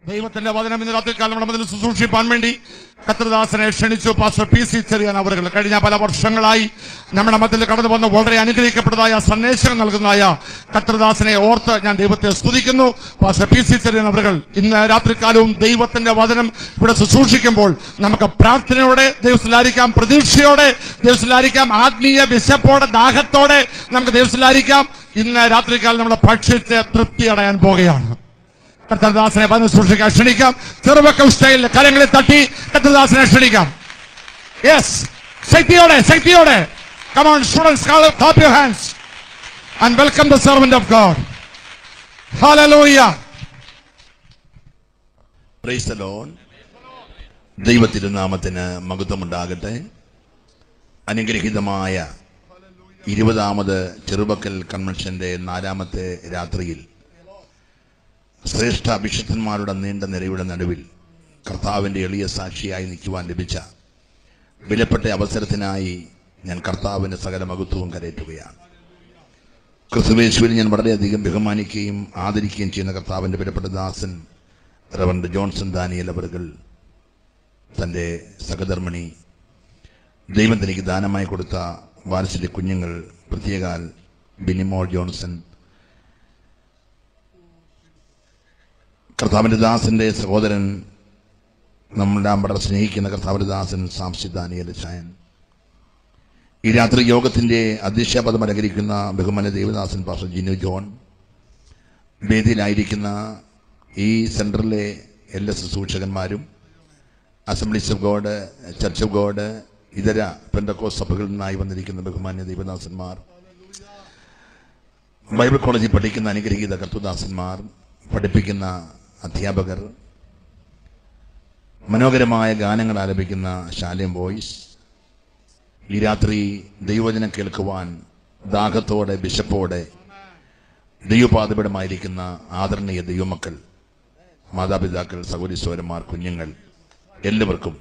ദൈവത്തിന്റെ വചനം ഇന്ന് രാത്രികാലം നമ്മുടെ മുതൽ ശുശ്രൂഷിപ്പാൻ വേണ്ടി കത്രദാസനെ ക്ഷണിച്ചു പാസ്റ്റർ പി സി ചെറിയാൻ അവർ കഴിഞ്ഞ പല വർഷങ്ങളായി നമ്മുടെ മധ്യത്തിൽ കടന്നു വന്ന വളരെ അനുഗ്രഹിക്കപ്പെട്ടതായ സന്ദേശം നൽകുന്നതായ കത്രദാസനെ ഓർത്ത് ഞാൻ ദൈവത്തെ സ്തുതിക്കുന്നു പാസ്റ്റർ പി സി ചെറിയാൻ അവർ ഇന്ന് രാത്രികാലവും ദൈവത്തിന്റെ വചനം ഇവിടെ ശുശ്രൂഷിക്കുമ്പോൾ നമുക്ക് പ്രാർത്ഥനയോടെ ദൈവത്തിലായിരിക്കാം പ്രതീക്ഷയോടെ ദൈവത്തിലായിരിക്കാം ആത്മീയ വിശപ്പോടെ ദാഹത്തോടെ നമുക്ക് ദൈവത്തിലായിരിക്കാം ഇന്ന് രാത്രികാലം നമ്മൾ ഭക്ഷിച്ച് തൃപ്തി അടയാൻ പോകുകയാണ് കർത്തദാസനെ വന്ന് സൂക്ഷിക്കാൻ ക്ഷണിക്കാം ചെറുവക്കം സ്റ്റൈലിൽ കരങ്ങളിൽ തട്ടി കർത്തദാസനെ ക്ഷണിക്കാം യെസ് ശക്തിയോടെ ശക്തിയോടെ come on students clap your hands and welcome the servant of God hallelujah praise the lord ദൈവത്തിരുനാമത്തിന് മഹത്വമുണ്ടാകട്ടെ അനുഗ്രഹീതമായ ഇരുപതാമത് ചെറുബക്കൽ കൺവെൻഷന്റെ നാലാമത്തെ രാത്രിയിൽ ശ്രേഷ്ഠ അഭിഷിക്തന്മാരുടെ നീണ്ട നിരയുടെ നടുവിൽ കർത്താവിന്റെ എളിയ സാക്ഷിയായി നിൽക്കുവാൻ ലഭിച്ച വിലപ്പെട്ട അവസരത്തിനായി ഞാൻ കർത്താവിന്റെ സകല മഹത്വവും കരയറ്റുകയാണ് ക്രിസ്തുവേശുവിനെ ഞാൻ വളരെയധികം ബഹുമാനിക്കുകയും ആദരിക്കുകയും ചെയ്യുന്ന കർത്താവിന്റെ വിലപ്പെട്ട ദാസൻ റവന്റ് ജോൺസൺ ദാനിയൽ അവർകൾ തൻ്റെ സഹധർമ്മിണി ദൈവം തനിക്ക് ദാനമായി കൊടുത്ത വാത്സല്യ കുഞ്ഞുങ്ങൾ പ്രത്യേകാൽ ബിനിമോൾ ജോൺസൺ കർത്താവിൻ്റെ ദാസന്റെ സഹോദരൻ നമ്മളെല്ലാം വളരെ സ്നേഹിക്കുന്ന കർത്താവിൻ്റെ ദാസൻ സാംസി ദാനിയൽ ചായൻ ഈ രാത്രി യോഗത്തിന്റെ അധ്യക്ഷപദം അലങ്കരിക്കുന്ന ബഹുമാന ദേവദാസൻ പാസ്റ്റർ ജിനു ജോൺ വേദിയിലായിരിക്കുന്ന ഈ സെൻറ്ററിലെ എല്ലാ ശുശ്രൂഷകന്മാരും assemblies of God church of God ഇതര പെന്തക്കോ സഭകളിൽ നിന്നായി വന്നിരിക്കുന്ന ബഹുമാന്യ ദൈവദാസന്മാർ ബൈബിൾ കോളേജിൽ പഠിക്കുന്ന അനുഗ്രഹീത കർത്തുദാസന്മാർ പഠിപ്പിക്കുന്ന അധ്യാപകർ മനോഹരമായ ഗാനങ്ങൾ ആലപിക്കുന്ന ശാലം ബോയ്സ് ഈ രാത്രി ദൈവവചനം കേൾക്കുവാൻ ദാഹത്തോടെ ബിഷപ്പോടെ ദൈവപാതപടമായിരിക്കുന്ന ആദരണീയ ദൈവമക്കൾ മാതാപിതാക്കൾ സഹോദരീശ്വരന്മാർ കുഞ്ഞുങ്ങൾ എല്ലാവർക്കും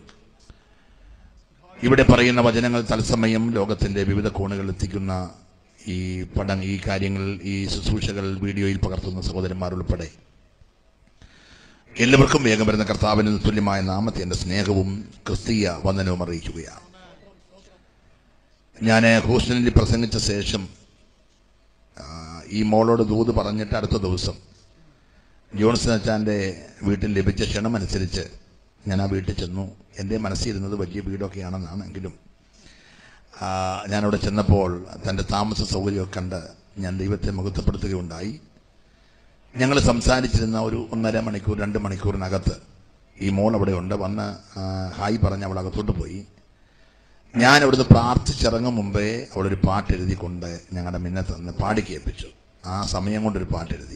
ഇവിടെ പറയുന്ന വചനങ്ങൾ തത്സമയം ലോകത്തിന്റെ വിവിധ കോണുകളിൽ എത്തിക്കുന്ന ഈ പടം ഈ കാര്യങ്ങൾ ഈ ശുശ്രൂഷകൾ വീഡിയോയിൽ പകർത്തുന്ന സഹോദരന്മാർ ഉൾപ്പെടെ എല്ലാവർക്കും വേഗം വരുന്ന കർത്താവിന് തുല്യമായ നാമത്തെ എൻ്റെ സ്നേഹവും ക്രിസ്തീയ വന്ദനവും അറിയിക്കുകയാണ് ഞാൻ ഹൂസ്റ്റണിൽ പ്രസംഗിച്ച ശേഷം ആ, ഈ മോളോട് ദൂത് പറഞ്ഞിട്ട് അടുത്ത ദിവസം ജോൺസൺ അച്ചാൻ്റെ വീട്ടിൽ ലഭിച്ച ക്ഷണം അനുസരിച്ച് ഞാൻ ആ വീട്ടിൽ ചെന്നു എൻ്റെ മനസ്സിരുന്നത് വലിയ വീടൊക്കെയാണെന്നാണെങ്കിലും ആ, ഞാനവിടെ ചെന്നപ്പോൾ തൻ്റെ താമസ സൗകര്യമൊക്കെ കണ്ട് ഞാൻ ദൈവത്തെ മുഖത്തപ്പെടുത്തുകയുണ്ടായി ഞങ്ങൾ സംസാരിച്ചിരുന്ന ഒരു ഒന്നര മണിക്കൂർ രണ്ട് മണിക്കൂറിനകത്ത് ഈ മോൾ അവിടെ ഉണ്ട് വന്ന് ആ, ഹായ് പറഞ്ഞ് അവൾ അകത്തോട്ട് പോയി ഞാൻ അവിടുന്ന് പ്രാർത്ഥിച്ചിറങ്ങും മുമ്പേ അവളൊരു പാട്ട് എഴുതിക്കൊണ്ട് ഞങ്ങളുടെ മിന്നത്ത് നിന്ന് പാടി കേൾപ്പിച്ചു ആ സമയം കൊണ്ടൊരു പാട്ട് എഴുതി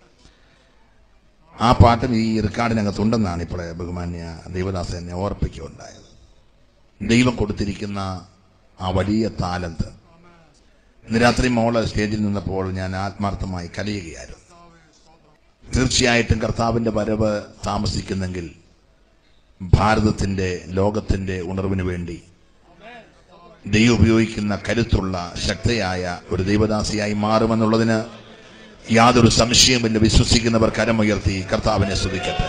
ആ പാട്ടും ഈ റെക്കോർഡിനകത്തുണ്ടെന്നാണ് ഇപ്പോൾ ബഹുമാന്യ ദൈവദാസൻ എന്നെ ഓർപ്പിക്കുകയുണ്ടായത് ദൈവം കൊടുത്തിരിക്കുന്ന ആ വലിയ താലന്ത് ഇന്ന് രാത്രി മോള് സ്റ്റേജിൽ നിന്നപ്പോൾ ഞാൻ ആത്മാർത്ഥമായി കലയുകയായിരുന്നു തീർച്ചയായിട്ടും കർത്താവിന്റെ വരവ് താമസിക്കുന്നെങ്കിൽ ഭാരതത്തിന്റെ ലോകത്തിന്റെ ഉണർവിന് വേണ്ടി ദൈവം ഉപയോഗിക്കുന്ന കരുത്തുള്ള ശക്തയായ ഒരു ദൈവദാസിയായി മാറുമെന്നുള്ളതിന് യാതൊരു സംശയമില്ല വിശ്വസിക്കുന്നവർ കരമുയർത്തി കർത്താവിനെ സ്തുതിക്കട്ടെ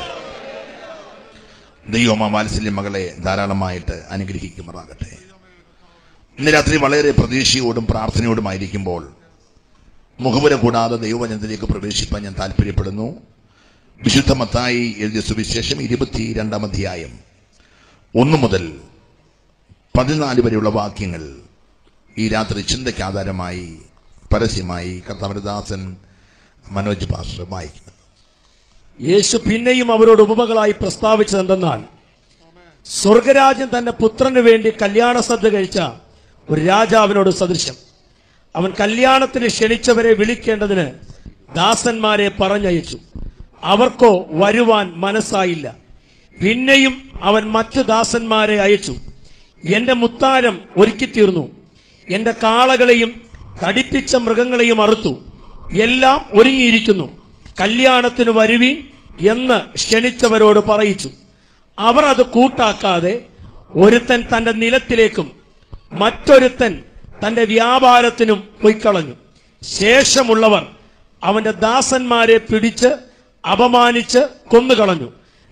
ദൈവം ആ വാത്സല്യ മകളെ ധാരാളമായിട്ട് അനുഗ്രഹിക്കുമാറാകട്ടെ ഇന്ന് രാത്രി വളരെ പ്രതീക്ഷയോടും പ്രാർത്ഥനയോടുമായിരിക്കുമ്പോൾ മുഖപുര കൂടാതെ ദൈവവചനത്തിലേക്ക് പ്രവേശിപ്പാൻ ഞാൻ താല്പര്യപ്പെടുന്നു വിശുദ്ധ മത്തായി എഴുതിയ സുവിശേഷം ഇരുപത്തിരണ്ടാം അധ്യായം ഒന്നു മുതൽ പതിനാല് വരെയുള്ള വാക്യങ്ങൾ ഈ രാത്രി ചിന്തയ്ക്ക് ആധാരമായി പരസ്യമായി കർത്താവിന്റെ ദാസൻ മനോജ് പാസ്റ്റർ വായിക്കുന്നു യേശു പിന്നെയും അവരോട് ഉപമകളായി പ്രസ്താവിച്ചതെന്തെന്നാൽ സ്വർഗരാജ്യം തന്റെ പുത്രന് വേണ്ടി കല്യാണ സദ്യ കഴിച്ച ഒരു രാജാവിനോട് സദൃശം അവൻ കല്യാണത്തിന് ക്ഷണിച്ചവരെ വിളിക്കേണ്ടതിന് ദാസന്മാരെ പറഞ്ഞയച്ചു അവർക്കോ വരുവാൻ മനസ്സായില്ല പിന്നെയും അവൻ മറ്റു ദാസന്മാരെ അയച്ചു എന്റെ മുത്താരം ഒരുക്കിത്തീർന്നു എന്റെ കാളകളെയും തടിപ്പിച്ച മൃഗങ്ങളെയും അറുത്തു എല്ലാം ഒരുങ്ങിയിരിക്കുന്നു കല്യാണത്തിന് വരുവീൻ എന്ന് ക്ഷണിച്ചവരോട് പറയിച്ചു അവർ അത് കൂട്ടാക്കാതെ ഒരുത്തൻ തന്റെ നിലത്തിലേക്കും മറ്റൊരുത്തൻ തന്റെ വ്യാപാരത്തിനും പൊയ്ക്കളഞ്ഞു ശേഷമുള്ളവർ അവന്റെ ദാസന്മാരെ പിടിച്ച് അപമാനിച്ച് കൊന്നുകളഞ്ഞു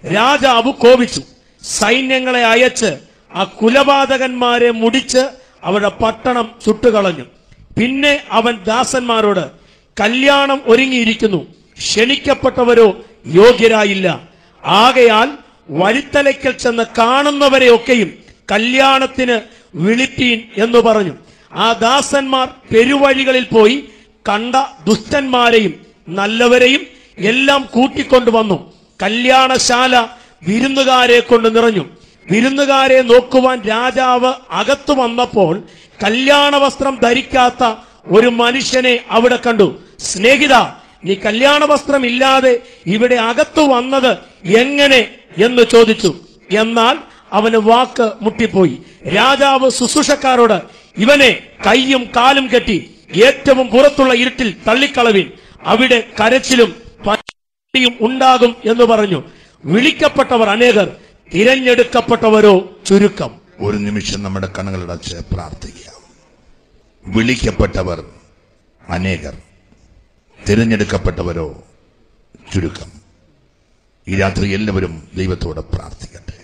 രാജാവ് കോപിച്ചു സൈന്യങ്ങളെ അയച്ച് ആ കുലപാതകന്മാരെ മുടിച്ച് അവരുടെ പട്ടണം ചുട്ടുകളഞ്ഞു പിന്നെ അവൻ ദാസന്മാരോട് കല്യാണം ഒരുങ്ങിയിരിക്കുന്നു ക്ഷണിക്കപ്പെട്ടവരോ യോഗ്യരായില്ല ആകയാൽ വഴിത്തലയ്ക്കൽ ചെന്ന് കാണുന്നവരെയൊക്കെയും കല്യാണത്തിന് വിളിപ്പീൻ എന്ന് പറഞ്ഞു ആ ദാസന്മാർ പെരുവഴികളിൽ പോയി കണ്ട ദുഷ്ടന്മാരെയും നല്ലവരെയും എല്ലാം കൂട്ടിക്കൊണ്ടുവന്നു കല്യാണശാല വിരുന്നുകാരെ കൊണ്ട് നിറഞ്ഞു വിരുന്നുകാരെ നോക്കുവാൻ രാജാവ് അകത്തു വന്നപ്പോൾ കല്യാണ വസ്ത്രം ധരിക്കാത്ത ഒരു മനുഷ്യനെ അവിടെ കണ്ടു സ്നേഹിത നീ കല്യാണ വസ്ത്രം ഇല്ലാതെ ഇവിടെ അകത്തു വന്നത് എങ്ങനെ എന്ന് ചോദിച്ചു എന്നാൽ അവന് വാക്ക് മുട്ടിപ്പോയി രാജാവ് ശുശ്രൂഷക്കാരോട് ഇവനെ കൈയും കാലും കെട്ടി ഏറ്റവും പുറത്തുള്ള ഇരുട്ടിൽ തള്ളിക്കളവിൻ അവിടെ കരച്ചിലും പട്ടിയും ഉണ്ടാകും എന്ന് പറഞ്ഞു വിളിക്കപ്പെട്ടവർ അനേകർ തിരഞ്ഞെടുക്കപ്പെട്ടവരോ ചുരുക്കം ഒരു നിമിഷം നമ്മുടെ കണ്ണുകളടച്ച് പ്രാർത്ഥിക്കാം വിളിക്കപ്പെട്ടവർ അനേകർ തിരഞ്ഞെടുക്കപ്പെട്ടവരോ ചുരുക്കം ഈ രാത്രി എല്ലാവരും ദൈവത്തോട് പ്രാർത്ഥിക്കട്ടെ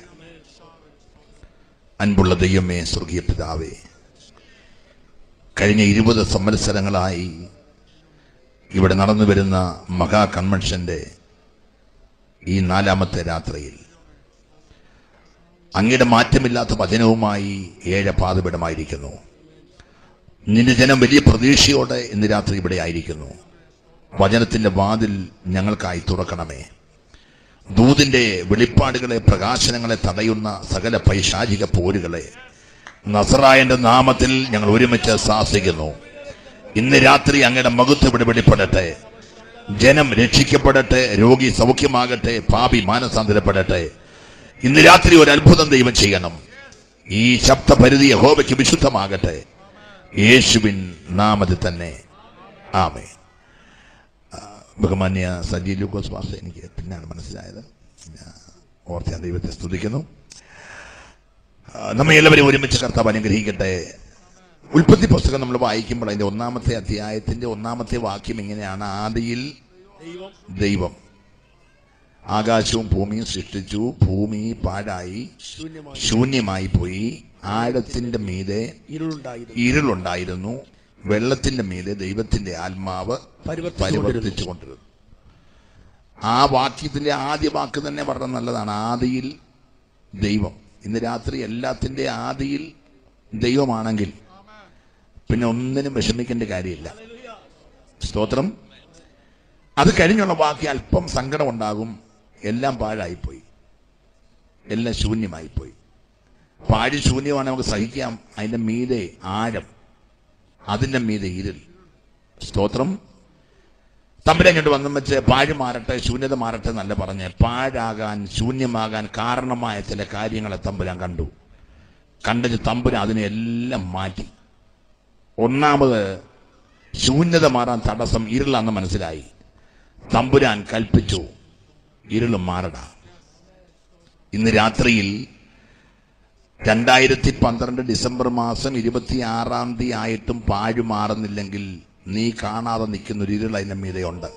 അൻപുള്ള ദൈവമേ സ്വർഗീയ പിതാവേ കഴിഞ്ഞ ഇരുപത് സംവത്സരങ്ങളായി ഇവിടെ നടന്നു വരുന്ന മഹാ കൺവെൻഷന്റെ ഈ നാലാമത്തെ രാത്രിയിൽ അങ്ങയുടെ മാറ്റമില്ലാത്ത വചനവുമായി ഏഴ് പാതപിടമായിരിക്കുന്നു നിന്റെ ജനം വലിയ പ്രതീക്ഷയോടെ ഇന്ന് രാത്രി ഇവിടെ ആയിരിക്കുന്നു വചനത്തിന്റെ വാതിൽ ഞങ്ങൾക്കായി തുറക്കണമേ ദൂതിന്റെ വെളിപ്പാടുകളെ പ്രകാശനങ്ങളെ തടയുന്ന സകല പൈശാചിക പോരുകളെ നസറായന്റെ നാമത്തിൽ ഞങ്ങൾ ഒരുമിച്ച് ശാസിക്കുന്നു ഇന്ന് രാത്രി അങ്ങയുടെ മകുത്ത് ഇവിടെ വെളിപ്പെടട്ടെ ജനം രക്ഷിക്കപ്പെടട്ടെ രോഗി സൗഖ്യമാകട്ടെ പാപി മാനസാന്തരപ്പെടട്ടെ ഇന്ന് രാത്രി ഒരു അത്ഭുതം ദൈവം ചെയ്യണം ഈ ശബ്ദപരിധി യഹോവയ്ക്ക് വിശുദ്ധമാകട്ടെ യേശുവിൻ നാമത്തിൽ തന്നെ ആമേ ആ, ബഹുമാന്യ സജി ലൂക്കോസ് വാസ എനിക്ക് പിന്നാണ് മനസ്സിലായത് ഞാൻ ഓർത്ത് ഞാൻ ദൈവത്തെ സ്തുതിക്കുന്നു ആ, നമ്മെ എല്ലാവരും ഒരുമിച്ച് കർത്താവ് അനുഗ്രഹിക്കട്ടെ ഉൽപ്പത്തി പുസ്തകം നമ്മൾ വായിക്കുമ്പോൾ അതിന്റെ ഒന്നാമത്തെ അധ്യായത്തിന്റെ ഒന്നാമത്തെ വാക്യം ഇങ്ങനെയാണ് ആദിയിൽ ദൈവം ആകാശവും ഭൂമിയും സൃഷ്ടിച്ചു ഭൂമി പാഴായി ശൂന്യമായി ശൂന്യമായി പോയി ആഴത്തിന്റെ മീതെ ഇരുളുണ്ടായിരുന്നു ഇരുളുണ്ടായിരുന്നു വെള്ളത്തിന്റെ മീതെ ദൈവത്തിന്റെ ആത്മാവ് പരിവർത്തിച്ചുകൊണ്ടിരുന്നു. പരിവർത്തിച്ചു കൊണ്ടിരുന്നു ആ വാക്യത്തിന്റെ ആദ്യ വാക്ക് തന്നെ വളരെ നല്ലതാണ് ആദിയിൽ ദൈവം ഇന്ന് രാത്രി എല്ലാത്തിന്റെ ആദിയിൽ ദൈവമാണെങ്കിൽ പിന്നെ ഒന്നിനും വിഷമിക്കേണ്ട കാര്യമില്ല സ്തോത്രം അത് കഴിഞ്ഞുള്ള വാക്യം അല്പം സങ്കടം ഉണ്ടാകും എല്ലാം പാഴായിപ്പോയി എല്ലാം ശൂന്യമായിപ്പോയി പാഴ് ശൂന്യമാണ് നമുക്ക് സഹിക്കാം അതിന്റെ മീതെ ആഴം അതിന്റെ മീതെ ഇരുൾ സ്തോത്രം തമ്പുരങ്ങോട്ട് വന്നും വെച്ച് പാഴ് മാറട്ടെ ശൂന്യത മാറട്ടെ എന്നല്ല പറഞ്ഞ് പാഴാകാൻ ശൂന്യമാകാൻ കാരണമായ ചില കാര്യങ്ങളെ തമ്പുരാൻ കണ്ടു കണ്ടിട്ട് തമ്പുരാൻ അതിനെല്ലാം മാറ്റി ഒന്നാമത് ശൂന്യത മാറാൻ തടസ്സം ഇരുളാന്ന് മനസ്സിലായി തമ്പുരാൻ കൽപ്പിച്ചു ഇരുളും മാറടാ ഇന്ന് രാത്രിയിൽ രണ്ടായിരത്തി പന്ത്രണ്ട് ഡിസംബർ മാസം ഇരുപത്തിയാറാം തീയതി ആയിട്ടും പാഴ് മാറുന്നില്ലെങ്കിൽ നീ കാണാതെ നിൽക്കുന്ന ഒരു ഇരുൾ അതിന്റെ മീതെയുണ്ട്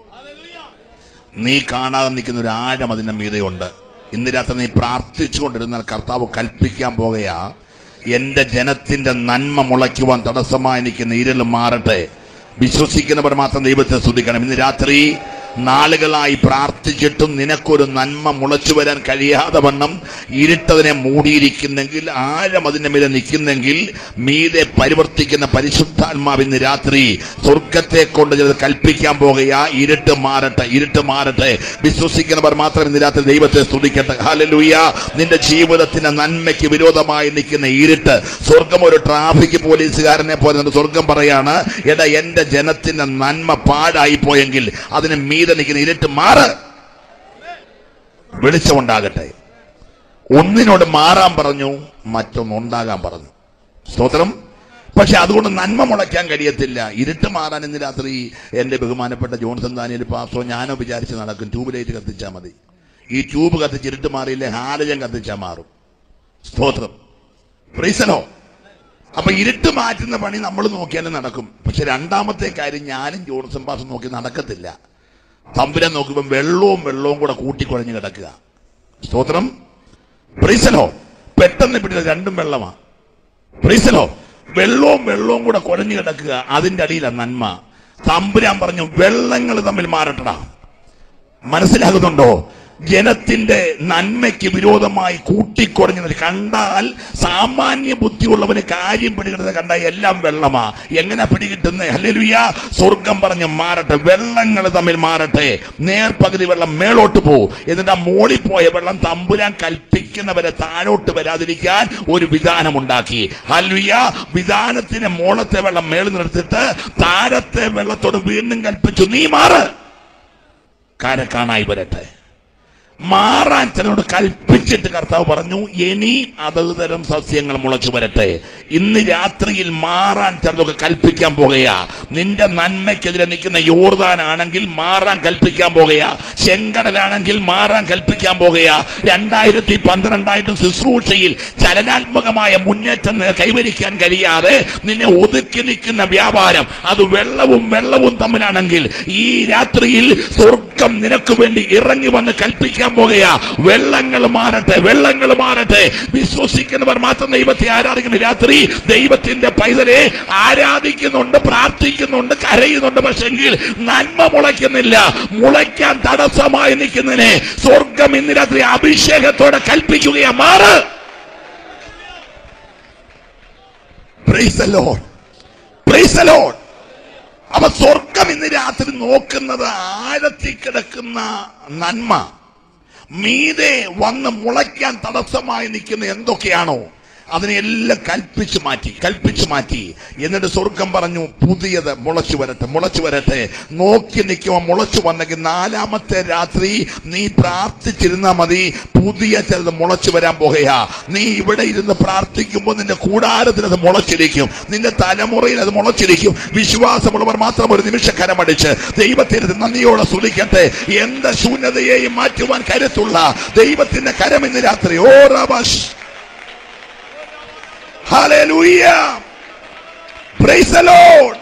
നീ കാണാതെ നിൽക്കുന്ന ഒരു ആഴം അതിന്റെ മീതെയുണ്ട് ഇന്ന് രാത്രി നീ പ്രാർത്ഥിച്ചുകൊണ്ടിരുന്നാൽ കർത്താവ് കൽപ്പിക്കാൻ പോകുകയാ എന്റെ ജനത്തിന്റെ നന്മ മുളയ്ക്കുവാൻ തടസ്സമായി നിൽക്കുന്ന ഇരുൾ മാറട്ടെ വിശ്വസിക്കുന്നവർ മാത്രം ദൈവത്തെ സ്തുതിക്കണം ഇന്ന് രാത്രി നാളുകളായി പ്രാർത്ഥിച്ചിട്ടും നിനക്കൊരു നന്മ മുളച്ചു വരാൻ കഴിയാതെ വണ്ണം ഇരുട്ടതിനെ മൂടിയിരിക്കുന്നെങ്കിൽ ആഴം അതിന്റെ മീതെ നിൽക്കുന്നെങ്കിൽ മീതെ പരിവർത്തിക്കുന്ന പരിശുദ്ധാത്മാവ് ഇന്ന് രാത്രി സ്വർഗത്തെ കൊണ്ട് ചിലത് കൽപ്പിക്കാൻ പോകുകയാ ഇരുട്ട് മാറട്ടെ ഇരുട്ട് മാറട്ടെ വിശ്വസിക്കുന്നവർ മാത്രം ഇന്ന് രാത്രി ദൈവത്തെ സ്തുതിക്കട്ടെ ഹാലലൂയ നിന്റെ ജീവിതത്തിന്റെ നന്മയ്ക്ക് വിരോധമായി നിൽക്കുന്ന ഇരുട്ട് സ്വർഗം ഒരു ട്രാഫിക് പോലീസുകാരനെ പോലെ നിന്റെ സ്വർഗം പറയാണ് എടാ എന്റെ ജനത്തിന്റെ നന്മ പാഴായി പോയെങ്കിൽ അതിന് മീതെ നിൽക്കുന്ന ഇരുട്ട് മാറ് വെളിച്ചമുണ്ടാകട്ടെ ഒന്നിനോട് മാറാൻ പറഞ്ഞു മറ്റൊന്ന് ഉണ്ടാകാൻ പറഞ്ഞു സ്തോത്രം പക്ഷെ അതുകൊണ്ട് നന്മ മുളയ്ക്കാൻ കഴിയത്തില്ല ഇരുട്ട് മാറാൻ ഇന്ന് രാത്രി എന്റെ ബഹുമാനപ്പെട്ട ജോൺസൺ ദാനിയൽ പാസോ ഞാനോ വിചാരിച്ച് നടക്കും ട്യൂബ് ലൈറ്റ് കത്തിച്ചാൽ മതി ഈ ട്യൂബ് കത്തിച്ച് ഇരുട്ട് മാറിയില്ലേ ഹാലജൻ കത്തിച്ചാൽ മാറും സ്തോത്രം പ്രീസനോ അപ്പൊ ഇരുട്ട് മാറ്റുന്ന പണി നമ്മൾ നോക്കിയാലും നടക്കും പക്ഷെ രണ്ടാമത്തെ കാര്യം ഞാനും ജോൺസൺ പാസും നോക്കി നടക്കത്തില്ല തമ്പുരാൻ നോക്കുമ്പോൾ വെള്ളവും വെള്ളവും കൂടെ കൂട്ടിക്കുഴഞ്ഞ് കിടക്കുക സ്തോത്രം പ്രീസലോ പെട്ടെന്ന് പിടിച്ച രണ്ടും വെള്ളമാ പ്രീസലോ വെള്ളവും വെള്ളവും കൂടെ കുഴഞ്ഞു കിടക്കുക അതിന്റെ അടിയിലാണ് നന്മ തമ്പുരാൻ പറഞ്ഞു വെള്ളങ്ങൾ തമ്മിൽ മാറട്ടടാ മനസ്സിലാകുന്നുണ്ടോ ജനത്തിന്റെ നന്മയ്ക്ക് വിരോധമായി കൂട്ടിക്കുറഞ്ഞത് കണ്ടാൽ സാമാന്യ ബുദ്ധിയുള്ളവന് കാര്യം പിടികിട്ടുന്നത് കണ്ടാൽ എല്ലാം വെള്ളമാ എങ്ങനെ പിടികിട്ടുന്നേ ഹല്ലേലൂയ സ്വർഗം പറഞ്ഞ് മാറട്ടെ വെള്ളങ്ങൾ തമ്മിൽ മാറട്ടെ നേർപകുതി വെള്ളം മേളോട്ട് പോകും എന്നിട്ട് ആ മോളിൽ പോയ വെള്ളം തമ്പുരാൻ കൽപ്പിക്കുന്നവരെ താഴോട്ട് വരാതിരിക്കാൻ ഒരു വിധാനമുണ്ടാക്കി ഹല്ലുയ വിധാനത്തിന് മോളത്തെ വെള്ളം മേളിൽ നിർത്തിട്ട് താഴത്തെ വെള്ളത്തോട് വീണ്ടും കൽപ്പിച്ചു നീ മാറ് കാരക്കാണായി വരട്ടെ മാറാൻ ചിലരോട് കൽപ്പിച്ചിട്ട് കർത്താവ് പറഞ്ഞു ഇനി അതത് തരം സസ്യങ്ങൾ മുളച്ചു വരട്ടെ ഇന്ന് രാത്രിയിൽ മാറാൻ ചിലതൊക്കെ കൽപ്പിക്കാൻ പോകുകയാ നിന്റെ നന്മയ്ക്കെതിരെ നിൽക്കുന്ന യോർദാനാണെങ്കിൽ മാറാൻ കൽപ്പിക്കാൻ പോകുകയാ ചെങ്കടലാണെങ്കിൽ മാറാൻ കൽപ്പിക്കാൻ പോകുകയാ രണ്ടായിരത്തി പന്ത്രണ്ടായിട്ടും ശുശ്രൂഷയിൽ ചലനാത്മകമായ മുന്നേറ്റം കൈവരിക്കാൻ കഴിയാതെ നിന്നെ ഒതുക്കി നിൽക്കുന്ന വ്യാപാരം അത് വെള്ളവും വെള്ളവും തമ്മിലാണെങ്കിൽ ഈ രാത്രിയിൽ സ്വർഗം നിനക്ക് വേണ്ടി ഇറങ്ങി വന്ന് കൽപ്പിക്കാൻ പോകുകയാ വെള്ളങ്ങൾ മാറട്ടെ വെള്ളങ്ങൾ മാറട്ടെ വിശ്വസിക്കുന്നവർ മാത്രം ദൈവത്തെ ആരാധിക്കുന്ന രാത്രി ദൈവത്തിന്റെ പൈതലെ ആരാധിക്കുന്നുണ്ട് പ്രാർത്ഥിക്കുന്നുണ്ട് കരയുന്നുണ്ട് പക്ഷെങ്കിൽ നന്മ മുളയ്ക്കുന്നില്ല മുളയ്ക്കാൻ തടസ്സമായി നിൽക്കുന്നതിനെ സ്വർഗം ഇന്ന് രാത്രി അഭിഷേകത്തോടെ കൽപ്പിക്കുകയാ മാറ് Praise the Lord. Praise the Lord. അപ്പൊ സ്വർഗം ഇന്ന് രാത്രി നോക്കുന്നത് ആഴത്തിൽ കിടക്കുന്ന നന്മ മീതെ വന്ന് മുളയ്ക്കാൻ തടസ്സമായി നിൽക്കുന്ന എന്തൊക്കെയാണോ അതിനെല്ലാം കൽപ്പിച്ചു മാറ്റി കൽപ്പിച്ചു മാറ്റി എന്നിട്ട് സ്വർഗം പറഞ്ഞു പുതിയത് മുളച്ചു വരട്ടെ മുളച്ചു വരട്ടെ നോക്കി നിൽക്കുമ്പോൾ മുളച്ചു വന്നെങ്കിൽ നാലാമത്തെ രാത്രി നീ പ്രാർത്ഥിച്ചിരുന്നാ മതി പുതിയ ചിലത് മുളച്ചു വരാൻ പോകുകയാ നീ ഇവിടെ ഇരുന്ന് പ്രാർത്ഥിക്കുമ്പോൾ നിന്റെ കൂടാരത്തിൽ അത് മുളച്ചിരിക്കും നിന്റെ തലമുറയിൽ അത് മുളച്ചിരിക്കും വിശ്വാസമുള്ളവർ മാത്രം ഒരു നിമിഷം കരമടിച്ച് ദൈവത്തിന് നന്ദിയോടെ സ്തുതിക്കട്ടെ എന്ത് ശൂന്യതയെയും മാറ്റുവാൻ കരുത്തുള്ള ദൈവത്തിന്റെ കരം ഇന്ന് രാത്രി ഓ റബഷ് Hallelujah. Praise the Lord.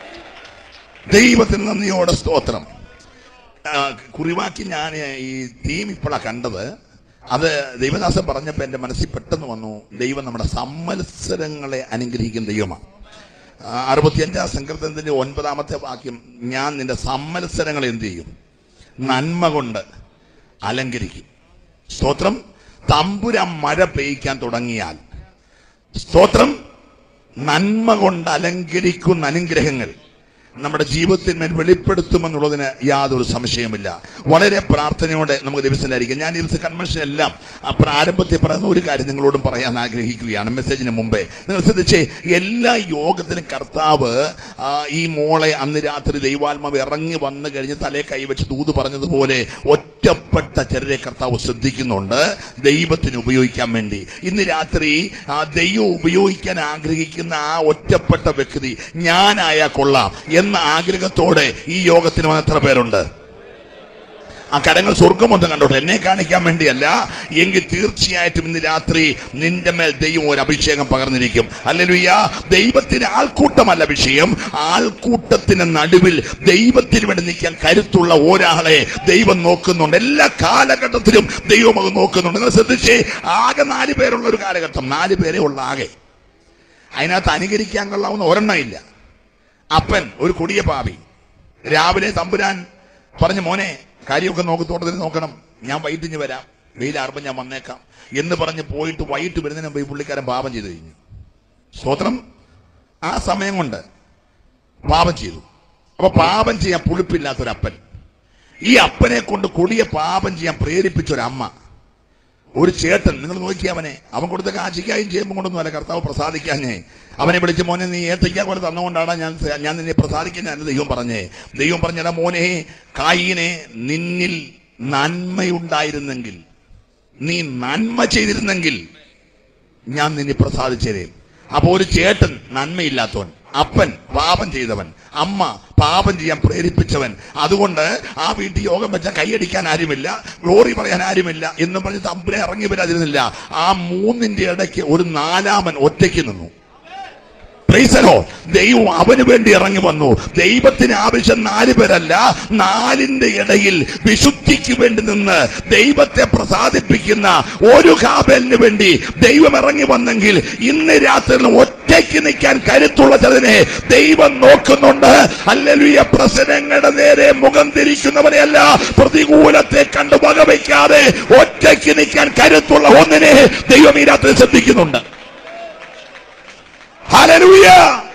ദൈവത്തിന് നന്ദിയോടെ സ്തോത്രം ആ, കുറിവാക്കി ഞാൻ ഈ തീം ഇപ്പോഴാണ് കണ്ടത് അത് ദൈവദാസൻ പറഞ്ഞപ്പോൾ എൻ്റെ മനസ്സിൽ പെട്ടെന്ന് വന്നു ദൈവം നമ്മുടെ സമ്മത്സരങ്ങളെ അനുഗ്രഹിക്കുന്ന ദൈവമാണ് ആ, അറുപത്തിയഞ്ചാം സങ്കീർത്തനത്തിന്റെ ഒൻപതാമത്തെ വാക്യം ഞാൻ നിന്റെ സമ്മത്സരങ്ങളെ എന്ത് ചെയ്യും നന്മ കൊണ്ട് അലങ്കരിക്കും സ്തോത്രം തമ്പുരാൻ മഴ പെയ്യ്ക്കാൻ തുടങ്ങിയാൽ സ്തോത്രം നന്മ കൊണ്ട് അലങ്കരിക്കുന്ന അനുഗ്രഹങ്ങൾ നമ്മുടെ ജീവിതത്തിന്മേൽ വെളിപ്പെടുത്തുമെന്നുള്ളതിന് യാതൊരു സംശയമില്ല വളരെ പ്രാർത്ഥനയോടെ നമുക്ക് ദിവസത്തിലായിരിക്കും ഞാൻ ഈ ദിവസം കൺവെൻഷൻ എല്ലാം ആ പ്രാരംഭത്തിൽ പറയുന്ന ഒരു കാര്യം നിങ്ങളോടും പറയാൻ ആഗ്രഹിക്കുകയാണ് മെസ്സേജിന് മുമ്പേ നിങ്ങൾ ശ്രദ്ധിച്ചേ എല്ലാ യോഗത്തിലും കർത്താവ് ആ, ഈ മോളെ അന്ന് രാത്രി ദൈവാത്മാവ് ഇറങ്ങി വന്നു കഴിഞ്ഞ് തലേ കൈവച്ച് തൂത് പറഞ്ഞതുപോലെ ഒറ്റപ്പെട്ട ചിലരെ കർത്താവ് ശ്രദ്ധിക്കുന്നുണ്ട് ദൈവത്തിന് ഉപയോഗിക്കാൻ വേണ്ടി ഇന്ന് രാത്രി ആ ദൈവം ഉപയോഗിക്കാൻ ആഗ്രഹിക്കുന്ന ആ ഒറ്റപ്പെട്ട വ്യക്തി ഞാനായാ കൊള്ളാം എന്ന ആഗ്രഹത്തോടെ ഈ യോഗത്തിന് വന്ന എത്ര പേരുണ്ട് ആ കടങ്ങൾ സ്വർഗമൊന്നും കണ്ടോട്ടെ എന്നെ കാണിക്കാൻ വേണ്ടിയല്ല എങ്കിൽ തീർച്ചയായിട്ടും ഇന്ന് രാത്രി നിന്റെ മേൽ ദൈവം ഒരു അഭിഷേകം പകർന്നിരിക്കും അല്ലെലുയ്യ ദൈവത്തിന് ആൾക്കൂട്ടമല്ല വിഷയം ആൾക്കൂട്ടത്തിന് നടുവിൽ ദൈവത്തിന് വേണ്ടി നിൽക്കാൻ കരുത്തുള്ള ഒരാളെ ദൈവം നോക്കുന്നുണ്ട് എല്ലാ കാലഘട്ടത്തിലും ദൈവം അത് നോക്കുന്നുണ്ട് നിങ്ങൾ ശ്രദ്ധിച്ചേ ആകെ നാല് പേരുള്ള ഒരു കാലഘട്ടം നാല് പേരേ ഉള്ള ആകെ അതിനകത്ത് അനുകരിക്കാൻ കൊള്ളാവുന്ന ഒരെണ്ണം ഇല്ല അപ്പൻ ഒരു കൊടിയ പാപി രാവിലെ തമ്പുരാൻ പറഞ്ഞു മോനെ കാര്യമൊക്കെ നോക്കി തോട്ടത്തിൽ നോക്കണം ഞാൻ വൈകിട്ടിഞ്ഞ് വരാം വെയിലാറുമ്പോൾ ഞാൻ വന്നേക്കാം എന്ന് പറഞ്ഞ് പോയിട്ട് വൈകിട്ട് വരുന്നതിന് മുമ്പ് ഈ പുള്ളിക്കാരൻ പാപം ചെയ്തു കഴിഞ്ഞു സ്തോത്രം ആ സമയം കൊണ്ട് പാപം ചെയ്തു അപ്പൊ പാപം ചെയ്യാൻ പുളിപ്പില്ലാത്തൊരപ്പൻ ഈ അപ്പനെ കൊണ്ട് കൊടിയ പാപം ചെയ്യാൻ പ്രേരിപ്പിച്ച ഒരു അമ്മ ഒരു ചേട്ടൻ നിങ്ങൾ നോക്കിയ അവനെ അവൻ കൊടുത്ത കാശിക്കായും ചെയ്യുമ്പോൾ കൊണ്ടൊന്നും അല്ല കർത്താവ് പ്രസാദിക്കാഞ്ഞേ അവനെ വിളിച്ച് മോനെ നീ ഏത്തയ്ക്ക പോലെ തന്നുകൊണ്ടാണ് ഞാൻ ഞാൻ നിന്നെ പ്രസാദിക്കുന്ന ദൈവം പറഞ്ഞേ ദൈവം പറഞ്ഞടാ മോനെ കായിനെ നിന്നിൽ നന്മയുണ്ടായിരുന്നെങ്കിൽ നീ നന്മ ചെയ്തിരുന്നെങ്കിൽ ഞാൻ നിന്നെ പ്രസാദിച്ചേരേ അപ്പൊ ഒരു ചേട്ടൻ നന്മയില്ലാത്തവൻ അപ്പൻ പാപം ചെയ്തവൻ അമ്മ പാപം ചെയ്യാൻ പ്രേരിപ്പിച്ചവൻ അതുകൊണ്ട് ആ വീട്ടിൽ യോഗം വെച്ചാൽ കൈയടിക്കാൻ ആരുമില്ല ഗ്ലോറി പറയാൻ ആരുമില്ല എന്ന് പറഞ്ഞ് തമ്പുരെ ഇറങ്ങി വരാതിരുന്നില്ല ആ മൂന്നിന്റെ ഇടയ്ക്ക് ഒരു നാലാമൻ ഒറ്റയ്ക്ക് നിന്നു പ്രൈസലോ ദൈവം അവന് വേണ്ടി ഇറങ്ങി വന്നു ദൈവത്തിന് ആവശ്യം നാല് പേരല്ല നാലിന്റെ ഇടയിൽ വിശുദ്ധിക്ക് വേണ്ടി നിന്ന് ദൈവത്തെ പ്രസാദിപ്പിക്കുന്ന ഒരു കാബലിന് വേണ്ടി ദൈവം ഇറങ്ങി വന്നെങ്കിൽ ഇന്ന് രാത്രി ഒറ്റയ്ക്ക് നിൽക്കാൻ കരുത്തുള്ള ചിലതിനെ ദൈവം നോക്കുന്നുണ്ട് അല്ലെലുയ പ്രശ്നങ്ങളുടെ നേരെ മുഖം തിരിക്കുന്നവരെയല്ല പ്രതികൂലത്തെ കണ്ട് വകവയ്ക്കാതെ ഒറ്റയ്ക്ക് നിൽക്കാൻ കരുത്തുള്ള ഒന്നിനെ ദൈവം ഈ രാത്രി ശ്രദ്ധിക്കുന്നുണ്ട് ഹല്ലേലൂയ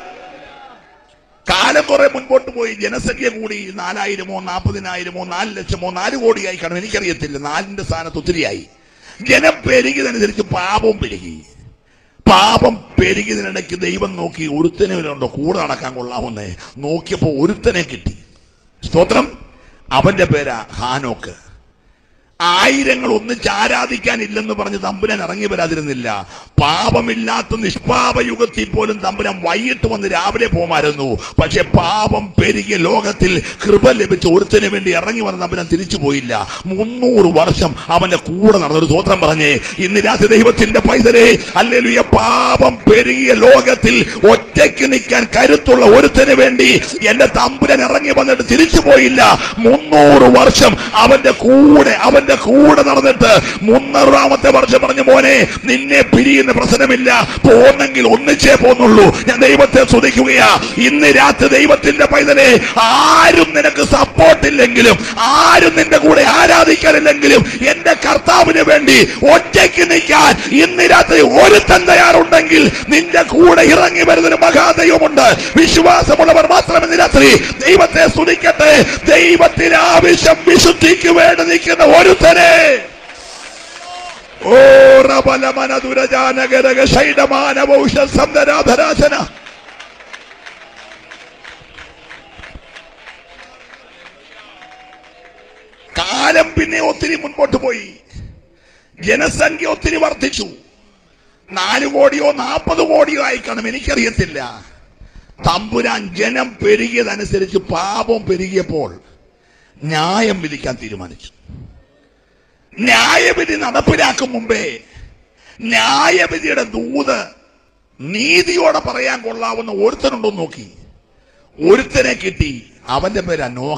കാലം കുറെ മുൻപോട്ട് പോയി ജനസംഖ്യ കൂടി നാലായിരമോ നാൽപ്പതിനായിരമോ നാല് ലക്ഷമോ നാല് കോടിയായി കാണും എനിക്കറിയത്തില്ല നാലിന്റെ സ്ഥാനത്ത് ഒത്തിരിയായി ജനം പെരുകിയതനുസരിച്ച് പാപവും പെരുകി പാപം പെരുകിയതിനിടയ്ക്ക് ദൈവം നോക്കി ഒരുത്തനെ ഉണ്ടോ കൂടെ നടക്കാൻ കൊള്ളാമെന്നേ നോക്കിയപ്പോ ഒരുത്തനെ കിട്ടി സ്തോത്രം അവന്റെ പേരാ ഹാനോക്ക് ആയിരങ്ങൾ ഒന്നിച്ച് ആരാധിക്കാനില്ലെന്ന് പറഞ്ഞ് തമ്പുരാൻ ഇറങ്ങി വരാതിരുന്നില്ല പാപമില്ലാത്ത നിഷ്പാപ യുഗത്തിൽ പോലും തമ്പുരാൻ വൈകിട്ട് വന്ന് രാവിലെ പോകുമായിരുന്നു പക്ഷെ പാപം പെരുകിയ ലോകത്തിൽ കൃപ ലഭിച്ച ഒരുത്തിന് വേണ്ടി ഇറങ്ങി വന്ന തമ്പുരാൻ തിരിച്ചു പോയില്ല മുന്നൂറ് വർഷം അവന്റെ കൂടെ നടന്നൊരു സ്വത്രം പറഞ്ഞേ ഇന്ന് രാത്രി ദൈവത്തിന്റെ പൈതലേ അല്ലെങ്കിൽ പാപം പെരുകിയ ലോകത്തിൽ ഒറ്റയ്ക്ക് നിൽക്കാൻ കരുത്തുള്ള ഒരുത്തിന് വേണ്ടി എന്റെ തമ്പുരാൻ ഇറങ്ങി വന്നിട്ട് തിരിച്ചു പോയില്ല മുന്നൂറ് വർഷം അവന്റെ കൂടെ അവന്റെ കൂടെ നടന്നിട്ട് മുന്നൂറാമത്തെ വർഷം പറഞ്ഞു മോനെ നിന്നെ പിരിയുന്ന പ്രശ്നമില്ല പോന്നെങ്കിൽ ഒന്നിച്ചേ പോന്നുള്ളൂ ഞാൻ ദൈവത്തെ സ്തുതിക്കുകയാ ഇന്ന് രാത്രി ദൈവത്തിന്റെ പൈതലെ ആരും നിനക്ക് സപ്പോർട്ടില്ലെങ്കിലും ആരും നിന്റെ കൂടെ ആരാധിക്കാനില്ലെങ്കിലും എന്റെ കർത്താവിന് വേണ്ടി ഒറ്റയ്ക്ക് നിൽക്കാൻ ഇന്ന് രാത്രി ഒരുത്തൻ തയ്യാറുണ്ടെങ്കിൽ നിന്റെ കൂടെ ഇറങ്ങി വരുന്നൊരു മഹാദൈവമുണ്ട് വിശ്വാസമുള്ളവർ മാത്രം ഇന്ന് രാത്രി ദൈവത്തെ സ്തുതിക്കട്ടെ ദൈവത്തിന് ആവശ്യം വിശുദ്ധിക്ക് വേണ്ടി നിൽക്കുന്ന ഒരുത്തനെ ഓ റബലമന ദുരജാനകരക ശൈഡമാനവൗഷ സന്ദരാധരാശന കാലം പിന്നെ ഒത്തിരി മുൻപോട്ട് പോയി ജനസംഖ്യ ഒത്തിരി വർദ്ധിച്ചു നാല് കോടിയോ നാൽപ്പത് കോടിയോ ആയി കാണും എനിക്കറിയത്തില്ല തമ്പുരാൻ ജനം പെരുകിയതനുസരിച്ച് പാപം പെരുകിയപ്പോൾ ന്യായം വിധിക്കാൻ തീരുമാനിച്ചു ന്യായവിധി നടപ്പിലാക്കും മുമ്പേ ന്യായവിധിയുടെ ദൂത് നീതിയോടെ പറയാൻ കൊള്ളാവുന്ന ഒരുത്തനുണ്ടോ എന്ന് നോക്കി ഒരുത്തനെ കിട്ടി അവന്റെ പേരാ നോഹ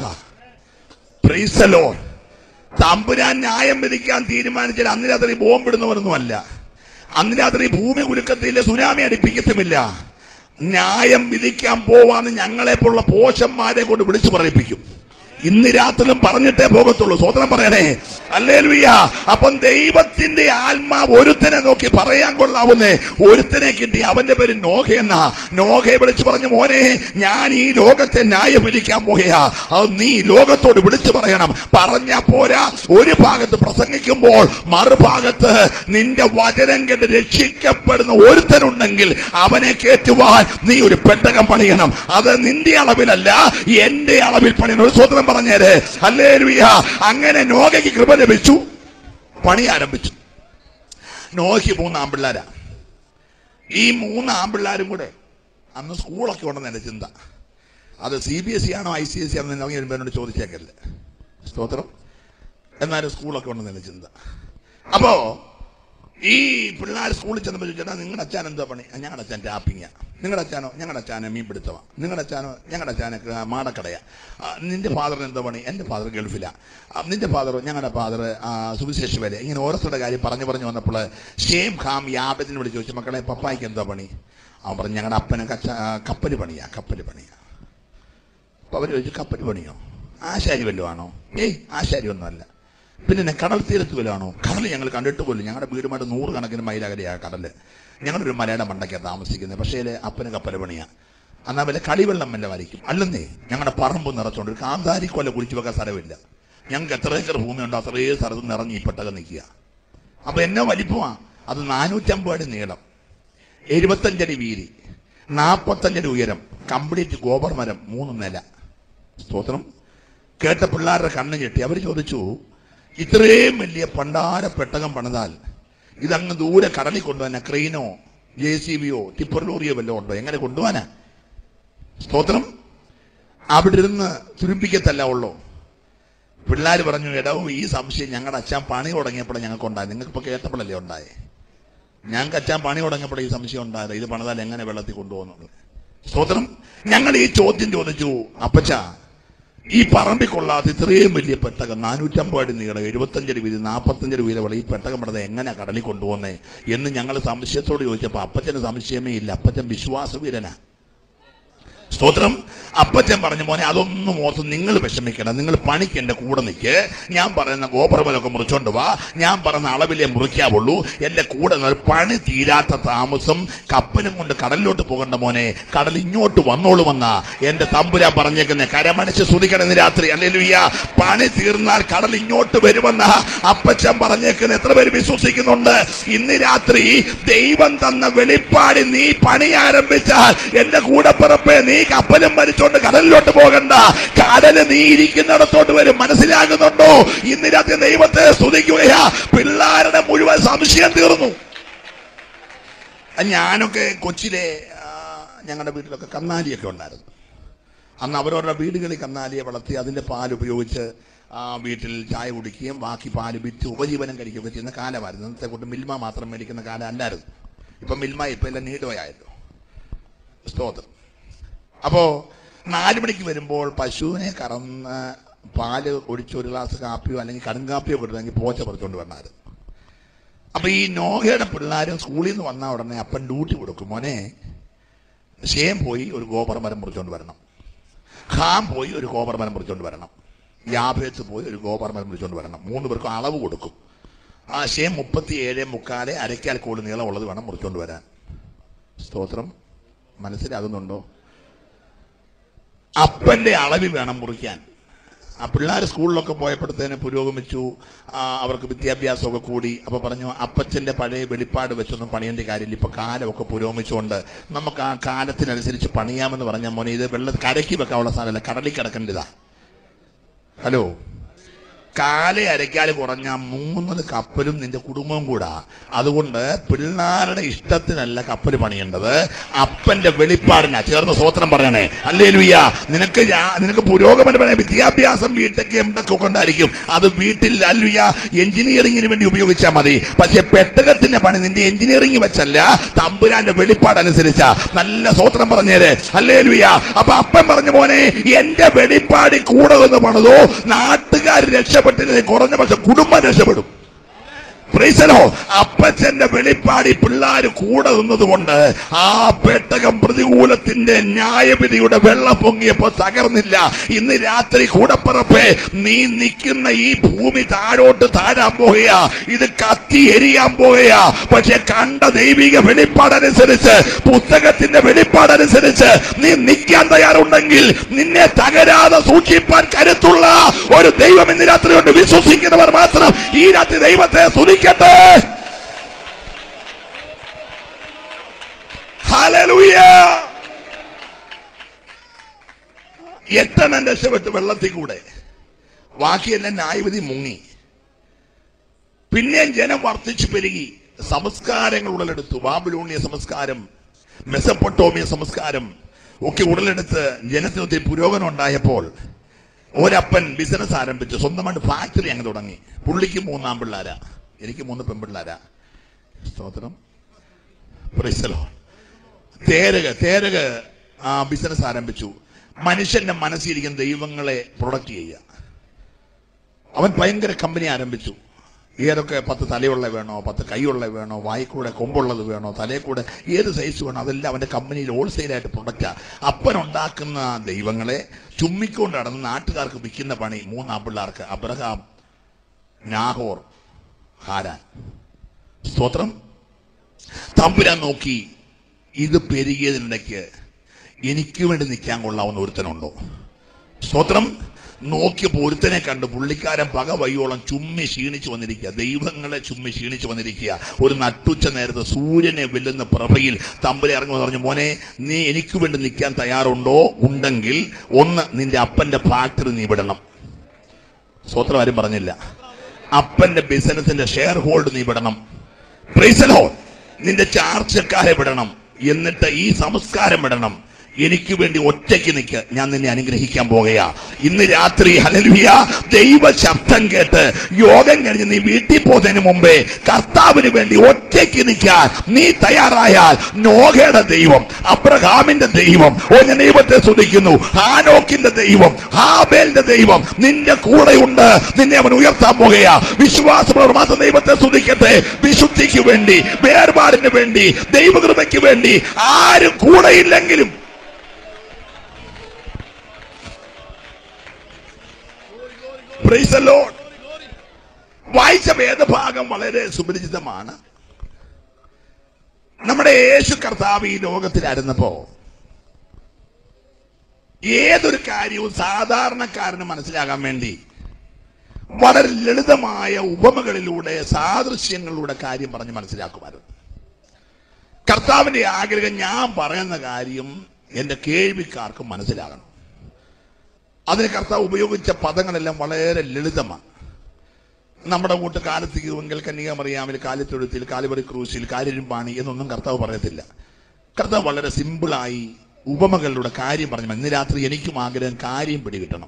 പ്രീസലോ തമ്പുരാൻ ന്യായം വിധിക്കാൻ തീരുമാനിച്ചാൽ അന്ന് രാത്രി ബോംബിടുന്നവരൊന്നുമല്ല അന്ന് രാത്രി ഭൂമി കുലുക്കത്തില്ല സുനാമി അടിപ്പിക്കത്തുമില്ല ന്യായം വിധിക്കാൻ പോവാന്ന് ഞങ്ങളെപ്പോലുള്ള പോഷന്മാരെ കൊണ്ട് വിളിച്ചു പറയിപ്പിക്കും ഇന്ന് രാത്രിയിലും പറഞ്ഞിട്ടേ പോകത്തുള്ളൂ സ്വതന്ത്രം പറയണേ അല്ലേലുയ്യ അപ്പം ദൈവത്തിന്റെ ആത്മാവ് ഒരുത്തനെ നോക്കി പറയാൻ കൊള്ളാവുന്നേ ഒരുത്തനെ കിട്ടി അവന്റെ പേര് നോഹ എന്നാ നോഹയെ വിളിച്ചു പറഞ്ഞു മോനെ ഞാൻ ഈ ലോകത്തെ ന്യായം വിധിക്കാൻ പോകയാ അത് നീ ലോകത്തോട് വിളിച്ചു പറയണം പറഞ്ഞ പോരാ ഒരു ഭാഗത്ത് പ്രസംഗിക്കുമ്പോൾ മറുഭാഗത്ത് നിന്റെ വചനം കേട്ട് രക്ഷിക്കപ്പെടുന്ന ഒരുത്തനുണ്ടെങ്കിൽ അവനെ കയറ്റുവാൻ നീ ഒരു പെട്ടകം പണിയണം അത് നിന്റെ അളവിലല്ല എന്റെ അളവിൽ പണിയണം ഒരു സ്വതന്ത്രം പറഞ്ഞേര് അല്ലേ അങ്ങനെ നോകയ്ക്ക് കൃപ ലഭിച്ചു പണി ആരംഭിച്ചു നോഹയ്ക്ക് മൂന്ന് ആമ്പിള്ളാരാ ഈ മൂന്ന് ആമ്പിള്ളാരും കൂടെ അന്ന് സ്കൂളൊക്കെ ഉണ്ടെന്ന് എന്റെ ചിന്ത അത് സി ബി എസ് ഇ ആണോ ഐ സി എസ് സി ആണോ എന്ന് നോക്കി എന്നോട് ചോദിച്ചേക്കല്ലേ സ്തോത്രം എന്നാലും സ്കൂളൊക്കെ ഉണ്ടെന്ന് എന്റെ ചിന്ത അപ്പോ ഈ പിള്ളേർ സ്കൂളിൽ ചെന്നപ്പോൾ ചോദിച്ചാൽ നിങ്ങളുടെ അച്ഛൻ എന്താ പണി "ആ, ഞങ്ങളുടെ അച്ഛൻ ടാപ്പിങ്ങാ നിങ്ങളുടെ അച്ഛനോ ഞങ്ങളുടെ അച്ഛനെ മീൻ പിടുത്തവാ നിങ്ങളുടെ അച്ഛനോ ഞങ്ങളുടെ അച്ഛനെ മാടക്കടയാ "ആ, നിന്റെ ഫാദറിന് എന്താ പണി എൻ്റെ ഫാദർ ഗൾഫിലാ "ആ, നിന്റെ ഫാദറോ ഞങ്ങളുടെ ഫാദർ സുവിശേഷ വരെ ഇങ്ങനെ ഓരോരുത്തരുടെ കാര്യം പറഞ്ഞു പറഞ്ഞു വന്നപ്പോൾ ഷേം ഖാം യാബത്തിനെ വിളിച്ച് ചോദിച്ചു മക്കളെ പപ്പായ്ക്ക് എന്താ പണി അവൻ പറഞ്ഞു ഞങ്ങളുടെ അപ്പന് കച്ച കപ്പൽ പണിയാ കപ്പൽ പണിയാ അപ്പൊ അവർ ചോദിച്ചു കപ്പൽ പണിയോ ആശാരി വല്ലതും ആണോ ഏയ് ആശാരി ഒന്നുമല്ല പിന്നെ എന്നെ കടൽ തീരത്ത് വല്ലതാണോ കടൽ ഞങ്ങൾ കണ്ടിട്ട് പോലും ഞങ്ങളുടെ വീടുമായിട്ട് നൂറ് കണക്കിന് മൈലകലെയാ കടല് ഞങ്ങളൊരു മലയുടെ മണ്ടയ്ക്കാണ് താമസിക്കുന്നത് പക്ഷേ ഇതില് അപ്പന് കപ്പൽ പണിയാ എന്നാൽ വല്ല കളിവെള്ളം വല്ല വരയ്ക്കും അല്ലെന്നേ ഞങ്ങളുടെ പറമ്പ് നിറച്ചോണ്ട് ഒരു കാന്താരി കൊല്ല കുഴിച്ചു വെക്കാൻ സ്ഥലമില്ല ഞങ്ങൾക്ക് എത്ര ഏക്കർ ഭൂമിയുണ്ടോ അത്രയും സ്ഥലത്ത് നിറഞ്ഞ് ഈ പെട്ടകം നിൽക്കുക അപ്പൊ എന്നെ വലിപ്പമാ അത് നാനൂറ്റമ്പത് അടി നീളം എഴുപത്തഞ്ചടി വീതി നാൽപ്പത്തഞ്ചടി ഉയരം കംപ്ലീറ്റ് ഗോബർ മരം മൂന്ന് നില സ്തോത്രം കേട്ട പിള്ളേരുടെ കണ്ണ് ഞെട്ടി അവർ ചോദിച്ചു ഇത്രയും വലിയ പണ്ടാര പെട്ടകം പണിതാൽ ഇതങ്ങ് ദൂരെ കടലിൽ കൊണ്ടുപോകാനാ ക്രെയിനോ ജെ സി ബിയോ ടിപ്പർ ലോറിയോ വല്ലതും ഉണ്ടോ എങ്ങനെ കൊണ്ടുപോകാനാ സ്തോത്രം അവിടെ ഇരുന്ന് തുരുമ്പിക്കത്തല്ല ഉള്ളൂ പിള്ളേർ പറഞ്ഞു എടവും ഈ സംശയം ഞങ്ങളുടെ അച്ഛൻ പണി തുടങ്ങിയപ്പോഴേ ഞങ്ങൾക്ക് ഉണ്ടായത് നിങ്ങൾക്ക് ഇപ്പൊ കേട്ടപ്പോഴല്ലേ ഉണ്ടായേ ഞങ്ങൾക്ക് അച്ഛൻ പണി തുടങ്ങിയപ്പോഴേ ഈ സംശയം ഉണ്ടായത് ഇത് പണിതാൽ എങ്ങനെ വെള്ളത്തിൽ കൊണ്ടുപോകുന്നുള്ളത് സ്തോത്രം ഞങ്ങൾ ഈ ചോദ്യം ചോദിച്ചു അപ്പച്ച ഈ പറമ്പിൽ കൊള്ളാത്ത ഇത്രയും വലിയ പെട്ടകം നാനൂറ്റമ്പത് അടി നീളം എഴുപത്തഞ്ചടി വീതി നാൽപ്പത്തഞ്ചടി വീതമുള്ള ഈ പെട്ടകം പണിത് എങ്ങനെ കടലിൽ കൊണ്ടുപോകുന്നേ എന്ന് ഞങ്ങൾ സംശയത്തോട് ചോദിച്ചപ്പോൾ അപ്പച്ചന് സംശയമേ ഇല്ല അപ്പച്ചൻ വിശ്വാസവീരനാ സ്തോത്രം അപ്പച്ചൻ പറഞ്ഞു മോനെ അതൊന്നും ഓർത്ത് നിങ്ങൾ വിഷമിക്കണം നിങ്ങൾ പണിക്ക് എന്റെ കൂടെ നിൽക്ക് ഞാൻ പറയുന്ന ഗോപുരമലൊക്കെ മുറിച്ചോണ്ട് വാ ഞാൻ പറയുന്ന അളവിലേ മുറിക്കാവുള്ളൂ എന്റെ കൂടെ നിന്ന് പണി തീരാത്ത താമസം കപ്പലും കൊണ്ട് കടലിലോട്ട് പോകണ്ട മോനെ കടൽ ഇങ്ങോട്ട് വന്നോളൂ വന്ന എന്റെ തമ്പുരാൻ പറഞ്ഞേക്കുന്ന കരമണിച്ച് സ്തുതിക്കണം ഇന്ന് രാത്രി അല്ലെലുയ്യ പണി തീർന്നാൽ കടൽ ഇങ്ങോട്ട് വരുമെന്ന അപ്പച്ചൻ പറഞ്ഞേക്കുന്ന എത്ര പേര് വിശ്വസിക്കുന്നുണ്ട് ഇന്ന് രാത്രി ദൈവം തന്ന വെളിപ്പാടി നീ പണി ആരംഭിച്ചാൽ എന്റെ കൂടപ്പിറപ്പെ നീ കപ്പലും മരിച്ചോണ്ട് കടലിലോട്ട് പോകണ്ട കടല് നീ ഇരിക്കുന്നിടത്തോട്ട് വരും മനസ്സിലാകുന്നുണ്ടോ ഇന്ന് രാത്രി ദൈവത്തെ സ്തുതിക്കുകയാ പിള്ളാരുടെ മുഴുവൻ സംശയം തീർന്നു ഞാനൊക്കെ കൊച്ചിലെ ആ, ഞങ്ങളുടെ വീട്ടിലൊക്കെ കന്നാലിയൊക്കെ ഉണ്ടായിരുന്നു അന്ന് അവരവരുടെ വീടുകളിൽ കന്നാലിയെ വളർത്തി അതിന്റെ പാൽ ഉപയോഗിച്ച് ആ വീട്ടിൽ ചായ കുടിക്കുകയും ബാക്കി പാല് വിറ്റ് ഉപജീവനം കഴിക്കുകയൊക്കെ ചെയ്യുന്ന കാലമായിരുന്നു ഇന്നത്തെ കൊണ്ട് മിൽമ മാത്രം മേടിക്കുന്ന കാലം അല്ലായിരുന്നു ഇപ്പം മിൽമ ഇപ്പം എല്ലാം നീടുകയായല്ലോ സ്തോത്രം അപ്പോ നാല് മണിക്ക് വരുമ്പോൾ പശുവിനെ കറന്ന് പാല് ഒഴിച്ച് ഒരു ഗ്ലാസ് കാപ്പിയോ അല്ലെങ്കിൽ കടുങ്കാപ്പിയോ കൊടുത്തെങ്കിൽ പോച്ച പറിച്ചുകൊണ്ട് വരണമായിരുന്നു അപ്പൊ ഈ നോഹയുടെ പിള്ളേരും സ്കൂളിൽ നിന്ന് വന്ന ഉടനെ അപ്പൻ ഡ്യൂട്ടി കൊടുക്കും മോനെ ഷേം പോയി ഒരു ഗോപർ മരം മുറിച്ചുകൊണ്ട് വരണം ഹാം പോയി ഒരു ഗോപർ മരം മുറിച്ചുകൊണ്ട് വരണം യാഭേത്ത് പോയി ഒരു ഗോപർ മരം മുറിച്ചുകൊണ്ട് വരണം മൂന്ന് പേർക്കും അളവ് കൊടുക്കും ആ ഷേം മുപ്പത്തി ഏഴ് മുക്കാല് അരക്കാൽ കൂടുതൽ നീളമുള്ളത് വേണം മുറിച്ചുകൊണ്ട് വരാൻ സ്തോത്രം മനസ്സിലാകുന്നുണ്ടോ അപ്പന്റെ അളവിൽ വേണം മുറിക്കാൻ ആ പിള്ളേർ സ്കൂളിലൊക്കെ പോയപ്പോഴത്തേന് പുരോഗമിച്ചു ആ, അവർക്ക് വിദ്യാഭ്യാസമൊക്കെ കൂടി അപ്പൊ പറഞ്ഞു അപ്പച്ചന്റെ പഴയ വെളിപ്പാട് വെച്ചൊന്നും പണിയേണ്ട കാര്യമില്ല ഇപ്പൊ കാലമൊക്കെ പുരോഗമിച്ചുകൊണ്ട് നമുക്ക് ആ കാലത്തിനനുസരിച്ച് പണിയാമെന്ന് പറഞ്ഞ മോനെ ഇത് വെള്ള കരയ്ക്ക് വെക്കാനുള്ള സാധനമല്ല കടലിൽ കിടക്കേണ്ടതാ ഹലോ കാല അരക്കാല് കുറഞ്ഞ മൂന്ന് കപ്പലും നിന്റെ കുടുംബവും കൂടാ അതുകൊണ്ട് പിള്ളാരുടെ ഇഷ്ടത്തിനല്ല കപ്പൽ പണിയേണ്ടത് അപ്പന്റെ വെളിപ്പാടിനാ ചേർന്ന് സ്വോത്രം പറയണേ അല്ലേ ലുയ്യ നിനക്ക് ഞാ- നിനക്ക് പുരോഗമന വിദ്യാഭ്യാസം വീട്ടൊക്കെ എന്തൊക്കെ കൊണ്ടായിരിക്കും അത് വീട്ടിൽ അല്ലുയ്യ എഞ്ചിനീയറിംഗിന് വേണ്ടി ഉപയോഗിച്ചാൽ മതി പക്ഷെ പെട്ടകത്തിന്റെ പണി നിന്റെ എഞ്ചിനീയറിംഗ് വെച്ചല്ല തമ്പുരാന്റെ വെളിപ്പാടനുസരിച്ചാ നല്ല സ്വോത്രം പറഞ്ഞേര് അല്ലേ ലുയ്യ അപ്പൊ അപ്പൻ പറഞ്ഞു മോനെ എന്റെ വെളിപ്പാടി കൂടെ നിന്ന് പണിതോ നാട്ടുകാർ രക്ഷപ്പെട്ടിരുന്നത് കുറഞ്ഞ പക്ഷെ കുടുംബം രക്ഷപ്പെടും പ്രൈസലോ അപ്പച്ചന്റെ വെളിപ്പാടി പിള്ളാര് കൂടെ നിന്നതുകൊണ്ട് ആ പെട്ടകം പ്രതികൂലത്തിന്റെ ന്യായവിധിയുടെ വെള്ളം പൊങ്ങിയപ്പോ തകർന്നില്ല ഇന്ന് രാത്രി കൂടപ്പറപ്പേ നീ നിൽക്കുന്ന ഈ ഭൂമി താഴോട്ട് താഴാൻ പോകുകയാ ഇത് കത്തി എരിയാൻ പോകുകയാ പക്ഷെ കണ്ട ദൈവിക വെളിപ്പാടനുസരിച്ച് പുസ്തകത്തിന്റെ വെളിപ്പാടനുസരിച്ച് നീ നിൽക്കാൻ തയ്യാറുണ്ടെങ്കിൽ നിന്നെ തകരാതെ സൂക്ഷിപ്പാൻ കരുത്തുള്ള ഒരു ദൈവം ഇന്ന് രാത്രി കൊണ്ട് വിശ്വസിക്കുന്നവർ മാത്രം ഈ രാത്രി ദൈവത്തെ സ്തുതിക്കട്ടെ ഹല്ലേലൂയ എട്ടെണ്ണം രക്ഷപ്പെട്ട് വെള്ളത്തിൽ കൂടെ ബാക്കിയെല്ലാം ന്യായവിധി മുങ്ങി പിന്നെയും ജനം വർദ്ധിച്ചു പെരുകി സംസ്കാരങ്ങൾ ഉടലെടുത്തു ബാബിലോണിയ സംസ്കാരം മെസപ്പൊട്ടോമിയ സംസ്കാരം ഒക്കെ ഉടലെടുത്ത് ജനത്തിന് ഒത്തിരി പുരോഗമനം ഉണ്ടായപ്പോൾ ഒരപ്പൻ ബിസിനസ് ആരംഭിച്ചു സ്വന്തമായിട്ട് ഫാക്ടറി അങ്ങ് തുടങ്ങി പുള്ളിക്ക് മൂന്നാം പിള്ളാരാ എനിക്ക് മൂന്ന് പെൺപിള്ളാരാ സ്തോത്രം Praise the Lord. തേരക തേരക ആ ബിസിനസ് ആരംഭിച്ചു മനുഷ്യന്റെ മനസ്സിലിരിക്കുന്ന ദൈവങ്ങളെ പ്രൊഡക്റ്റ് ചെയ്യുക അവൻ ഭയങ്കര കമ്പനി ആരംഭിച്ചു ഏതൊക്കെ പത്ത് തലയുള്ള വേണോ പത്ത് കൈയുള്ള വേണോ വായിക്കൂടെ കൊമ്പുള്ളത് വേണോ തലയിൽ കൂടെ ഏത് സൈസ് വേണോ അതെല്ലാം അവന്റെ കമ്പനിയിൽ ഹോൾസെയിലായിട്ട് പ്രൊഡക്റ്റാ അപ്പൻ ഉണ്ടാക്കുന്ന ദൈവങ്ങളെ ചുമ്മിക്കൊണ്ട് നടന്ന് നാട്ടുകാർക്ക് വിൽക്കുന്ന പണി മൂന്നാം പിള്ളേർക്ക് അബ്രഹാം നാഹോർ ഹാരാൻ സ്തോത്രം തമ്പുരാൻ നോക്കി ഇത് പെരുകിയതിനിടയ്ക്ക് എനിക്ക് വേണ്ടി നിൽക്കാൻ കൊള്ളാവുന്ന ഒരുത്തനുണ്ടോ സ്തോത്രം നോക്കിയപ്പോൾ ഒരുത്തനെ കണ്ട് പുള്ളിക്കാരൻ പക വയ്യോളം ചുമ്മി ക്ഷീണിച്ചു വന്നിരിക്കുക ദൈവങ്ങളെ ചുമ്മി ക്ഷീണിച്ചു വന്നിരിക്കുക ഒരു നട്ടുച്ച നേരത്ത് സൂര്യനെ വെല്ലുന്ന പ്രഭയിൽ തമ്പുരെ ഇറങ്ങി പറഞ്ഞു മോനെ നീ എനിക്ക് വേണ്ടി നിൽക്കാൻ തയ്യാറുണ്ടോ ഉണ്ടെങ്കിൽ ഒന്ന് നിന്റെ അപ്പന്റെ ഫാക്ടറി നീ വിടണം സ്വത്രം ആരും പറഞ്ഞില്ല അപ്പന്റെ ബിസിനസിന്റെ ഷെയർ ഹോൾഡ് നീ വിടണം പ്രൈസലോ നിന്റെ ചാർച്ചക്കാരെ വിടണം എന്നിട്ട് ഈ സംസ്കാരം വിടണം എനിക്ക് വേണ്ടി ഒറ്റയ്ക്ക് നിൽക്ക് ഞാൻ നിന്നെ അനുഗ്രഹിക്കാൻ പോകുകയാ ഇന്ന് രാത്രി ഹലലുയ ദൈവ ശബ്ദം കേട്ട് യോഗം കഴിഞ്ഞ് നീ വീട്ടിൽ പോകുന്നതിന് മുമ്പേ കർത്താവിന് വേണ്ടി ഒറ്റയ്ക്ക് നിൽക്കാൻ നീ തയ്യാറായാൽ നോഹയുടെ ദൈവം അബ്രഹാമിന്റെ ദൈവം ഓ ഞാൻ ദൈവത്തെ സ്തുതിക്കുന്നു ഹാനോക്കിന്റെ ദൈവം ഹാബേലിന്റെ ദൈവം നിന്റെ കൂടെയുണ്ട് നിന്നെ അവൻ ഉയർത്താൻ പോകുകയാ വിശ്വാസമുള്ളവർ മാത്രം ദൈവത്തെ സ്തുതിക്കട്ടെ വിശുദ്ധിക്ക് വേണ്ടി വേർപാടിന് വേണ്ടി ദൈവകൃപയ്ക്ക് വേണ്ടി ആരും കൂടെയില്ലെങ്കിലും Praise the Lord. വായിച്ച വേദഭാഗം വളരെ സുപരിചിതമാണ് നമ്മുടെ യേശു കർത്താവ് ഈ ലോകത്തിലായിരുന്നപ്പോ ഏതൊരു കാര്യവും സാധാരണക്കാരന് മനസ്സിലാകാൻ വേണ്ടി വളരെ ലളിതമായ ഉപമകളിലൂടെ സാദൃശ്യങ്ങളിലൂടെ കാര്യം പറഞ്ഞ് മനസ്സിലാക്കുമായിരുന്നു കർത്താവിന്റെ ആഗ്രഹം ഞാൻ പറയുന്ന കാര്യം എന്റെ കേൾവിക്കാർക്ക് മനസ്സിലാകണം അതിന് കർത്താവ് ഉപയോഗിച്ച പദങ്ങളെല്ലാം വളരെ ലളിതമാണ് നമ്മുടെ കൂട്ട് കാലത്തിക്കുമെങ്കിൽ കന്യാമറിയാമിൽ കാലിത്തൊഴുത്തിൽ കാലുപറി ക്രൂശിൽ കാലിരുമ്പാണി എന്നൊന്നും കർത്താവ് പറയത്തില്ല കർത്താവ് വളരെ സിമ്പിളായി ഉപമകളിലൂടെ കാര്യം പറഞ്ഞു ഇന്ന് രാത്രി എനിക്കും ആഗ്രഹം കാര്യം പിടികിട്ടണം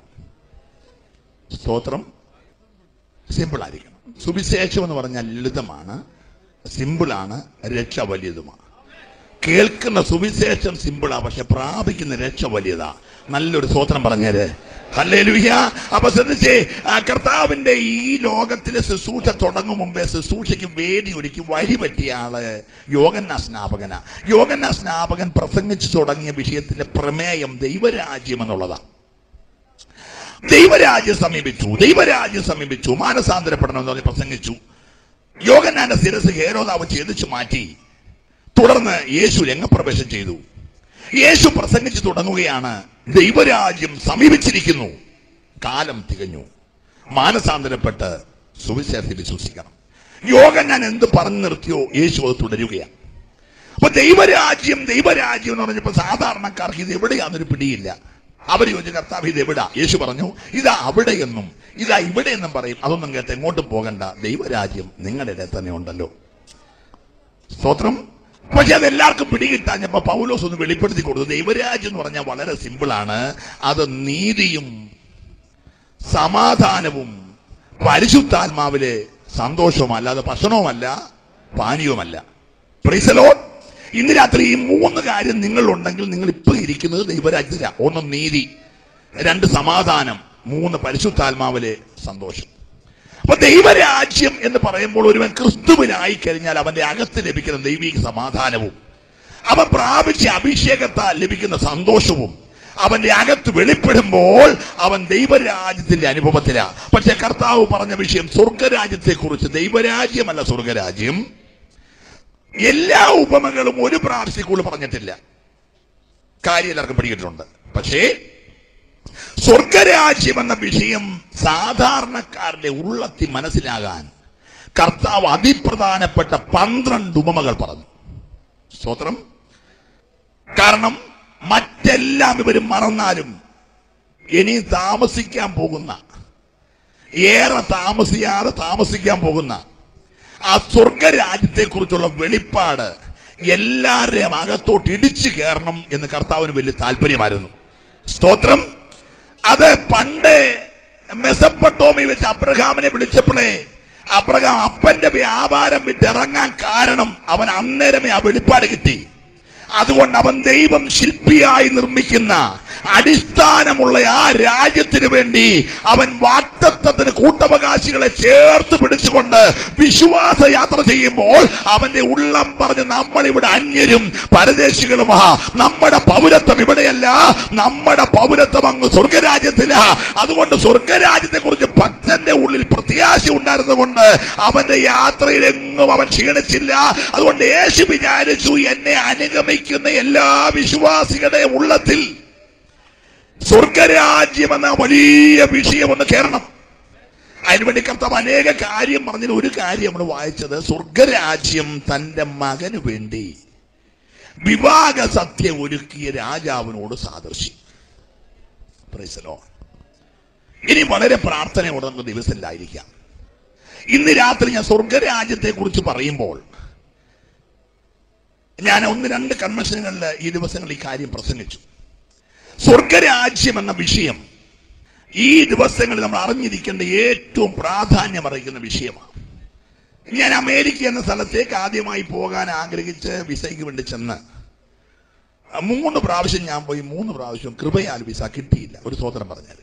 സ്തോത്രം സിമ്പിൾ ആയിരിക്കണം സുവിശേഷം എന്ന് പറഞ്ഞാൽ ലളിതമാണ് സിമ്പിളാണ് രക്ഷ വലിയതുമാണ് കേൾക്കുന്ന സുവിശേഷം സിമ്പിളാ പക്ഷെ പ്രാപിക്കുന്ന രക്ഷ വലിയതാ നല്ലൊരു സ്വോത്രം പറഞ്ഞേര് ഹല്ലേലൂയ അപ്പൊ ശ്രദ്ധിച്ചേ ആ കർത്താവിന്റെ ഈ ലോകത്തിലെ ശുശ്രൂഷ തുടങ്ങും മുമ്പേ ശുശ്രൂഷയ്ക്ക് വേദി ഒരുക്കി വഴി പറ്റിയ ആള് യോഗന്ന സ്നാപകന യോഗന്ന സ്നാപകൻ പ്രസംഗിച്ചു തുടങ്ങിയ വിഷയത്തിന്റെ പ്രമേയം ദൈവരാജ്യം എന്നുള്ളതാണ് ദൈവരാജ്യം സമീപിച്ചു ദൈവരാജ്യം സമീപിച്ചു മാനസാന്തരപ്പെടണം എന്ന് പറഞ്ഞ് പ്രസംഗിച്ചു യോഗന്നാന്റെ ശിരസ് ഹേരോദാവ് ഛേദിച്ചു മാറ്റി തുടർന്ന് യേശു രംഗപ്രവേശം ചെയ്തു യേശു പ്രസംഗിച്ചു തുടങ്ങുകയാണ് ദൈവരാജ്യം സമീപിച്ചിരിക്കുന്നു കാലം തികഞ്ഞു മാനസാന്തരപ്പെട്ട് സുവിശേഷത്തിൽ വിശ്വസിക്കണം യോഗം ഞാൻ എന്ത് പറഞ്ഞു നിർത്തിയോ യേശു അത് തുടരുകയാണ് അപ്പൊ ദൈവരാജ്യം ദൈവരാജ്യം എന്ന് പറഞ്ഞപ്പോ സാധാരണക്കാർക്ക് ഇത് എവിടെയാണെന്നൊരു പിടിയില്ല അവർ ചോദിച്ചു കർത്താവ് ഇത് എവിടാ യേശു പറഞ്ഞു ഇതാ അവിടെയെന്നും ഇതാ ഇവിടെ എന്നും പറയും അതൊന്നും കേട്ട് എങ്ങോട്ടും പോകണ്ട ദൈവരാജ്യം നിങ്ങളുടെ ഇടയിൽ തന്നെ ഉണ്ടല്ലോ സ്തോത്രം പക്ഷെ അത് എല്ലാവർക്കും പിടികിട്ടാഞ്ഞപ്പോ പൗലോസ് ഒന്ന് വെളിപ്പെടുത്തി കൊടുത്തു ദൈവരാജ്യം എന്ന് പറഞ്ഞാൽ വളരെ സിമ്പിളാണ് അത് നീതിയും സമാധാനവും പരിശുദ്ധാത്മാവിലെ സന്തോഷവും അല്ലാതെ ഭക്ഷണവുമല്ല പാനീയവുമല്ല പ്രീസലോ ഇന്ന് രാത്രി ഈ മൂന്ന് കാര്യം നിങ്ങളുണ്ടെങ്കിൽ നിങ്ങൾ ഇപ്പൊ ഇരിക്കുന്നത് ദൈവരാജ്യത്തില ഒന്ന് നീതി രണ്ട് സമാധാനം മൂന്ന് പരിശുദ്ധാത്മാവിലെ സന്തോഷം അപ്പൊ ദൈവരാജ്യം എന്ന് പറയുമ്പോൾ ഒരുവൻ ക്രിസ്തുവിനായി കഴിഞ്ഞാൽ അവന്റെ അകത്ത് ലഭിക്കുന്ന ദൈവിക സമാധാനവും അവൻ പ്രാപിച്ച അഭിഷേകത്താൽ ലഭിക്കുന്ന സന്തോഷവും അവന്റെ അകത്ത് വെളിപ്പെടുമ്പോൾ അവൻ ദൈവരാജ്യത്തിന്റെ അനുഭവത്തിലാ പക്ഷെ കർത്താവ് പറഞ്ഞ വിഷയം സ്വർഗരാജ്യത്തെ കുറിച്ച് ദൈവരാജ്യമല്ല സ്വർഗരാജ്യം എല്ലാ ഉപമകളും ഒരു പ്രാവശ്യം കൂടുതൽ പറഞ്ഞിട്ടില്ല കാര്യം എല്ലാവർക്കും പിടികിട്ടുണ്ട് പക്ഷേ സ്വർഗരാജ്യം എന്ന വിഷയം സാധാരണക്കാരുടെ ഉള്ളത്തി മനസ്സിലാകാൻ കർത്താവ് അതിപ്രധാനപ്പെട്ട പന്ത്രണ്ട് ഉപമകൾ പറഞ്ഞു സ്തോത്രം കാരണം മറ്റെല്ലാം ഇവർ മറന്നാലും ഇനി താമസിക്കാൻ പോകുന്ന ഏറെ താമസിയാതെ താമസിക്കാൻ പോകുന്ന ആ സ്വർഗരാജ്യത്തെ കുറിച്ചുള്ള വെളിപ്പാട് എല്ലാവരുടെയും അകത്തോട്ട് ഇടിച്ചു കയറണം എന്ന് കർത്താവിന് വലിയ താല്പര്യമായിരുന്നു സ്തോത്രം അത് പണ്ട് മെസപ്പട്ടോമി വെച്ച് അബ്രഹാമിനെ വിളിച്ചപ്പോഴേ അബ്രഹാം അപ്പന്റെ വ്യാപാരം വിട്ടിറങ്ങാൻ കാരണം അവൻ അന്നേരമേ ആ വെളിപ്പാട് കിട്ടി അതുകൊണ്ട് അവൻ ദൈവം ശില്പിയായി നിർമ്മിക്കുന്ന അടിസ്ഥാനമുള്ള ആ രാജ്യത്തിന് വേണ്ടി അവൻ വാക്തത്വത്തിന് കൂട്ടവകാശികളെ ചേർത്ത് പിടിച്ചുകൊണ്ട് വിശ്വാസ യാത്ര ചെയ്യുമ്പോൾ അവന്റെ ഉള്ളം പറഞ്ഞ് നമ്മൾ ഇവിടെ അന്യരും പരദേശികളുമാ നമ്മുടെ പൗരത്വം ഇവിടെയല്ല നമ്മുടെ പൗരത്വം അങ്ങ് സ്വർഗരാജ്യത്തിലാ അതുകൊണ്ട് സ്വർഗരാജ്യത്തെ കുറിച്ച് ഭക്തന്റെ ഉള്ളിൽ പ്രത്യാശ ഉണ്ടായിരുന്നുകൊണ്ട് അവന്റെ യാത്രയിൽ എങ്ങും അവൻ ക്ഷീണിച്ചില്ല അതുകൊണ്ട് യേശു വിചാരിച്ചു എന്നെ അനുഗമിക്കുന്ന എല്ലാ വിശ്വാസികളുടെ ഉള്ളത്തിൽ സ്വർഗരാജ്യം എന്ന വലിയ വിഷയം ഒന്ന് കയറണം അതിനുവേണ്ടി കർത്താവ് അനേക കാര്യം പറഞ്ഞതിൽ ഒരു കാര്യം നമ്മൾ വായിച്ചത് സ്വർഗരാജ്യം തന്റെ മകന് വേണ്ടി വിവാഹ സത്യം ഒരുക്കിയ രാജാവിനോട് സാദൃശ്യം Praise the Lord. ഇനി വളരെ പ്രാർത്ഥനയോടെ നമുക്ക് ദിവസത്തിലായിരിക്കാം ഇന്ന് രാത്രി ഞാൻ സ്വർഗരാജ്യത്തെ കുറിച്ച് പറയുമ്പോൾ ഞാൻ ഒന്ന് രണ്ട് കൺവെൻഷനുകളിൽ ഈ ദിവസങ്ങളിൽ ഈ കാര്യം പ്രസംഗിച്ചു സ്വർഗരാജ്യം എന്ന വിഷയം ഈ ദിവസങ്ങളിൽ നമ്മൾ അറിഞ്ഞിരിക്കേണ്ട ഏറ്റവും പ്രാധാന്യം അറിയിക്കുന്ന വിഷയമാണ് ഞാൻ അമേരിക്ക എന്ന സ്ഥലത്തേക്ക് ആദ്യമായി പോകാൻ ആഗ്രഹിച്ച് വിസയ്ക്ക് വേണ്ടി ചെന്ന് മൂന്ന് പ്രാവശ്യം ഞാൻ പോയി മൂന്ന് പ്രാവശ്യം കൃപയാൽ വിസ കിട്ടിയില്ല ഒരു സ്തോത്രം പറഞ്ഞാൽ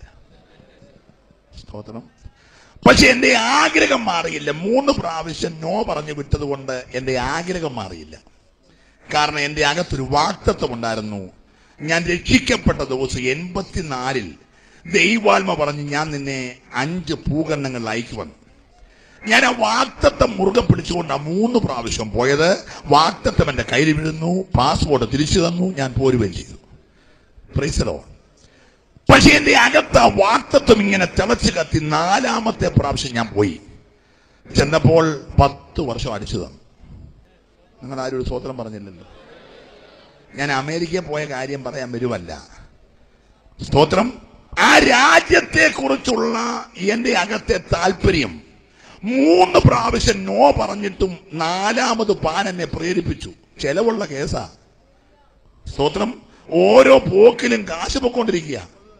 സ്തോത്രം പക്ഷെ എന്റെ ആഗ്രഹം മാറിയില്ല മൂന്ന് പ്രാവശ്യം നോ പറഞ്ഞു വിട്ടത് കൊണ്ട് എന്റെ ആഗ്രഹം മാറിയില്ല കാരണം എന്റെ അകത്തൊരു വാക്തത്വം ഉണ്ടായിരുന്നു ഞാൻ രക്ഷിക്കപ്പെട്ട ദിവസം എൺപത്തിനാലിൽ ദൈവാത്മ പറഞ്ഞ് ഞാൻ നിന്നെ അഞ്ച് ഭൂഖണ്ഡങ്ങളിൽ അയക്കുവന്നു ഞാൻ ആ വാക്തത്വം മുറുകെ പിടിച്ചുകൊണ്ട് ആ മൂന്ന് പ്രാവശ്യം പോയത് വാക്തത്വം എന്റെ കയ്യിൽ വീഴുന്നു പാസ്പോർട്ട് തിരിച്ചു തന്നു ഞാൻ പോരുകയും ചെയ്തു പ്രൈസലോ പക്ഷെ എന്റെ അകത്ത് ആ വാക്തത്വം ഇങ്ങനെ തിളച്ചു കത്തി നാലാമത്തെ പ്രാവശ്യം ഞാൻ പോയി ചെന്നപ്പോൾ പത്ത് വർഷം അടിച്ചു തന്നു നിങ്ങൾ ആരും ഒരു സ്വോത്രം പറഞ്ഞില്ലല്ലോ ഞാൻ അമേരിക്കയിൽ പോയ കാര്യം പറയാൻ വരുമല്ല സ്തോത്രം ആ രാജ്യത്തെ കുറിച്ചുള്ള എന്റെ അകത്തെ താല്പര്യം മൂന്ന് പ്രാവശ്യം നോ പറഞ്ഞിട്ടും നാലാമത് പാൻ എന്നെ പ്രേരിപ്പിച്ചു ചെലവുള്ള കേസാ സ്തോത്രം ഓരോ പോക്കിലും കാശ് പൊക്കോണ്ടിരിക്കുക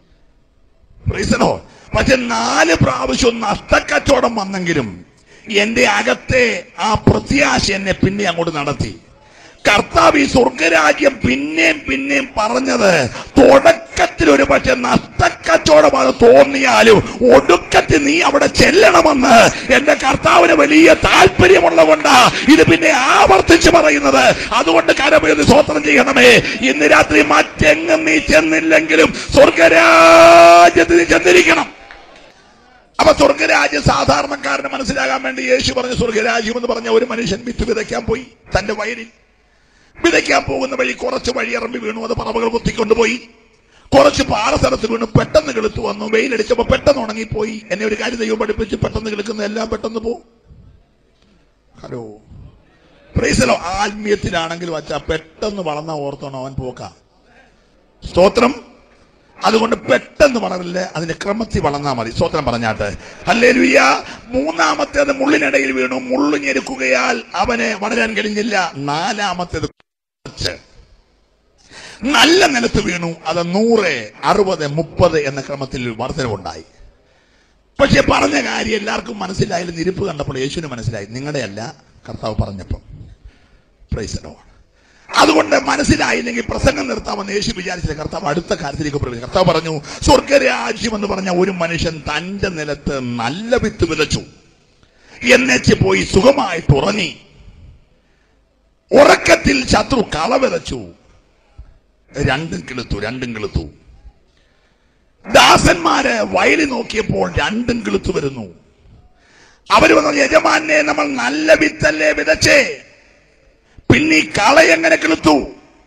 പ്രീസനോ പക്ഷെ നാല് പ്രാവശ്യം നഷ്ടക്കച്ചവടം വന്നെങ്കിലും എന്റെ അകത്തെ ആ പ്രത്യാശ എന്നെ പിന്നെ അങ്ങോട്ട് നടത്തി കർത്താവ് ഈ സ്വർഗരാജ്യം പിന്നെയും പിന്നെയും പറഞ്ഞത് തുടക്കത്തിൽ ഒരു പക്ഷെ നഷ്ടക്കച്ചവടമാണ് തോന്നിയാലും ഒടുക്കത്തിൽ നീ അവിടെ ചെല്ലണമെന്ന് എന്റെ കർത്താവിന് വലിയ താല്പര്യമുള്ളതുകൊണ്ടാ ഇത് പിന്നെ ആവർത്തിച്ച് പറയുന്നത് അതുകൊണ്ട് കരമേത് സ്വോത്രം ചെയ്യണമേ ഇന്ന് രാത്രി മറ്റെങ്ങും നീ ചെന്നില്ലെങ്കിലും സ്വർഗരാജ്യത്തിൽ നീ ചെന്നിരിക്കണം അപ്പൊ സ്വർഗരാജ്യം സാധാരണക്കാരന് മനസ്സിലാകാൻ വേണ്ടി യേശു പറഞ്ഞ സ്വർഗരാജ്യം എന്ന് പറഞ്ഞ ഒരു മനുഷ്യൻ വിത്ത് വിതയ്ക്കാൻ പോയി തന്റെ വയലിൽ വിതയ്ക്കാൻ പോകുന്ന വഴി കുറച്ച് വഴി ഇറമ്പി വീണു അത് പറവകൾ കുത്തിക്കൊണ്ടുപോയി കുറച്ച് പാറ സ്ഥലത്ത് വീണു പെട്ടെന്ന് കിളുത്തു വന്നു വെയിലടിച്ചപ്പോ പെട്ടെന്ന് ഉണങ്ങിപ്പോയി എന്നെ ഒരു കാര്യം ദൈവം പഠിപ്പിച്ച് പെട്ടെന്ന് കിളുക്കുന്ന എല്ലാം പെട്ടെന്ന് പോകും ഹലോ പ്രൈസലോ ആത്മീയത്തിലാണെങ്കിൽ വച്ചാ പെട്ടെന്ന് വളർന്ന ഓർത്തോണോ അവൻ പോക്ക സ്തോത്രം അതുകൊണ്ട് പെട്ടെന്ന് വളരില്ല അതിന്റെ ക്രമത്തിൽ വളർന്നാ മതി സ്തോത്രം പറഞ്ഞാട്ട് അല്ലേ ലുയ്യ മൂന്നാമത്തേത് മുള്ളിനിടയിൽ വീണു മുള്ളു ഞെരുക്കുകയാൽ അവന് വളരാൻ കഴിഞ്ഞില്ല നാലാമത്തേത് കുറച്ച് നല്ല നിലത്ത് വീണു അത് നൂറ് അറുപത് മുപ്പത് എന്ന ക്രമത്തിൽ വർധനവുണ്ടായി പക്ഷെ പറഞ്ഞ കാര്യം എല്ലാവർക്കും മനസ്സിലായാലും ഇരിപ്പ് കണ്ടപ്പോൾ യേശുവിന് മനസ്സിലായി നിങ്ങളുടെ അല്ല കർത്താവ് പറഞ്ഞപ്പോൾ പ്രൈസലോ അതുകൊണ്ട് മനസ്സിലായില്ലെങ്കിൽ പ്രസംഗം നിർത്താമെന്ന് യേശു വിചാരിച്ചില്ല കർത്താവ് അടുത്ത കാര്യത്തിലേക്ക് പ്രവേശിച്ചു കർത്താവ് പറഞ്ഞു സ്വർഗരാജ്യം എന്ന് പറഞ്ഞ ഒരു മനുഷ്യൻ തന്റെ നിലത്ത് നല്ല വിത്ത് വിതച്ചു എന്നുവെച്ച് പോയി സുഖമായിട്ട് ഉറങ്ങി ഉറക്കത്തിൽ ശത്രു കള വിതച്ചു രണ്ടും കിളുത്തു രണ്ടും കിളുത്തു ദാസന്മാര് വയലിൽ നോക്കിയപ്പോൾ രണ്ടും കിളുത്തു വരുന്നു അവര് പറഞ്ഞു യജമാനെ നമ്മൾ നല്ല വിത്തല്ലേ വിതച്ചേ പിന്നെ ഈ കള എങ്ങനെ കിളുത്തു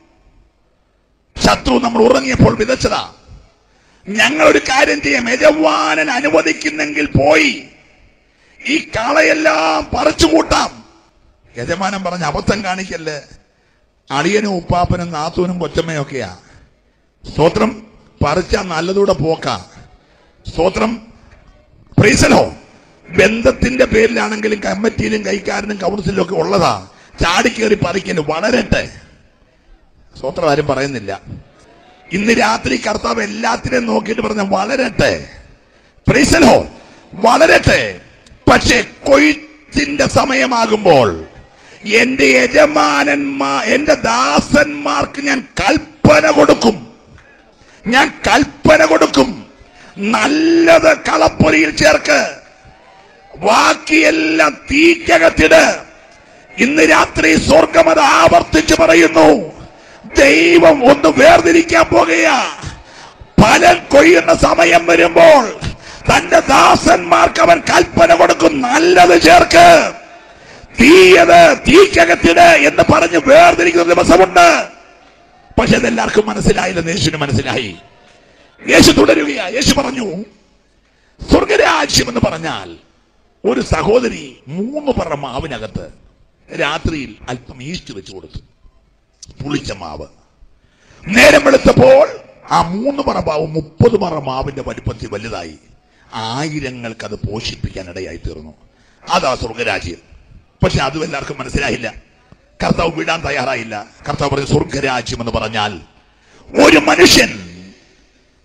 ശത്രു നമ്മൾ ഉറങ്ങിയപ്പോൾ വിതച്ചതാ ഞങ്ങൾ ഒരു കാര്യം ചെയ്യാം യജമാനൻ അനുവദിക്കുന്നെങ്കിൽ പോയി ഈ കളയെല്ലാം പറിച്ചു കൂട്ടാം യജമാനൻ പറഞ്ഞ അബദ്ധം കാണിക്കല്ലേ അളിയനും ഉപ്പാപ്പനും നാത്തൂനും കൊച്ചമ്മയും ഒക്കെയാ സ്തോത്രം പറിച്ച നല്ലതൂടെ പോക്ക സ്തോത്രം പ്രീസലോ ബന്ധത്തിന്റെ പേരിലാണെങ്കിലും കമ്മിറ്റിയിലും കൈക്കാരനും കൗൺസിലും ഒക്കെ ഉള്ളതാ ചാടിക്കേറി പറിക്കല് വളരട്ടെ സ്വത്രം ആരും പറയുന്നില്ല ഇന്ന് രാത്രി കർത്താവ് എല്ലാത്തിനെയും നോക്കിയിട്ട് പറഞ്ഞ വളരട്ടെ പ്രീസലോ വളരട്ടെ പക്ഷെ കൊയ്ത്തിന്റെ സമയമാകുമ്പോൾ എന്റെ യജമാനന്മാ എന്റെ ദാസന്മാർക്ക് ഞാൻ കൽപ്പന കൊടുക്കും ഞാൻ കൽപ്പന കൊടുക്കും നല്ലത് കളപ്പൊരിയിൽ ചേർക്ക് ബാക്കിയെല്ലാം തീക്കകത്തിട് ഇന്ന് രാത്രി സ്വർഗം അത് ആവർത്തിച്ച് പറയുന്നു ദൈവം ഒന്ന് വേർതിരിക്കാൻ പോകുകയാ ഫലം കൊയ്യുന്ന സമയം വരുമ്പോൾ തന്റെ ദാസന്മാർക്ക് അവൻ കൽപ്പന കൊടുക്കും നല്ലത് ചേർക്ക് തീയത് തീക്കകത്തിട് എന്ന് പറഞ്ഞ് വേർതിരിക്കുന്ന ദിവസമുണ്ട് പക്ഷെ അതെല്ലാവർക്കും മനസ്സിലായില്ല യേശുവിന് മനസ്സിലായി യേശു തുടരുകയാ യേശു പറഞ്ഞു സ്വർഗരാജ്യം എന്ന് പറഞ്ഞാൽ ഒരു സഹോദരി മൂന്ന് പറ മാവിനകത്ത് രാത്രിയിൽ അല്പം ഈസ്റ്റ് വെച്ച് കൊടുത്തു പുളിച്ച മാവ് നേരം വെളുത്തപ്പോൾ ആ മൂന്ന് പറ മാവ് മുപ്പത് പറ മാവിന്റെ വലിപ്പത്തിൽ വലുതായി ആയിരങ്ങൾക്ക് അത് പോഷിപ്പിക്കാൻ ഇടയായി തീർന്നു അതാ സ്വർഗരാജ്യം പക്ഷെ അതും എല്ലാവർക്കും മനസ്സിലായില്ല കർത്താവ് വിടാൻ തയ്യാറായില്ല കർത്താവ് പറഞ്ഞു സ്വർഗരാജ്യം എന്ന് പറഞ്ഞാൽ ഒരു മനുഷ്യൻ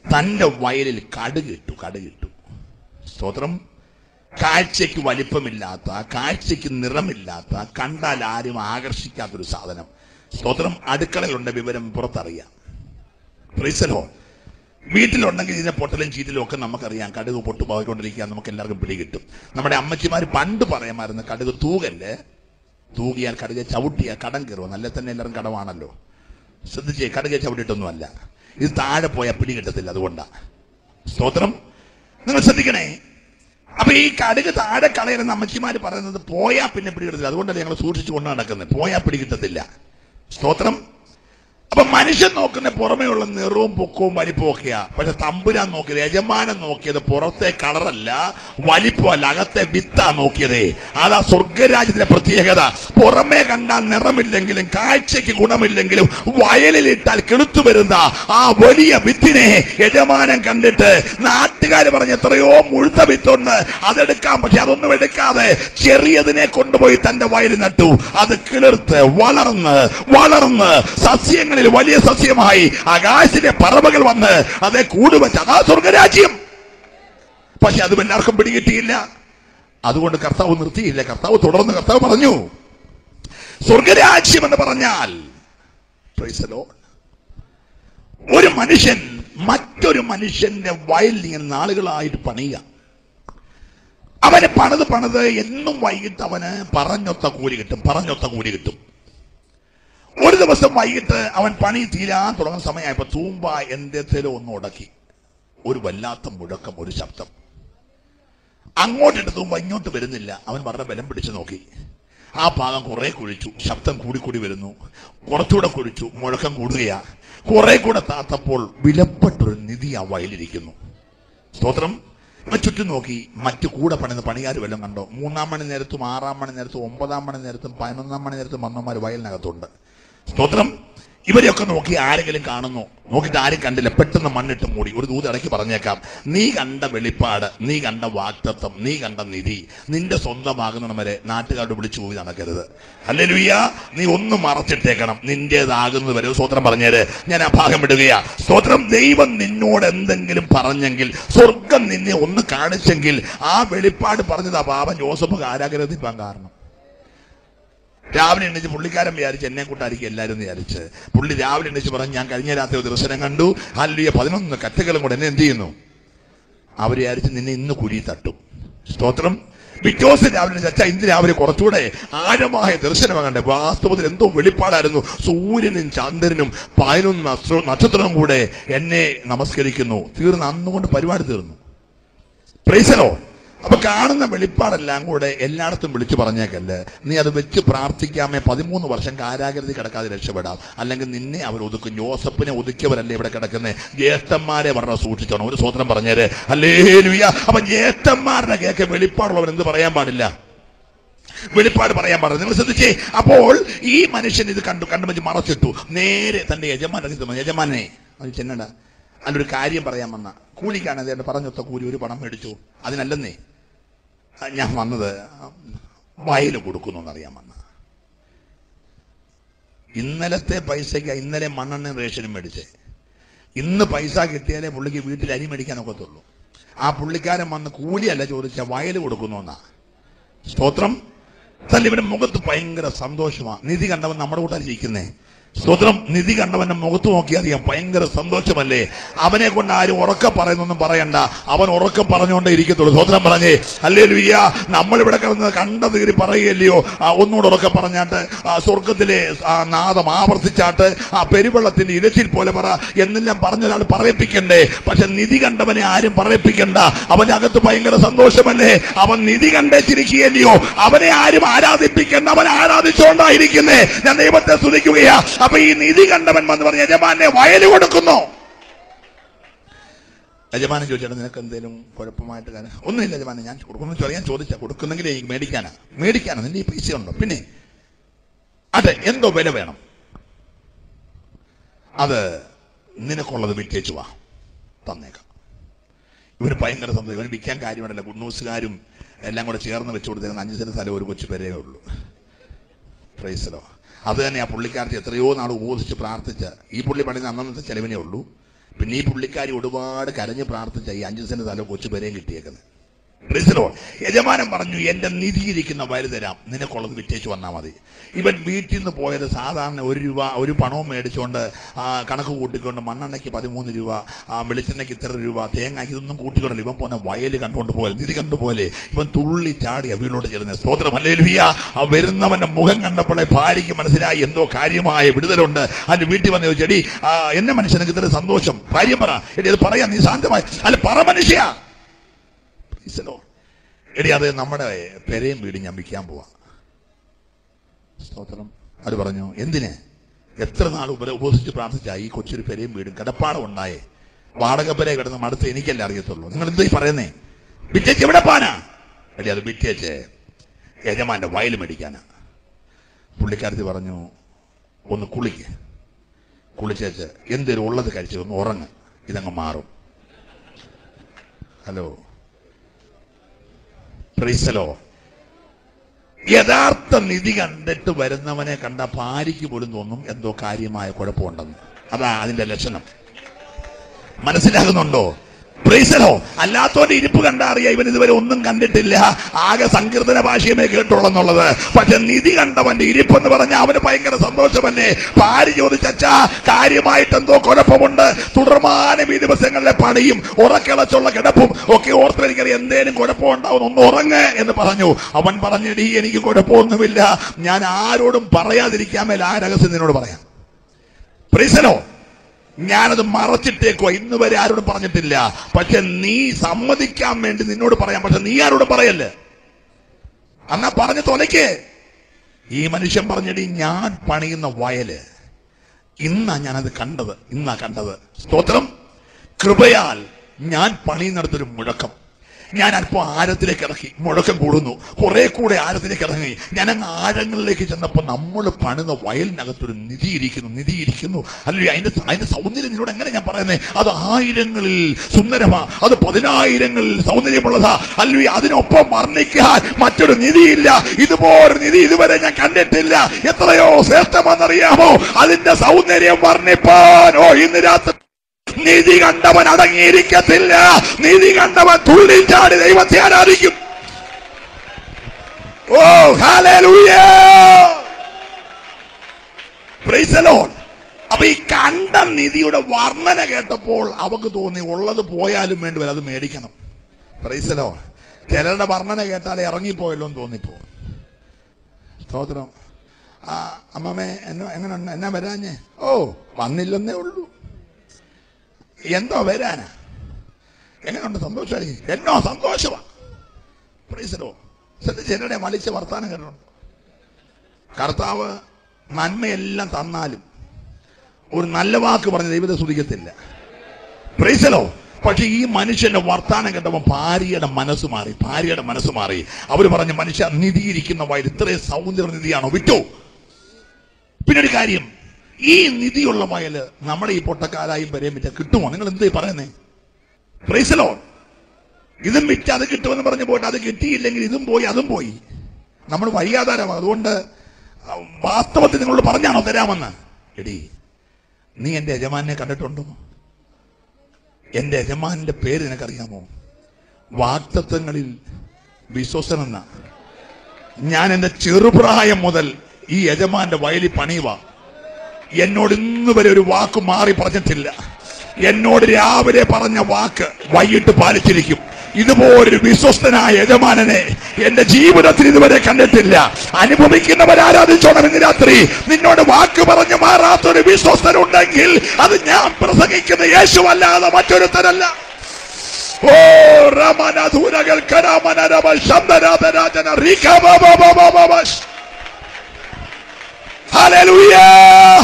തന്റെ വയലിൽ കടുകിട്ടു കടുകിട്ടു സ്തോത്രം കാഴ്ചയ്ക്ക് വലിപ്പമില്ലാത്ത കാഴ്ചയ്ക്ക് നിറമില്ലാത്ത കണ്ടാൽ ആരും ആകർഷിക്കാത്തൊരു സാധനം സ്തോത്രം അടുക്കളയിലുണ്ട് വിവരം പുറത്തറിയാം പ്രീസലോ വീട്ടിലുണ്ടെങ്കിൽ ഇതിന്റെ പൊട്ടലും ചീറ്റലും ഒക്കെ നമുക്കറിയാം കടുക് പൊട്ടു പോയിക്കൊണ്ടിരിക്കുക നമുക്ക് എല്ലാവർക്കും പിടികിട്ടും നമ്മുടെ അമ്മച്ചിമാർ പണ്ട് പറയാമായിരുന്നു കടുക് തൂകല്ലേ തൂകിയാൽ കടുക് ചവിട്ടിയാൽ കടം കയറുമോ നല്ല തന്നെ എല്ലാവരും കടമാണല്ലോ ശ്രദ്ധിച്ചേ കടുക് ചവിട്ടിയിട്ടൊന്നുമല്ല ഇത് താഴെ പോയാൽ പിടി കിട്ടത്തില്ല അതുകൊണ്ടാ സ്തോത്രം നിങ്ങൾ ശ്രദ്ധിക്കണേ അപ്പൊ ഈ കടുക് താഴെ കളയുന്ന അമ്മച്ചിമാര് പറയുന്നത് പോയാ പിന്നെ പിടി കിട്ടത്തില്ല അതുകൊണ്ടല്ലേ ഞങ്ങൾ സൂക്ഷിച്ചു കൊണ്ട് നടക്കുന്നത് പോയാ പിടി കിട്ടത്തില്ല സ്തോത്രം അപ്പൊ മനുഷ്യൻ നോക്കുന്ന പുറമേയുള്ള നിറവും പൊക്കവും വലിപ്പവും ഒക്കെയാ പക്ഷെ തമ്പുരാൻ നോക്കിയത് യജമാനൻ നോക്കിയത് പുറത്തെ കളറല്ല വലിപ്പമല്ല അകത്തെ വിത്താ നോക്കിയത് അതാ സ്വർഗരാജ്യത്തിന്റെ പ്രത്യേകത പുറമേ കണ്ടാൽ നിറമില്ലെങ്കിലും കാഴ്ചയ്ക്ക് ഗുണമില്ലെങ്കിലും വയലിലിട്ടാൽ കിളുത്തു വരുന്ന ആ വലിയ വിത്തിനെ യജമാനൻ കണ്ടിട്ട് നാട്ടുകാർ പറഞ്ഞ എത്രയോ മുഴുത്ത വിത്തുണ്ട് അതെടുക്കാം പക്ഷെ അതൊന്നും എടുക്കാതെ ചെറിയതിനെ കൊണ്ടുപോയി തന്റെ വയലിൽ നട്ടു അത് കിളിർത്ത് വളർന്ന് വളർന്ന് സസ്യങ്ങളിൽ വലിയ സസ്യമായി ആകാശിലെ പറവകൾ വന്ന് അതേ കൂടുവെച്ച് അതാ സ്വർഗരാജ്യം പക്ഷെ അതും എല്ലാവർക്കും പിടികിട്ടിയില്ല അതുകൊണ്ട് കർത്താവ് നിർത്തിയില്ല കർത്താവ് തുടർന്ന് കർത്താവ് പറഞ്ഞു സ്വർഗരാജ്യം എന്ന് പറഞ്ഞാൽ Praise the Lord. ഒരു മനുഷ്യൻ മറ്റൊരു മനുഷ്യന്റെ വയലിൽ ഇങ്ങനെ നാളുകളായിട്ട് പണിയുക അവന് പണിത് പണിത് എന്നും വൈകിട്ട് അവന് പറഞ്ഞൊത്ത കൂലി കിട്ടും പറഞ്ഞൊത്ത കൂലി കിട്ടും ഒരു ദിവസം വൈകിട്ട് അവൻ പണി തീരാൻ തുടങ്ങുന്ന സമയമായപ്പോ തൂമ്പ എന്തേലും ഒന്ന് ഉടക്കി ഒരു വല്ലാത്ത മുഴക്കം ഒരു ശബ്ദം അങ്ങോട്ടിട്ട് തൂമ്പ ഇങ്ങോട്ട് വരുന്നില്ല അവൻ വളരെ ബലം പിടിച്ചു നോക്കി ആ ഭാഗം കുറെ കുഴിച്ചു ശബ്ദം കൂടി കൂടി വരുന്നു കുറച്ചുകൂടെ കുഴിച്ചു മുഴക്കം കൂടുകയാ കുറെ കൂടെ താത്തപ്പോൾ വിലപ്പെട്ടൊരു നിധി ആ വയലിരിക്കുന്നു സ്തോത്രം ഇവൻ ചുറ്റും നോക്കി മറ്റു കൂടെ പണിയുന്ന പണിക്കാർ വല്ലതും കണ്ടോ മൂന്നാം മണി നേരത്തും ആറാം മണി നേരത്തും ഒമ്പതാം മണി നേരത്തും പതിനൊന്നാം മണി നേരത്തും വന്നമാർ വയലിനകത്തുണ്ട് സ്തോത്രം ഇവരെയൊക്കെ നോക്കി ആരെങ്കിലും കാണുന്നു നോക്കിയിട്ട് ആരും കണ്ടില്ല പെട്ടെന്ന് മണ്ണിട്ട് മൂടി ഒരു ദൂത് ഇടയ്ക്ക് പറഞ്ഞേക്കാം നീ കണ്ട വെളിപ്പാട് നീ കണ്ട വാക്തത്വം നീ കണ്ട നിധി നിന്റെ സ്വന്തമാകുന്ന വരെ നാട്ടുകാരോട് വിളിച്ചു പോയി നടക്കരുത് അല്ലേ ലുയ്യ നീ ഒന്ന് മറച്ചിട്ടേക്കണം നിന്റേതാകുന്നത് വരെ ഒരു സ്തോത്രം പറഞ്ഞേര് ഞാൻ ആ ഭാഗം വിടുകയാ സ്തോത്രം ദൈവം നിന്നോട് എന്തെങ്കിലും പറഞ്ഞെങ്കിൽ സ്വർഗം നിന്നെ ഒന്ന് കാണിച്ചെങ്കിൽ ആ വെളിപ്പാട് പറഞ്ഞതാ പാപം ജോസഫ് കാരാഗ്രഹത്തിപ്പാൻ കാരണം രാവിലെ എണ്ണിച്ച് പുള്ളിക്കാരൻ വിചാരിച്ച് എന്നെ കൂട്ടായിരിക്കും എല്ലാവരും എന്ന് വിചാരിച്ച് പുള്ളി രാവിലെ എണ്ണിച്ച് പറഞ്ഞു ഞാൻ കഴിഞ്ഞ രാത്രി ഒരു ദർശനം കണ്ടു അല്ലിയ പതിനൊന്ന് കറ്റകളും കൂടെ എന്നെ എന്ത് ചെയ്യുന്നു അവർ വിചാരിച്ച് നിന്നെ ഇന്ന് കുഴി തട്ടും സ്തോത്രം പിറ്റേ ദിവസം രാവിലെ ചച്ച ഇന്ന് രാവിലെ കുറച്ചുകൂടെ ആഴമായ ദർശനം കണ്ടേ വാസ്തവത്തിൽ എന്തോ വെളിപ്പാടായിരുന്നു സൂര്യനും ചന്ദ്രനും പതിനൊന്ന് നക്ഷ- നക്ഷത്രവും കൂടെ എന്നെ നമസ്കരിക്കുന്നു തീർന്ന് അന്നുകൊണ്ട് പരിപാടി തീർന്നു പ്രൈസലോ അപ്പൊ കാണുന്ന വെളിപ്പാടെല്ലാം കൂടെ എല്ലായിടത്തും വിളിച്ചു പറഞ്ഞേക്കല്ലേ നീ അത് വെച്ച് പ്രാർത്ഥിക്കാമേ പതിമൂന്ന് വർഷം കാരാഗ്രഹത്തിൽ കിടക്കാതെ രക്ഷപ്പെടാം അല്ലെങ്കിൽ നിന്നെ അവർ ഒതുക്കും ജോസഫിനെ ഒതുക്കിയവരല്ലേ ഇവിടെ കിടക്കുന്നത് ജ്യേഷ്ഠന്മാരെ പറഞ്ഞ സൂക്ഷിച്ചോണം ഒരു സ്വതന്ത്രം പറഞ്ഞേര് അല്ലേ ലുയ്യ അപ്പൊ ജ്യേഷ്ഠന്മാരുടെ കേക്ക് വെളിപ്പാടുള്ളവൻ എന്ത് പറയാൻ പാടില്ല വെളിപ്പാട് പറയാൻ പാടില്ല നിങ്ങൾ ശ്രദ്ധിച്ചേ അപ്പോൾ ഈ മനുഷ്യൻ ഇത് കണ്ടു കണ്ടു വെച്ച് മറച്ചിട്ടു നേരെ തന്റെ യജമാനെ യജമാനെ അത് ചെന്നട അല്ലൊരു കാര്യം പറയാൻ വന്ന കൂലിക്കാണ് അദ്ദേഹം പറഞ്ഞൊത്ത കൂലി ഒരു പണം മേടിച്ചു അതിനല്ലെന്നേ ആ, ഞാൻ വന്നത് വയൽ കൊടുക്കുന്നു എന്നറിയാൻ വന്ന ഇന്നലത്തെ പൈസയ്ക്ക് ഇന്നലെ മണ്ണെണ്ണ റേഷനും മേടിച്ചേ ഇന്ന് പൈസ കിട്ടിയാലേ പുള്ളിക്ക് വീട്ടിൽ അരി മേടിക്കാൻ ഒക്കത്തുള്ളൂ ആ പുള്ളിക്കാരൻ വന്ന് കൂലിയല്ല ചോദിച്ച വയൽ കൊടുക്കുന്നു എന്നാ സ്തോത്രം തല്ല ഇവന്റെ മുഖത്ത് ഭയങ്കര സന്തോഷമാണ് നിധി കണ്ടവൻ നമ്മുടെ കൂട്ടായിരിക്കുന്നേ സ്തോത്രം നിധി കണ്ടവന്റെ മുഖത്ത് നോക്കിയാൽ അറിയാം ഭയങ്കര സന്തോഷമല്ലേ അവനെ കൊണ്ട് ആരും ഉറക്ക പറയുന്നൊന്നും പറയണ്ട അവൻ ഉറക്കം പറഞ്ഞുകൊണ്ടേ ഇരിക്കത്തുള്ളൂ സ്തോത്രം പറഞ്ഞേ അല്ലേ ലുയ്യ നമ്മളിവിടെ കിടന്ന് കണ്ട തീരി പറയുകയല്ലയോ ആ, ഒന്നുകൂടെ ഉറക്കെ പറഞ്ഞാട്ട് ആ, സ്വർഗത്തിലെ ആ നാദം ആവർത്തിച്ചാട്ട് ആ പെരുവെള്ളത്തിന്റെ ഇരച്ചിൽ പോലെ പറ എന്നെല്ലാം പറഞ്ഞൊരാൾ പറയിപ്പിക്കണ്ടേ പക്ഷെ നിധി കണ്ടവനെ ആരും പറയിപ്പിക്കണ്ട അവന്റെ അകത്ത് ഭയങ്കര സന്തോഷമല്ലേ അവൻ നിധി കണ്ടേച്ചിരിക്കുകയല്ലയോ അവനെ ആരും ആരാധിപ്പിക്കണ്ട അവൻ ആരാധിച്ചുകൊണ്ടായിരിക്കുന്നേ ഞാൻ ദൈവത്തെ സ്തുതിക്കുകയാ അപ്പൊ ഈ നിധി കണ്ടവൻ വന്ന് പറഞ്ഞ യജമാനെ വയല് കൊടുക്കുന്നു യജമാനൻ ചോദിച്ചാൽ നിനക്ക് എന്തെങ്കിലും കുഴപ്പമായിട്ട് കാര്യം ഒന്നുമില്ല യജമാനൻ ഞാൻ കൊടുക്കുന്നു ചോദിച്ചാൽ ഞാൻ ചോദിച്ചാ കൊടുക്കുന്നെങ്കിൽ എനിക്ക് മേടിക്കാനാ മേടിക്കാനാ നിന്റെ ഈ പൈസ ഉണ്ടോ പിന്നെ അതെ എന്തോ വില വേണം അത് നിനക്കുള്ളത് വിറ്റേച്ചു വാ തന്നേക്കാം ഇവന് ഭയങ്കര സന്തോഷം ഇവന് വിൽക്കാൻ കാര്യമുണ്ടല്ലോ കുണ്ണൂസുകാരും എല്ലാം കൂടെ ചേർന്ന് വെച്ചു കൊടുത്തേക്കുന്ന അഞ്ച് സെന്റ് സ്ഥലം ഒരു കൊച്ചു പേരേ ഉള്ളൂ പ്രൈസലോ അത് തന്നെ ആ പുള്ളിക്കാരത്തി എത്രയോ നാൾ ഉപദേശിച്ച് പ്രാർത്ഥിച്ച ഈ പുള്ളി പണിയുന്ന അന്നത്തെ ചെലവിനേ ഉള്ളൂ പിന്നെ ഈ പുള്ളിക്കാരി ഒരുപാട് കരഞ്ഞ് പ്രാർത്ഥിച്ച ഈ അഞ്ചു സെന്റ് സ്ഥലം കൊച്ചു പേരെയും കിട്ടിയേക്കുന്നത് ക്രിസ്തോ യജമാനൻ പറഞ്ഞു എന്റെ നിധിയിരിക്കുന്ന വരി തരാം നിനക്കുള്ളത് വിറ്റേച്ച് വന്നാൽ മതി ഇവൻ വീട്ടിൽ നിന്ന് പോയത് സാധാരണ ഒരു രൂപ ഒരു പണവും മേടിച്ചുകൊണ്ട് ആ, കണക്ക് കൂട്ടിക്കൊണ്ട് മണ്ണെണ്ണയ്ക്ക് പതിമൂന്ന് രൂപ ആ, വെളിച്ചെണ്ണയ്ക്ക് ഇത്ര രൂപ തേങ്ങയ്ക്ക് ഇതൊന്നും കൂട്ടിക്കൊണ്ടല്ല ഇവൻ പോന്ന വയൽ കണ്ടുകൊണ്ട് പോലെ നിധി കണ്ടുപോലെ ഇവൻ തുള്ളി ചാടി വീട്ടിലോട്ട് ചെല്ലുന്നത് സ്തോത്രം അല്ലേലുയ്യ ആ വരുന്നവന്റെ മുഖം കണ്ടപ്പോഴേ ഭാര്യയ്ക്ക് മനസ്സിലായി എന്തോ കാര്യമായ വിടുതലുണ്ട് അതിന്റെ വീട്ടിൽ വന്ന് ചോദിച്ചെടി എന്നെ മനുഷ്യനക്ക് ഇത്ര സന്തോഷം ഭാര്യ പറ എടി അത് പറയാം നീ ശാന്തമായി അല്ല പറ മനുഷ്യ Praise the Lord. എടി അത് നമ്മുടെ പെരയും വീടും ഞാൻ വിൽക്കാൻ പോവാ സ്തോത്രം അത് പറഞ്ഞു എന്തിന് എത്ര നാൾ ഉപര ഉപസിച്ച് പ്രാർത്ഥിച്ച ഈ കൊച്ചൊരു പെരയും വീടും കിടപ്പാടം ഉണ്ടായേ വാടക പെര കിടന്ന് മടുത്ത് എനിക്കല്ലേ അറിയത്തുള്ളൂ നിങ്ങൾ എന്താ ഈ പറയുന്നേ വിറ്റേച്ച് എവിടെ പാനാ എടി അത് വിറ്റേച്ച് യജമാന്റെ വയൽ മേടിക്കാനാ പുള്ളിക്കാരത്തി പറഞ്ഞു ഒന്ന് കുളിക്ക് കുളിച്ചേച്ച് എന്തേലും ഉള്ളത് കഴിച്ച് ഒന്ന് ഉറങ്ങ് ഇതങ്ങ് മാറും ഹലോ പ്രീസലോ യഥാർത്ഥ നിധി കണ്ടിട്ട് വരുന്നവനെ കണ്ട ഭാര്യയ്ക്ക് പോലും തോന്നും എന്തോ കാര്യമായ കുഴപ്പമുണ്ടെന്ന് അതാ അതിന്റെ ലക്ഷണം മനസ്സിലാകുന്നുണ്ടോ പ്രീസലോ അല്ലാത്തവന്റെ ഇരിപ്പ് കണ്ടാ അറിയാം ഇവൻ ഇതുവരെ ഒന്നും കണ്ടിട്ടില്ല ആകെ സങ്കീർത്തന ഭാഷയമേ കേട്ടുള്ളെന്നുള്ളത് പക്ഷെ നിധി കണ്ടവന്റെ ഇരിപ്പ് എന്ന് പറഞ്ഞാൽ അവന് ഭയങ്കര സന്തോഷമല്ലേ ഭാര്യ ചോദിച്ചാ കാര്യമായിട്ട് എന്തോ കുഴപ്പമുണ്ട് തുടർമാനം ഈ ദിവസങ്ങളിലെ പണിയും ഉറക്കിളച്ചുള്ള കിടപ്പും ഒക്കെ ഓർത്ത് എനിക്കറിയാം എന്തേലും കുഴപ്പമുണ്ടാവും ഒന്ന് ഉറങ്ങ് എന്ന് പറഞ്ഞു അവൻ പറഞ്ഞിടി എനിക്ക് കുഴപ്പമൊന്നുമില്ല ഞാൻ ആരോടും പറയാതിരിക്കാൻ മേൽ ആ രഹസ്യം നിന്നോട് പറയാം പ്രീസലോ ഞാനത് മറച്ചിട്ടേക്കോ ഇന്ന് വരെ ആരോടും പറഞ്ഞിട്ടില്ല പക്ഷെ നീ സമ്മതിക്കാൻ വേണ്ടി നിന്നോട് പറയാം പക്ഷെ നീ ആരോടും പറയല്ലേ എന്നാ പറഞ്ഞു തൊലയ്ക്ക് ഈ മനുഷ്യൻ പറഞ്ഞടി ഞാൻ പണിയുന്ന വയല് ഇന്നാ ഞാനത് കണ്ടത് ഇന്നാ കണ്ടത് സ്തോത്രം കൃപയാൽ ഞാൻ പണിയുന്നിടത്തൊരു മുഴക്കം ഞാൻ അല്പം ആഴത്തിലേക്ക് ഇറക്കി മുഴക്കം കൂടുന്നു കുറെ കൂടെ ആഴത്തിലേക്ക് ഇറങ്ങി ഞാൻ അങ്ങ് ആഴങ്ങളിലേക്ക് ചെന്നപ്പോൾ നമ്മൾ പണിത വയലിനകത്തൊരു നിധി ഇരിക്കുന്നു നിധി ഇരിക്കുന്നു അല്ലെ അതിന്റെ അതിന്റെ സൗന്ദര്യം നിന്നോട് എങ്ങനെ ഞാൻ പറയുന്നത് അത് ആയിരങ്ങളിൽ സുന്ദരമാ അത് പതിനായിരങ്ങളിൽ സൗന്ദര്യമുള്ളതാ അല്ലെ അതിനൊപ്പം വർണ്ണിക്കാൻ മറ്റൊരു നിധിയില്ല ഇതുപോലൊരു നിധി ഇതുവരെ ഞാൻ കണ്ടിട്ടില്ല എത്രയോ ശ്രേഷ്ഠമെന്നറിയാമോ അതിന്റെ സൗന്ദര്യം വർണ്ണിപ്പാൻ ഓ ഇന്ന് രാത്രി നീതി കണ്ടവൻ അടങ്ങിയിരിക്കത്തില്ല നീതി കണ്ടവൻ തുള്ളിച്ചാടി ദൈവത്തെ ആരാധിക്കും oh hallelujah praise the lord അപ്പൊ ഈ കണ്ട നിധിയുടെ വർണ്ണന കേട്ടപ്പോൾ അവക്ക് തോന്നി ഉള്ളത് പോയാലും വേണ്ടി വരും അത് മേടിക്കണം പ്രൈസലോ ചിലരുടെ വർണ്ണന കേട്ടാൽ ഇറങ്ങിപ്പോയല്ലോ എന്ന് തോന്നിപ്പോ സ്തോത്രം ആ അമ്മമ്മേ എന്നെ എങ്ങനെ എന്നാ വരാഞ്ഞേ ഓ വന്നില്ലെന്നേ ഉള്ളൂ എന്തോ വരാനാ എങ്ങനെയുണ്ട് സന്തോഷമായി എന്നോ സന്തോഷമാ പ്രൈസലോ ചിലരുടെ മലിച്ച വർത്താനം കേട്ടിട്ടുണ്ട് കർത്താവ് നന്മയെല്ലാം തന്നാലും ഒരു നല്ല വാക്ക് പറഞ്ഞ് ദൈവത്തെ സ്തുതിക്കത്തില്ല പ്രൈസലോ പക്ഷെ ഈ മനുഷ്യന്റെ വർത്താനം കേട്ടപ്പോൾ ഭാര്യയുടെ മനസ്സ് മാറി ഭാര്യയുടെ മനസ്സ് മാറി അവർ പറഞ്ഞു മനുഷ്യ നിധിയിരിക്കുന്ന വയൽ ഇത്രയും സൗന്ദര്യ നിധിയാണോ വിറ്റോ പിന്നെ ഒരു കാര്യം ഈ നിധിയുള്ള വയല് നമ്മുടെ ഈ പൊട്ടക്കാലായും വരെയും വിറ്റ കിട്ടുമോ നിങ്ങൾ എന്തേ പറയുന്നേ പ്രൈസലോ ഇതും വിറ്റ് അത് കിട്ടുമെന്ന് പറഞ്ഞു പോയിട്ട് അത് കിട്ടിയില്ലെങ്കിൽ ഇതും പോയി അതും പോയി നമ്മൾ വയ്യാതാരമാണ് അതുകൊണ്ട് ആ, വാസ്തവത്തിൽ നിങ്ങളോട് പറഞ്ഞാണോ തരാമെന്ന് എടി നീ എന്റെ യജമാനെ കണ്ടിട്ടുണ്ടോ എന്റെ യജമാന്റെ പേര് നിനക്കറിയാമോ വാക്തത്വങ്ങളിൽ വിശ്വസനെന്ന ഞാൻ എന്റെ ചെറുപ്രായം മുതൽ ഈ യജമാന്റെ വയലിൽ പണിയുക എന്നോട് ഇന്ന് വരെ ഒരു വാക്ക് മാറി പറഞ്ഞിട്ടില്ല എന്നോട് രാവിലെ പറഞ്ഞ വാക്ക് വൈകിട്ട് പാലിച്ചിരിക്കും ഇതുപോലൊരു വിശ്വസ്തനായ യജമാനനെ എന്റെ ജീവിതത്തിൽ ഇതുവരെ കണ്ടിട്ടില്ല അനുഭവിക്കുന്നവർ ആരാധിച്ചോണം ഇന്ന് രാത്രി നിന്നോട് വാക്ക് പറഞ്ഞു മാറാത്തൊരു വിശ്വസ്തനുണ്ടെങ്കിൽ അത് ഞാൻ പ്രസംഗിക്കുന്ന യേശുവല്ലാതെ മറ്റൊരുത്തരല്ല ഓ രമനധൂരകൾ കരാമനരമ ശബ്ദരാധരാജന റീകബബബബബബശ്. Hallelujah.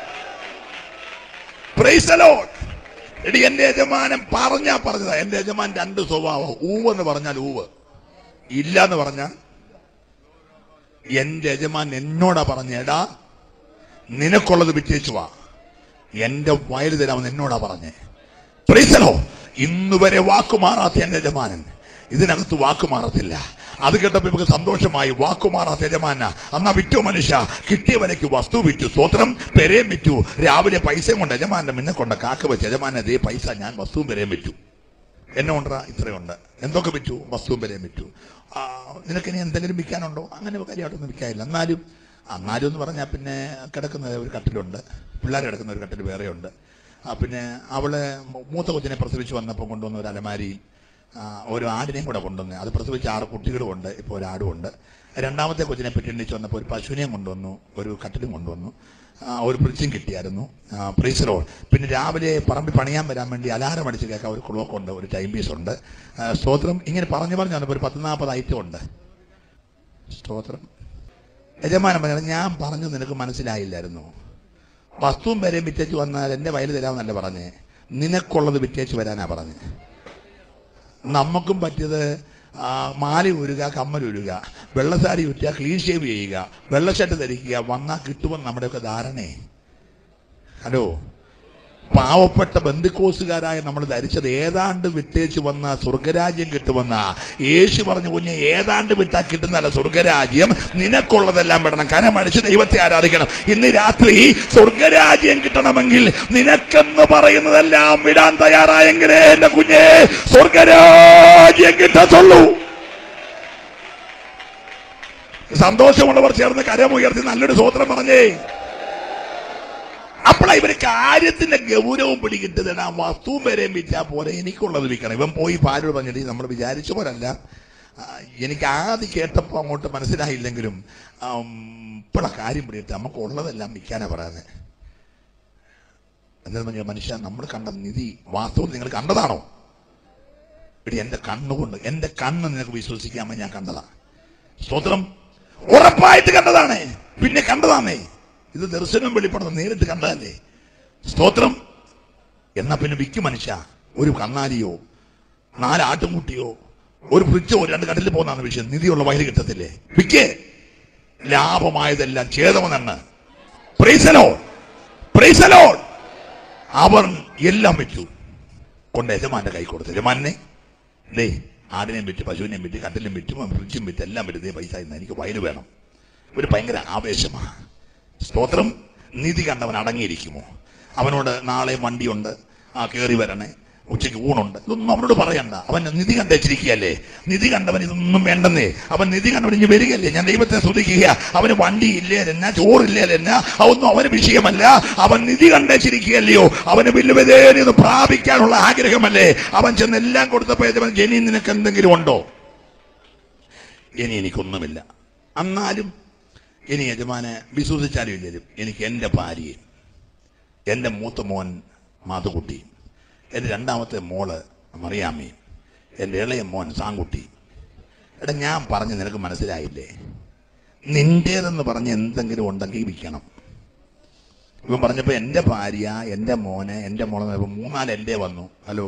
Praise the Lord. എടി എന്റെ യജമാനൻ പറഞ്ഞാ പറഞ്ഞതാ എന്റെ യജമാൻ രണ്ട് സ്വഭാവം ഊവ് എന്ന് പറഞ്ഞാൽ ഊവ് ഇല്ല എന്ന് പറഞ്ഞാൽ എന്റെ യജമാൻ എന്നോടാ പറഞ്ഞ എടാ നിനക്കുള്ളത് വിറ്റേച്ചു വാ എന്റെ വയല് തരാമെന്ന് എന്നോടാ പറഞ്ഞേ പ്രീസലോ ഇന്ന് വരെ വാക്കുമാറാത്ത എന്റെ യജമാനൻ ഇതിനകത്ത് വാക്കുമാറത്തില്ല അത് കേട്ടപ്പോ ഇവർക്ക് സന്തോഷമായി വാക്കുമാറാത്ത യജമാന അന്നാ വിറ്റു മനുഷ്യ കിട്ടിയ വിലയ്ക്ക് വസ്തു വിറ്റു സ്വത്രം പെരയും വിറ്റു രാവിലെ പൈസയും കൊണ്ട് യജമാന്റെ മുന്നെ കൊണ്ട് കാക്ക വെച്ച് യജമാന ദേ പൈസ ഞാൻ വസ്തുവും പെരയും വിറ്റു എന്നെ കൊണ്ടാ ഇത്രയുണ്ട് എന്തൊക്കെ വിറ്റു വസ്തുവും പെരയും വിറ്റു ആ, നിനക്ക് ഇനി എന്തെങ്കിലും വിൽക്കാനുണ്ടോ അങ്ങനെ കാര്യമായിട്ടൊന്നും വിൽക്കാനില്ല എന്നാലും എന്നാലും എന്ന് പറഞ്ഞാൽ പിന്നെ കിടക്കുന്ന ഒരു കട്ടിലുണ്ട് പിള്ളേർ കിടക്കുന്ന ഒരു കട്ടിൽ വേറെയുണ്ട് ആ, പിന്നെ അവള് മൂത്ത കൊച്ചിനെ പ്രസവിച്ച് വന്നപ്പോൾ കൊണ്ടുവന്ന ഒരു അലമാരിയിൽ ആ, ഒരു ആടിനെയും കൂടെ കൊണ്ടുവന്നു അത് പ്രസവിച്ച ആറ് കുട്ടികളുമുണ്ട് ഇപ്പോൾ ഒരു ആടുമുണ്ട് രണ്ടാമത്തെ കൊച്ചിനെ പറ്റി എണ്ണിച്ച് വന്നപ്പോൾ ഒരു പശുവിനെയും കൊണ്ടുവന്നു ഒരു കട്ടിലും കൊണ്ടുവന്നു ആ, ഒരു ഫ്രിഡ്ജും കിട്ടിയായിരുന്നു പ്രീസറോ പിന്നെ രാവിലെ പറമ്പിൽ പണിയാൻ വരാൻ വേണ്ടി അലാറം അടിച്ച് കേൾക്കാൻ ഒരു ക്ലോക്ക് ഉണ്ട് ഒരു ടൈം പീസ് ഉണ്ട് ആ, സ്തോത്രം ഇങ്ങനെ പറഞ്ഞു പറഞ്ഞു വന്നപ്പോൾ ഒരു പത്ത് നാൽപ്പത് ഐറ്റം ഉണ്ട് സ്തോത്രം യജമാനൻ പറഞ്ഞു ഞാൻ പറഞ്ഞു നിനക്ക് മനസ്സിലായില്ലായിരുന്നു വസ്തുവും വരെയും വിറ്റേച്ച് വന്നാൽ എൻ്റെ വയൽ തരാമെന്നല്ല പറഞ്ഞേ നിനക്കുള്ളത് വിറ്റേച്ച് വരാനാ പറഞ്ഞേ നമുക്കും പറ്റിയത് ആ, മാല ഉരുക കമ്മൽ ഉരുക വെള്ളസാരി ഉറ്റുക ക്ലീൻ ഷേവ് ചെയ്യുക വെള്ളഷർട്ട് ധരിക്കുക വന്നാൽ കിട്ടുമെന്ന് നമ്മുടെയൊക്കെ ധാരണേ ഹലോ പാവപ്പെട്ട ബന്ധുക്കോസുകാരായ നമ്മൾ ധരിച്ചത് ഏതാണ്ട് വിട്ടേച്ച് വന്ന സ്വർഗരാജ്യം കിട്ടുമെന്ന യേശു പറഞ്ഞു കുഞ്ഞെ ഏതാണ്ട് വിട്ടാ കിട്ടുന്നല്ല സ്വർഗരാജ്യം നിനക്കുള്ളതെല്ലാം വിടണം കരമടിച്ച് ദൈവത്തെ ആരാധിക്കണം ഇന്ന് രാത്രി സ്വർഗരാജ്യം കിട്ടണമെങ്കിൽ നിനക്കെന്ന് പറയുന്നതെല്ലാം വിടാൻ തയ്യാറായെങ്കിലേ എന്റെ കുഞ്ഞെ സ്വർഗരാജ്യം കിട്ടത്തുള്ളൂ സന്തോഷമുള്ളവർ ചേർന്ന് കരമുയർത്തി നല്ലൊരു സ്വോത്രം പറഞ്ഞേ അപ്പോഴാ ഇവര് കാര്യത്തിന്റെ ഗൗരവം പിടികിട്ടത് ആ വസ്തുവും വരെയും വിറ്റാ പോലെ എനിക്കുള്ളത് വിൽക്കണം ഇവൻ പോയി പാലോട് പറഞ്ഞിട്ട് നമ്മൾ വിചാരിച്ച പോലല്ല ആ, എനിക്ക് ആദ്യം കേട്ടപ്പോൾ അങ്ങോട്ട് മനസ്സിലായില്ലെങ്കിലും ഇപ്പോഴാ കാര്യം പിടിയിട്ട് നമുക്ക് ഉള്ളതെല്ലാം വിൽക്കാനാ പറയുന്നത് എന്താ പറഞ്ഞാൽ മനുഷ്യ നമ്മൾ കണ്ട നിധി വാസ്തവം നിങ്ങൾ കണ്ടതാണോ എടി എന്റെ കണ്ണുകൊണ്ട് എന്റെ കണ്ണ് നിനക്ക് വിശ്വസിക്കാമെന്ന് ഞാൻ കണ്ടതാ സ്തോത്രം ഉറപ്പായിട്ട് കണ്ടതാണ് പിന്നെ കണ്ടതാണേ ഇത് ദർശനം വെളിപ്പെടുന്നത് നേരിട്ട് കണ്ടതല്ലേ സ്തോത്രം എന്നാ പിന്നെ വിക്ക് മനുഷ്യ ഒരു കന്നാലിയോ നാല് ആട്ടുംകുട്ടിയോ ഒരു ഫ്രിഡ്ജോ രണ്ട് കടലിൽ പോകുന്നതാണ് വിഷയം നിധിയുള്ള വയല് കിട്ടത്തില്ലേ വിക്ക് ലാഭമായതെല്ലാം ഛേദമെന്നാണ് പ്രൈസലോ പ്രൈസലോ അവർ എല്ലാം വിറ്റു കൊണ്ട് യജമാന്റെ കൈ കൊടുത്തു യജമാനെ ദേ ആടിനെയും വിറ്റ് പശുവിനെയും വിറ്റ് കട്ടിലും വിറ്റും ഫ്രിഡ്ജും വിറ്റ് എല്ലാം വിറ്റ് ദേ പൈസ ഇന്ന് എനിക്ക് വയല് വേണം ഒരു ഭയങ്കര ആവേശമാ സ്തോത്രം നീതി കണ്ടവൻ അടങ്ങിയിരിക്കുമോ അവനോട് നാളെ വണ്ടിയുണ്ട് ആ കയറി വരണേ ഉച്ചയ്ക്ക് ഊണുണ്ട് ഇതൊന്നും അവനോട് പറയണ്ട അവൻ നിധി കണ്ടേച്ചിരിക്കുകയല്ലേ നിധി കണ്ടവൻ ഇതൊന്നും വേണ്ടെന്നേ അവൻ നിധി കണ്ടവൻ ഇനി വരികയല്ലേ ഞാൻ ദൈവത്തെ സ്തുതിക്കുക അവന് വണ്ടി ഇല്ലേ എന്നാ ചോറില്ലേ എന്നാ അതൊന്നും അവന് വിഷയമല്ല അവൻ നിധി കണ്ടേച്ചിരിക്കുകയല്ലയോ അവന് വില്ലുവതേന്ന് പ്രാപിക്കാനുള്ള ആഗ്രഹമല്ലേ അവൻ ചെന്ന് എല്ലാം കൊടുത്തപ്പോ യജമാനൻ, ജനി നിനക്ക് എന്തെങ്കിലും ഉണ്ടോ ഇനി എനിക്കൊന്നുമില്ല എന്നാലും ഇനി യജമാനെ വിശ്വസിച്ചാലും ഇല്ലേലും എനിക്ക് എൻ്റെ ഭാര്യയും എൻ്റെ മൂത്ത മോൻ മാതുകുട്ടി എൻ്റെ രണ്ടാമത്തെ മോള് മറിയാമ്മയും എൻ്റെ ഇളയ മോൻ സാങ്കുട്ടി എടാ ഞാൻ പറഞ്ഞ് നിനക്ക് മനസ്സിലായില്ലേ നിന്റേതെന്ന് പറഞ്ഞ് എന്തെങ്കിലും ഉണ്ടെങ്കിൽ വിൽക്കണം ഇവൻ പറഞ്ഞപ്പോൾ എൻ്റെ ഭാര്യ എൻ്റെ മോന് എൻ്റെ മോളെ നോക്കിയപ്പോൾ മൂന്നാല് എൻ്റെ വന്നു ഹലോ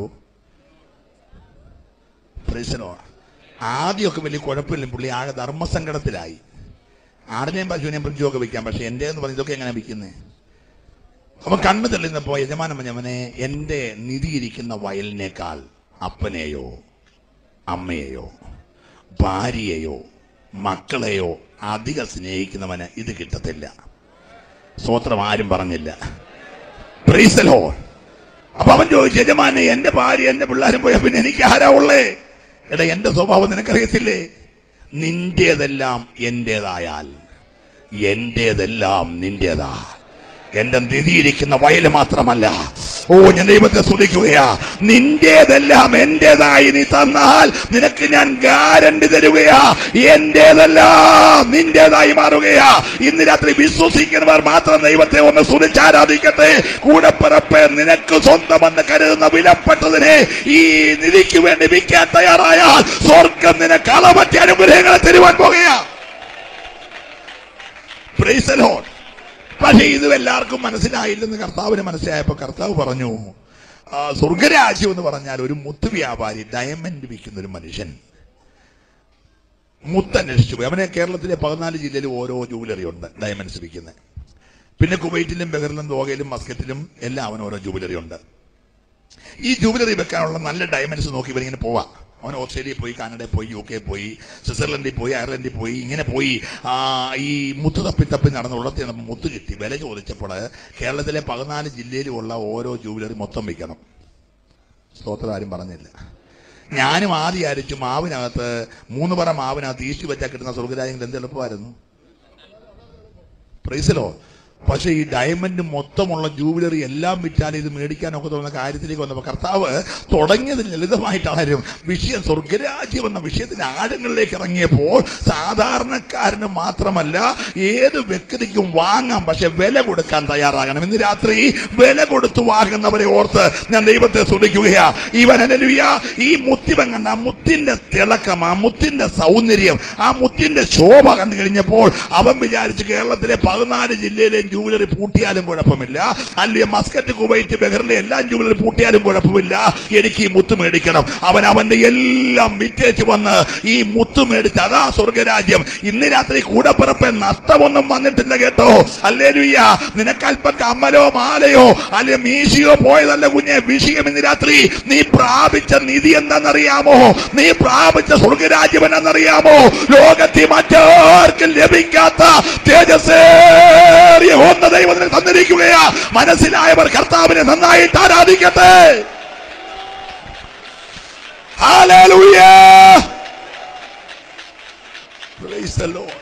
പ്രൈസലോ ആദ്യമൊക്കെ വലിയ കുഴപ്പമില്ല പുള്ളി ആകെ ധർമ്മസങ്കടത്തിലായി ആടിനെയും പശുവിനെയും ഫ്രിഡ്ജും ഒക്കെ വിൽക്കാം പക്ഷെ എൻ്റെ എന്ന് പറഞ്ഞ് ഇതൊക്കെ എങ്ങനെ വിൽക്കുന്നത് അപ്പൊ കണ്ണു തെളിഞ്ഞപ്പോ യജമാനം പറഞ്ഞവനെ എന്റെ നിധിയിരിക്കുന്ന വയലിനേക്കാൾ അപ്പനെയോ അമ്മയെയോ ഭാര്യയെയോ മക്കളെയോ അധികം സ്നേഹിക്കുന്നവന് ഇത് കിട്ടത്തില്ല സ്വത്രം ആരും പറഞ്ഞില്ല പ്രീസലോ അപ്പൊ അവൻ ചോദിച്ചു യജമാനെ എന്റെ ഭാര്യ എന്റെ പിള്ളേരും പോയാ പിന്നെ എനിക്ക് ആരാ ഉള്ളേ എടാ എന്റെ സ്വഭാവം നിനക്കറിയത്തില്ലേ നിന്റേതെല്ലാം എന്റേതായാൽ എന്റേതെല്ലാം നിന്റേതാ എന്റെ നിധിയിരിക്കുന്ന വയല് മാത്രമല്ല ഓ ഞാൻ ദൈവത്തെ സ്തുതിക്കുകയാ നിന്റേതെല്ലാം എന്റേതായി നീ തന്നാൽ നിനക്ക് ഞാൻ ഗ്യാരണ്ടി തരുകയാ എന്റേതെല്ലാം നിന്റേതായി മാറുകയാ ഇന്ന് രാത്രി വിശ്വസിക്കുന്നവർ മാത്രം ദൈവത്തെ ഒന്ന് സ്തുതിച്ചാരാധിക്കട്ടെ കൂടപ്പിറപ്പ് നിനക്ക് സ്വന്തമെന്ന് കരുതുന്ന വിലപ്പെട്ടതിനെ ഈ നിധിക്ക് വേണ്ടി വിൽക്കാൻ തയ്യാറായാൽ സ്വർഗം നിനക്ക് അളവറ്റ അനുഗ്രഹങ്ങളെ തരുവാൻ പോകുകയാ Praise the Lord. പക്ഷേ ഇത് എല്ലാവർക്കും മനസ്സിലായില്ലെന്ന് കർത്താവിന് മനസ്സിലായപ്പോൾ കർത്താവ് പറഞ്ഞു ആ, സ്വർഗരാജ്യം എന്ന് പറഞ്ഞാൽ ഒരു മുത്ത് വ്യാപാരി ഡയമണ്ട് വിൽക്കുന്ന ഒരു മനുഷ്യൻ മുത്ത് അന്വേഷിച്ചു പോയി അവനെ കേരളത്തിലെ പതിനാല് ജില്ലയിൽ ഓരോ ജൂവലറി ഉണ്ട് ഡയമണ്ട്സ് വിൽക്കുന്നത് പിന്നെ കുവൈറ്റിലും ബഹറിലും ദോഹയിലും മസ്കറ്റിലും എല്ലാം അവന് ഓരോ ജൂവലറി ഉണ്ട് ഈ ജൂവലറി വെക്കാനുള്ള നല്ല ഡയമണ്ട്സ് നോക്കി ഇവരിങ്ങനെ പോവാ അവൻ ഓസ്ട്രേലിയയിൽ പോയി കാനഡയിൽ പോയി യു കെ പോയി സ്വിറ്റ്സർലൻഡിൽ പോയി അയർലൻഡിൽ പോയി ഇങ്ങനെ പോയി ആ, ഈ മുത്ത് തപ്പി തപ്പി നടന്ന് ഉള്ളത്തിൽ നിന്ന് മുത്ത് കിട്ടി വില ചോദിച്ചപ്പോൾ കേരളത്തിലെ പതിനാല് ജില്ലയിലുമുള്ള ഓരോ ജൂബിലറി മൊത്തം വിൽക്കണം സ്തോത്രം ആരും പറഞ്ഞില്ല ഞാനും ആദ്യം ആയിരിച്ചു മാവിനകത്ത് മൂന്ന് പറ മാവിനകത്ത് ഈസ്റ്റ് വെച്ചാൽ കിട്ടുന്ന സ്വർഗരാജ്യങ്ങൾ എന്ത് എളുപ്പമായിരുന്നു പ്രൈസലോ പക്ഷെ ഈ ഡയമണ്ട് മൊത്തമുള്ള ജൂബിലറി എല്ലാം വിറ്റാൽ ഇത് മേടിക്കാനൊക്കെ തോന്നുന്ന കാര്യത്തിലേക്ക് വന്നപ്പോൾ കർത്താവ് തുടങ്ങിയത് ലളിതമായിട്ടാണെങ്കിലും വിഷയം സ്വർഗരാജ്യം എന്ന വിഷയത്തിന്റെ ആഴങ്ങളിലേക്ക് ഇറങ്ങിയപ്പോൾ സാധാരണക്കാരന് മാത്രമല്ല ഏത് വ്യക്തിക്കും വാങ്ങാം പക്ഷെ വില കൊടുക്കാൻ തയ്യാറാകണം ഇന്ന് രാത്രി വില കൊടുത്തു വാങ്ങുന്നവരെ ഓർത്ത് ഞാൻ ദൈവത്തെ സ്തുതിക്കുകയാ ഇവൻ ഹല്ലേലൂയ ഈ മുത്തിവൻ കണ്ട ആ മുത്തിന്റെ തിളക്കം ആ മുത്തിന്റെ സൗന്ദര്യം ആ മുത്തിന്റെ ശോഭ കണ്ടു കഴിഞ്ഞപ്പോൾ അവൻ വിചാരിച്ച് കേരളത്തിലെ പതിനാല് ജില്ലയിലെയും ജൂബിലറി പൂട്ടിയാലും കുഴപ്പമില്ല അല്ലെങ്കിൽ മസ്കറ്റ് കുവൈറ്റ് ബഹറിലെ എല്ലാം ജൂബിലറി പൂട്ടിയാലും കുഴപ്പമില്ല എനിക്ക് ഈ മുത്ത് മേടിക്കണം അവൻ അവന്റെ എല്ലാം വിറ്റേച്ച് വന്ന് ഈ മുത്ത് മേടിച്ച് അതാ സ്വർഗരാജ്യം ഇന്ന് രാത്രി കൂടപ്പിറപ്പ് നഷ്ടമൊന്നും വന്നിട്ടില്ല കേട്ടോ അല്ലേ നിനക്ക് അല്പം കമ്മലോ മാലയോ അല്ലെ മീശയോ പോയതല്ല കുഞ്ഞെ വിഷയം ഇന്ന് രാത്രി നീ പ്രാപിച്ച നിധി എന്താണെന്നറിയാമോ നീ പ്രാപിച്ച സ്വർഗരാജ്യം എന്നറിയാമോ ലോകത്തിൽ മറ്റാർക്കും ലഭിക്കാത്ത തേജസ്സേറിയ ഒന്ന് ദൈവത്തിന് തന്നിരിക്കുകയാ മനസ്സിലായവർ കർത്താവിനെ നന്നായിട്ട് ആരാധിക്കട്ടെ Hallelujah! Praise the Lord.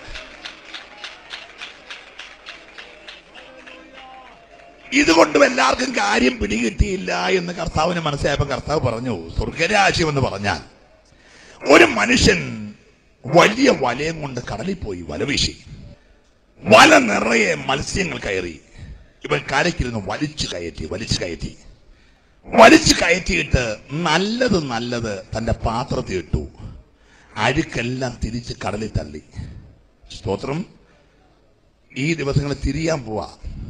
ഇതുകൊണ്ടും എല്ലാവർക്കും കാര്യം പിടികിട്ടിയില്ല എന്ന് കർത്താവിന് മനസ്സിലായപ്പോ കർത്താവ് പറഞ്ഞു സ്വർഗരാജ്യം എന്ന് പറഞ്ഞാൽ ഒരു മനുഷ്യൻ വലിയ വലയം കൊണ്ട് കടലിൽ പോയി വല വീശി വല നിറയെ മത്സ്യങ്ങൾ കയറി ഇവൻ കരയ്ക്കിരുന്ന് വലിച്ചു കയറ്റി വലിച്ചു കയറ്റി വലിച്ചു കയറ്റിയിട്ട് നല്ലത് നല്ലത് തന്റെ പാത്രത്തിൽ ഇട്ടു അഴുക്കെല്ലാം തിരിച്ച് കടലിൽ തള്ളി സ്തോത്രം ഈ ദിവസങ്ങളിൽ തിരിയാൻ പോവാ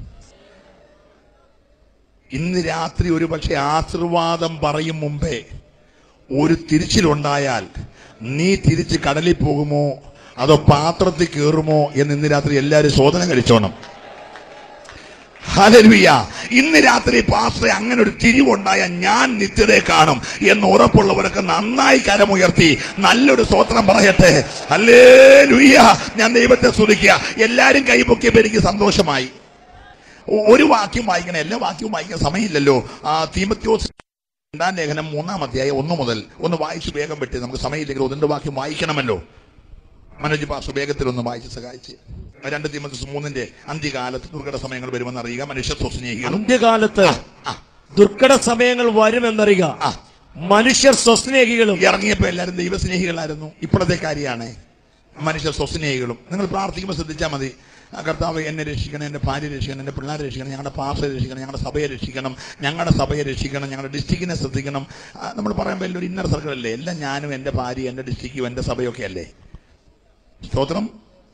ഇന്ന് രാത്രി ഒരു പക്ഷെ ആശീർവാദം പറയും മുമ്പേ ഒരു തിരിച്ചിലുണ്ടായാൽ നീ തിരിച്ച് കടലിൽ പോകുമോ അതോ പാത്രത്തിൽ കയറുമോ എന്ന് ഇന്ന് രാത്രി എല്ലാവരും ശോധന കഴിച്ചോണം ഹല്ലേലൂയ ഇന്ന് രാത്രി പാസ്റ്ററെ അങ്ങനെ ഒരു തിരിവുണ്ടായ ഞാൻ നിത്യതയെ കാണും എന്ന് ഉറപ്പുള്ളവരൊക്കെ നന്നായി കരമുയർത്തി നല്ലൊരു സ്വോത്രം പറയട്ടെ അല്ലേ ഞാൻ ദൈവത്തെ സ്തുതിക്കുക എല്ലാരും കൈപൊക്കിയപ്പോ എനിക്ക് സന്തോഷമായി ഒ- ഒരു വാക്യം വായിക്കണം എല്ലാ വാക്യവും വായിക്കാൻ സമയമില്ലല്ലോ ആ തീമത്യോസ് രണ്ടാം ലേഖനം മൂന്നാം അധ്യായം ഒന്ന് മുതൽ ഒന്ന് വായിച്ച് വേഗം വിട്ട് നമുക്ക് സമയമില്ലെങ്കിൽ ഒന്നിന്റെ വാക്യം വായിക്കണമല്ലോ മനോജ് പാസ് വേഗത്തിൽ ഒന്ന് വായിച്ച് സഹായിച്ച് രണ്ട് തീമത്യോസ് മൂന്നിന്റെ അന്ത്യകാലത്ത് ദുർഘട സമയങ്ങൾ വരുമെന്ന് അറിയുക മനുഷ്യ സ്വസ്നേഹികളും അന്ത്യകാലത്ത് ആ, ദുർഘട സമയങ്ങൾ വരുമെന്നറിയുക ആ. മനുഷ്യർ സ്വസ്നേഹികളും ഇറങ്ങിയപ്പോ എല്ലാവരും ദൈവസ്നേഹികളായിരുന്നു ഇപ്പോഴത്തെ കാര്യമാണ് മനുഷ്യ സ്വസ്നേഹികളും നിങ്ങൾ പ്രാർത്ഥിക്കുമ്പോൾ ശ്രദ്ധിച്ചാൽ മതി ആ കർത്താവ് എന്നെ രക്ഷിക്കണം എൻ്റെ ഭാര്യ രക്ഷിക്കണം എൻ്റെ പിള്ളേരെ രക്ഷിക്കണം ഞങ്ങളുടെ പാസ്റ്ററെ രക്ഷിക്കണം ഞങ്ങളുടെ സഭയെ രക്ഷിക്കണം ഞങ്ങളുടെ സഭയെ രക്ഷിക്കണം ഞങ്ങളുടെ ഡിസ്ട്രിക്റ്റിനെ ശ്രദ്ധിക്കണം ആ, നമ്മൾ പറയുമ്പോൾ എല്ലാം ഒരു ഇന്നർ സർക്കിൾ അല്ലേ എല്ലാം ഞാനും എൻ്റെ ഭാര്യ എൻ്റെ ഡിസ്ട്രിക്റ്റും എൻ്റെ സഭയൊക്കെ അല്ലേ സ്തോത്രം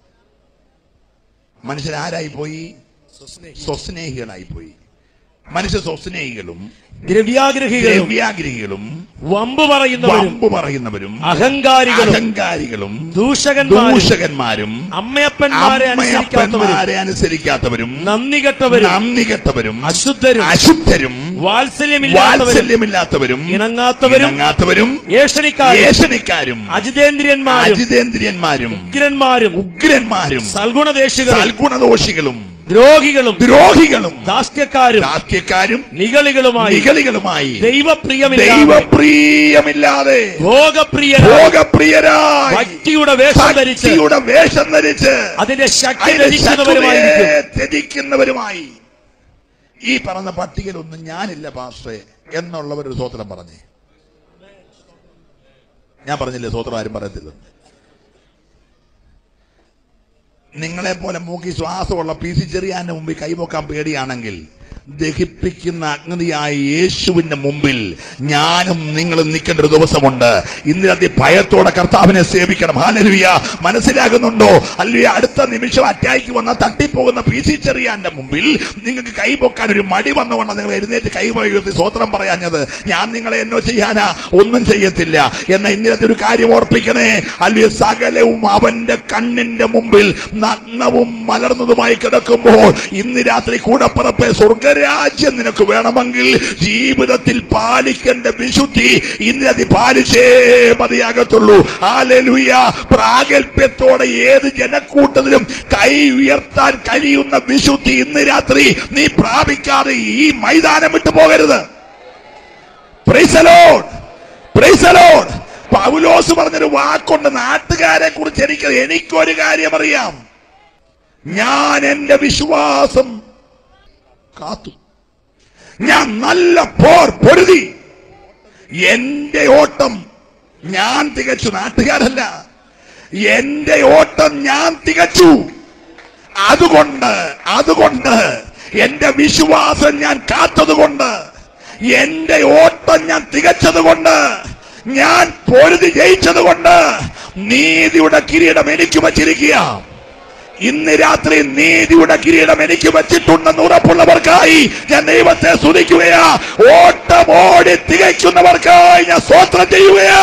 മനുഷ്യരാരായി പോയി സ്വസ്നേഹികളായി പോയി മനുഷ്യ സ്വസ്നേഹികളും ദ്രവ്യാഗ്രഹികളും ദ്രവ്യാഗ്രഹികളും വമ്പ് പറയുന്നവരും വമ്പ് പറയുന്നവരും അഹങ്കാരികളും അഹങ്കാരികളും ദൂഷകന്മാരും ദൂഷകന്മാരും അമ്മയപ്പന്മാരെ അനുസരിക്കാത്തവരും അമ്മയപ്പന്മാരെ അനുസരിക്കാത്തവരും നന്ദി കെട്ടവരും നന്ദി കെട്ടവരും അശുദ്ധരും അശുദ്ധരും വാത്സല്യമില്ലാത്തവരും വാത്സല്യമില്ലാത്തവരും ഇണങ്ങാത്തവരും ഇണങ്ങാത്തവരും ഏഷണിക്കാരും ഏഷണിക്കാരും അജിതേന്ദ്രിയന്മാരും അജിതേന്ദ്രിയന്മാരും ഉഗ്രന്മാരും ഉഗ്രന്മാരും സൽഗുണദേശികളും സൽഗുണദോഷികളും ദ്രോഹികളും ദ്രോഹികളും ദാസ്യക്കാരും ദാസ്യക്കാരും നികളികളുമായി നികളികളുമായി ദൈവപ്രിയമില്ലാതെ ദൈവപ്രിയമില്ലാതെ ഭോഗപ്രിയരായി ഭോഗപ്രിയരായി ഭക്തിയുടെ വേഷം ധരിച്ച് ഭക്തിയുടെ വേഷം ധരിച്ച് അതിന്റെ ശക്തി അതിന്റെ ധരിക്കുന്നവരുമായിരിക്കും ശക്തിയെ ത്യജിക്കുന്നവരുമായി ഈ പറഞ്ഞ പട്ടികയിലൊന്നും ഞാനില്ല പാസ്റ്ററെ എന്നുള്ളവർ ഒരു സ്വോത്രം പറഞ്ഞേ ഞാൻ പറഞ്ഞില്ലേ സ്വോത്രം ആരും പറയത്തില്ല നിങ്ങളെ പോലെ മൂക്കി ശ്വാസമുള്ള പി സി ചെറിയാന്റെ മുമ്പിൽ കൈപോക്കാൻ പേടിയാണെങ്കിൽ ദഹിപ്പിക്കുന്ന അഗ്നിയായ യേശുവിന്റെ മുമ്പിൽ ഞാനും നിങ്ങളും നിൽക്കേണ്ട ഒരു ദിവസമുണ്ട് ഇന്നത്തെ ഭയത്തോടെ കർത്താവിനെ സേവിക്കണം ഹാലരുയ മനസ്സിലാകുന്നുണ്ടോ അല്ലയോ അടുത്ത നിമിഷം അറ്റാക്ക് വന്ന തട്ടിപ്പോകുന്ന പി സി ചെറിയാന്റെ മുമ്പിൽ നിങ്ങൾക്ക് കൈപൊക്കാൻ ഒരു മടി വന്നുകൊണ്ട് നിങ്ങൾ എഴുന്നേറ്റ് കൈ ഉയർത്തി സ്വോത്രം പറയാഞ്ഞത് ഞാൻ നിങ്ങളെ എന്നോ ചെയ്യാനാ ഒന്നും ചെയ്യത്തില്ല എന്ന ഇന്നത്തെ ഒരു കാര്യം ഓർപ്പിക്കണേ അല്ലയോ സകലവും അവന്റെ കണ്ണിന്റെ മുമ്പിൽ നഗ്നവും മലർന്നതുമായി കിടക്കുമ്പോൾ ഇന്ന് രാത്രി കൂടപ്പുറപ്പെ സ്വർഗര സ്വർഗരാജ്യം നിനക്ക് വേണമെങ്കിൽ ജീവിതത്തിൽ പാലിക്കേണ്ട വിശുദ്ധി ഇന്നത് പാലിച്ചേ മതിയാകത്തുള്ളൂ ആലലുയ പ്രാഗൽഭ്യത്തോടെ ഏത് ജനക്കൂട്ടത്തിലും കൈ ഉയർത്താൻ കഴിയുന്ന വിശുദ്ധി ഇന്ന് രാത്രി നീ പ്രാപിക്കാതെ ഈ മൈതാനം വിട്ടു പോകരുത് Praise the Lord. Praise the Lord. പൗലോസ് പറഞ്ഞൊരു വാക്കുണ്ട് നാട്ടുകാരെ കുറിച്ച് എനിക്ക് എനിക്കൊരു കാര്യം അറിയാം ഞാൻ എന്റെ വിശ്വാസം കാത്തു ഞാൻ നല്ല പോർ പൊരുതി എന്റെ ഓട്ടം ഞാൻ തികച്ചു നാട്ടുകാരല്ല എന്റെ ഓട്ടം ഞാൻ തികച്ചു അതുകൊണ്ട് അതുകൊണ്ട് എന്റെ വിശ്വാസം ഞാൻ കാത്തതുകൊണ്ട് എന്റെ ഓട്ടം ഞാൻ തികച്ചതുകൊണ്ട് ഞാൻ പൊരുതി ജയിച്ചതുകൊണ്ട് നീതിയുടെ കിരീടം എനിക്ക് വച്ചിരിക്കുക ഇന്ന് രാത്രി നീതിയുടെ കിരീടം എനിക്ക് വെച്ചിട്ടുണ്ടെന്ന് ഉറപ്പുള്ളവർക്കായി ഞാൻ ദൈവത്തെ സ്തുതിക്കുകയാ ഓട്ടമോടി തികയ്ക്കുന്നവർക്കായി ഞാൻ സ്വോത്രം ചെയ്യുകയാ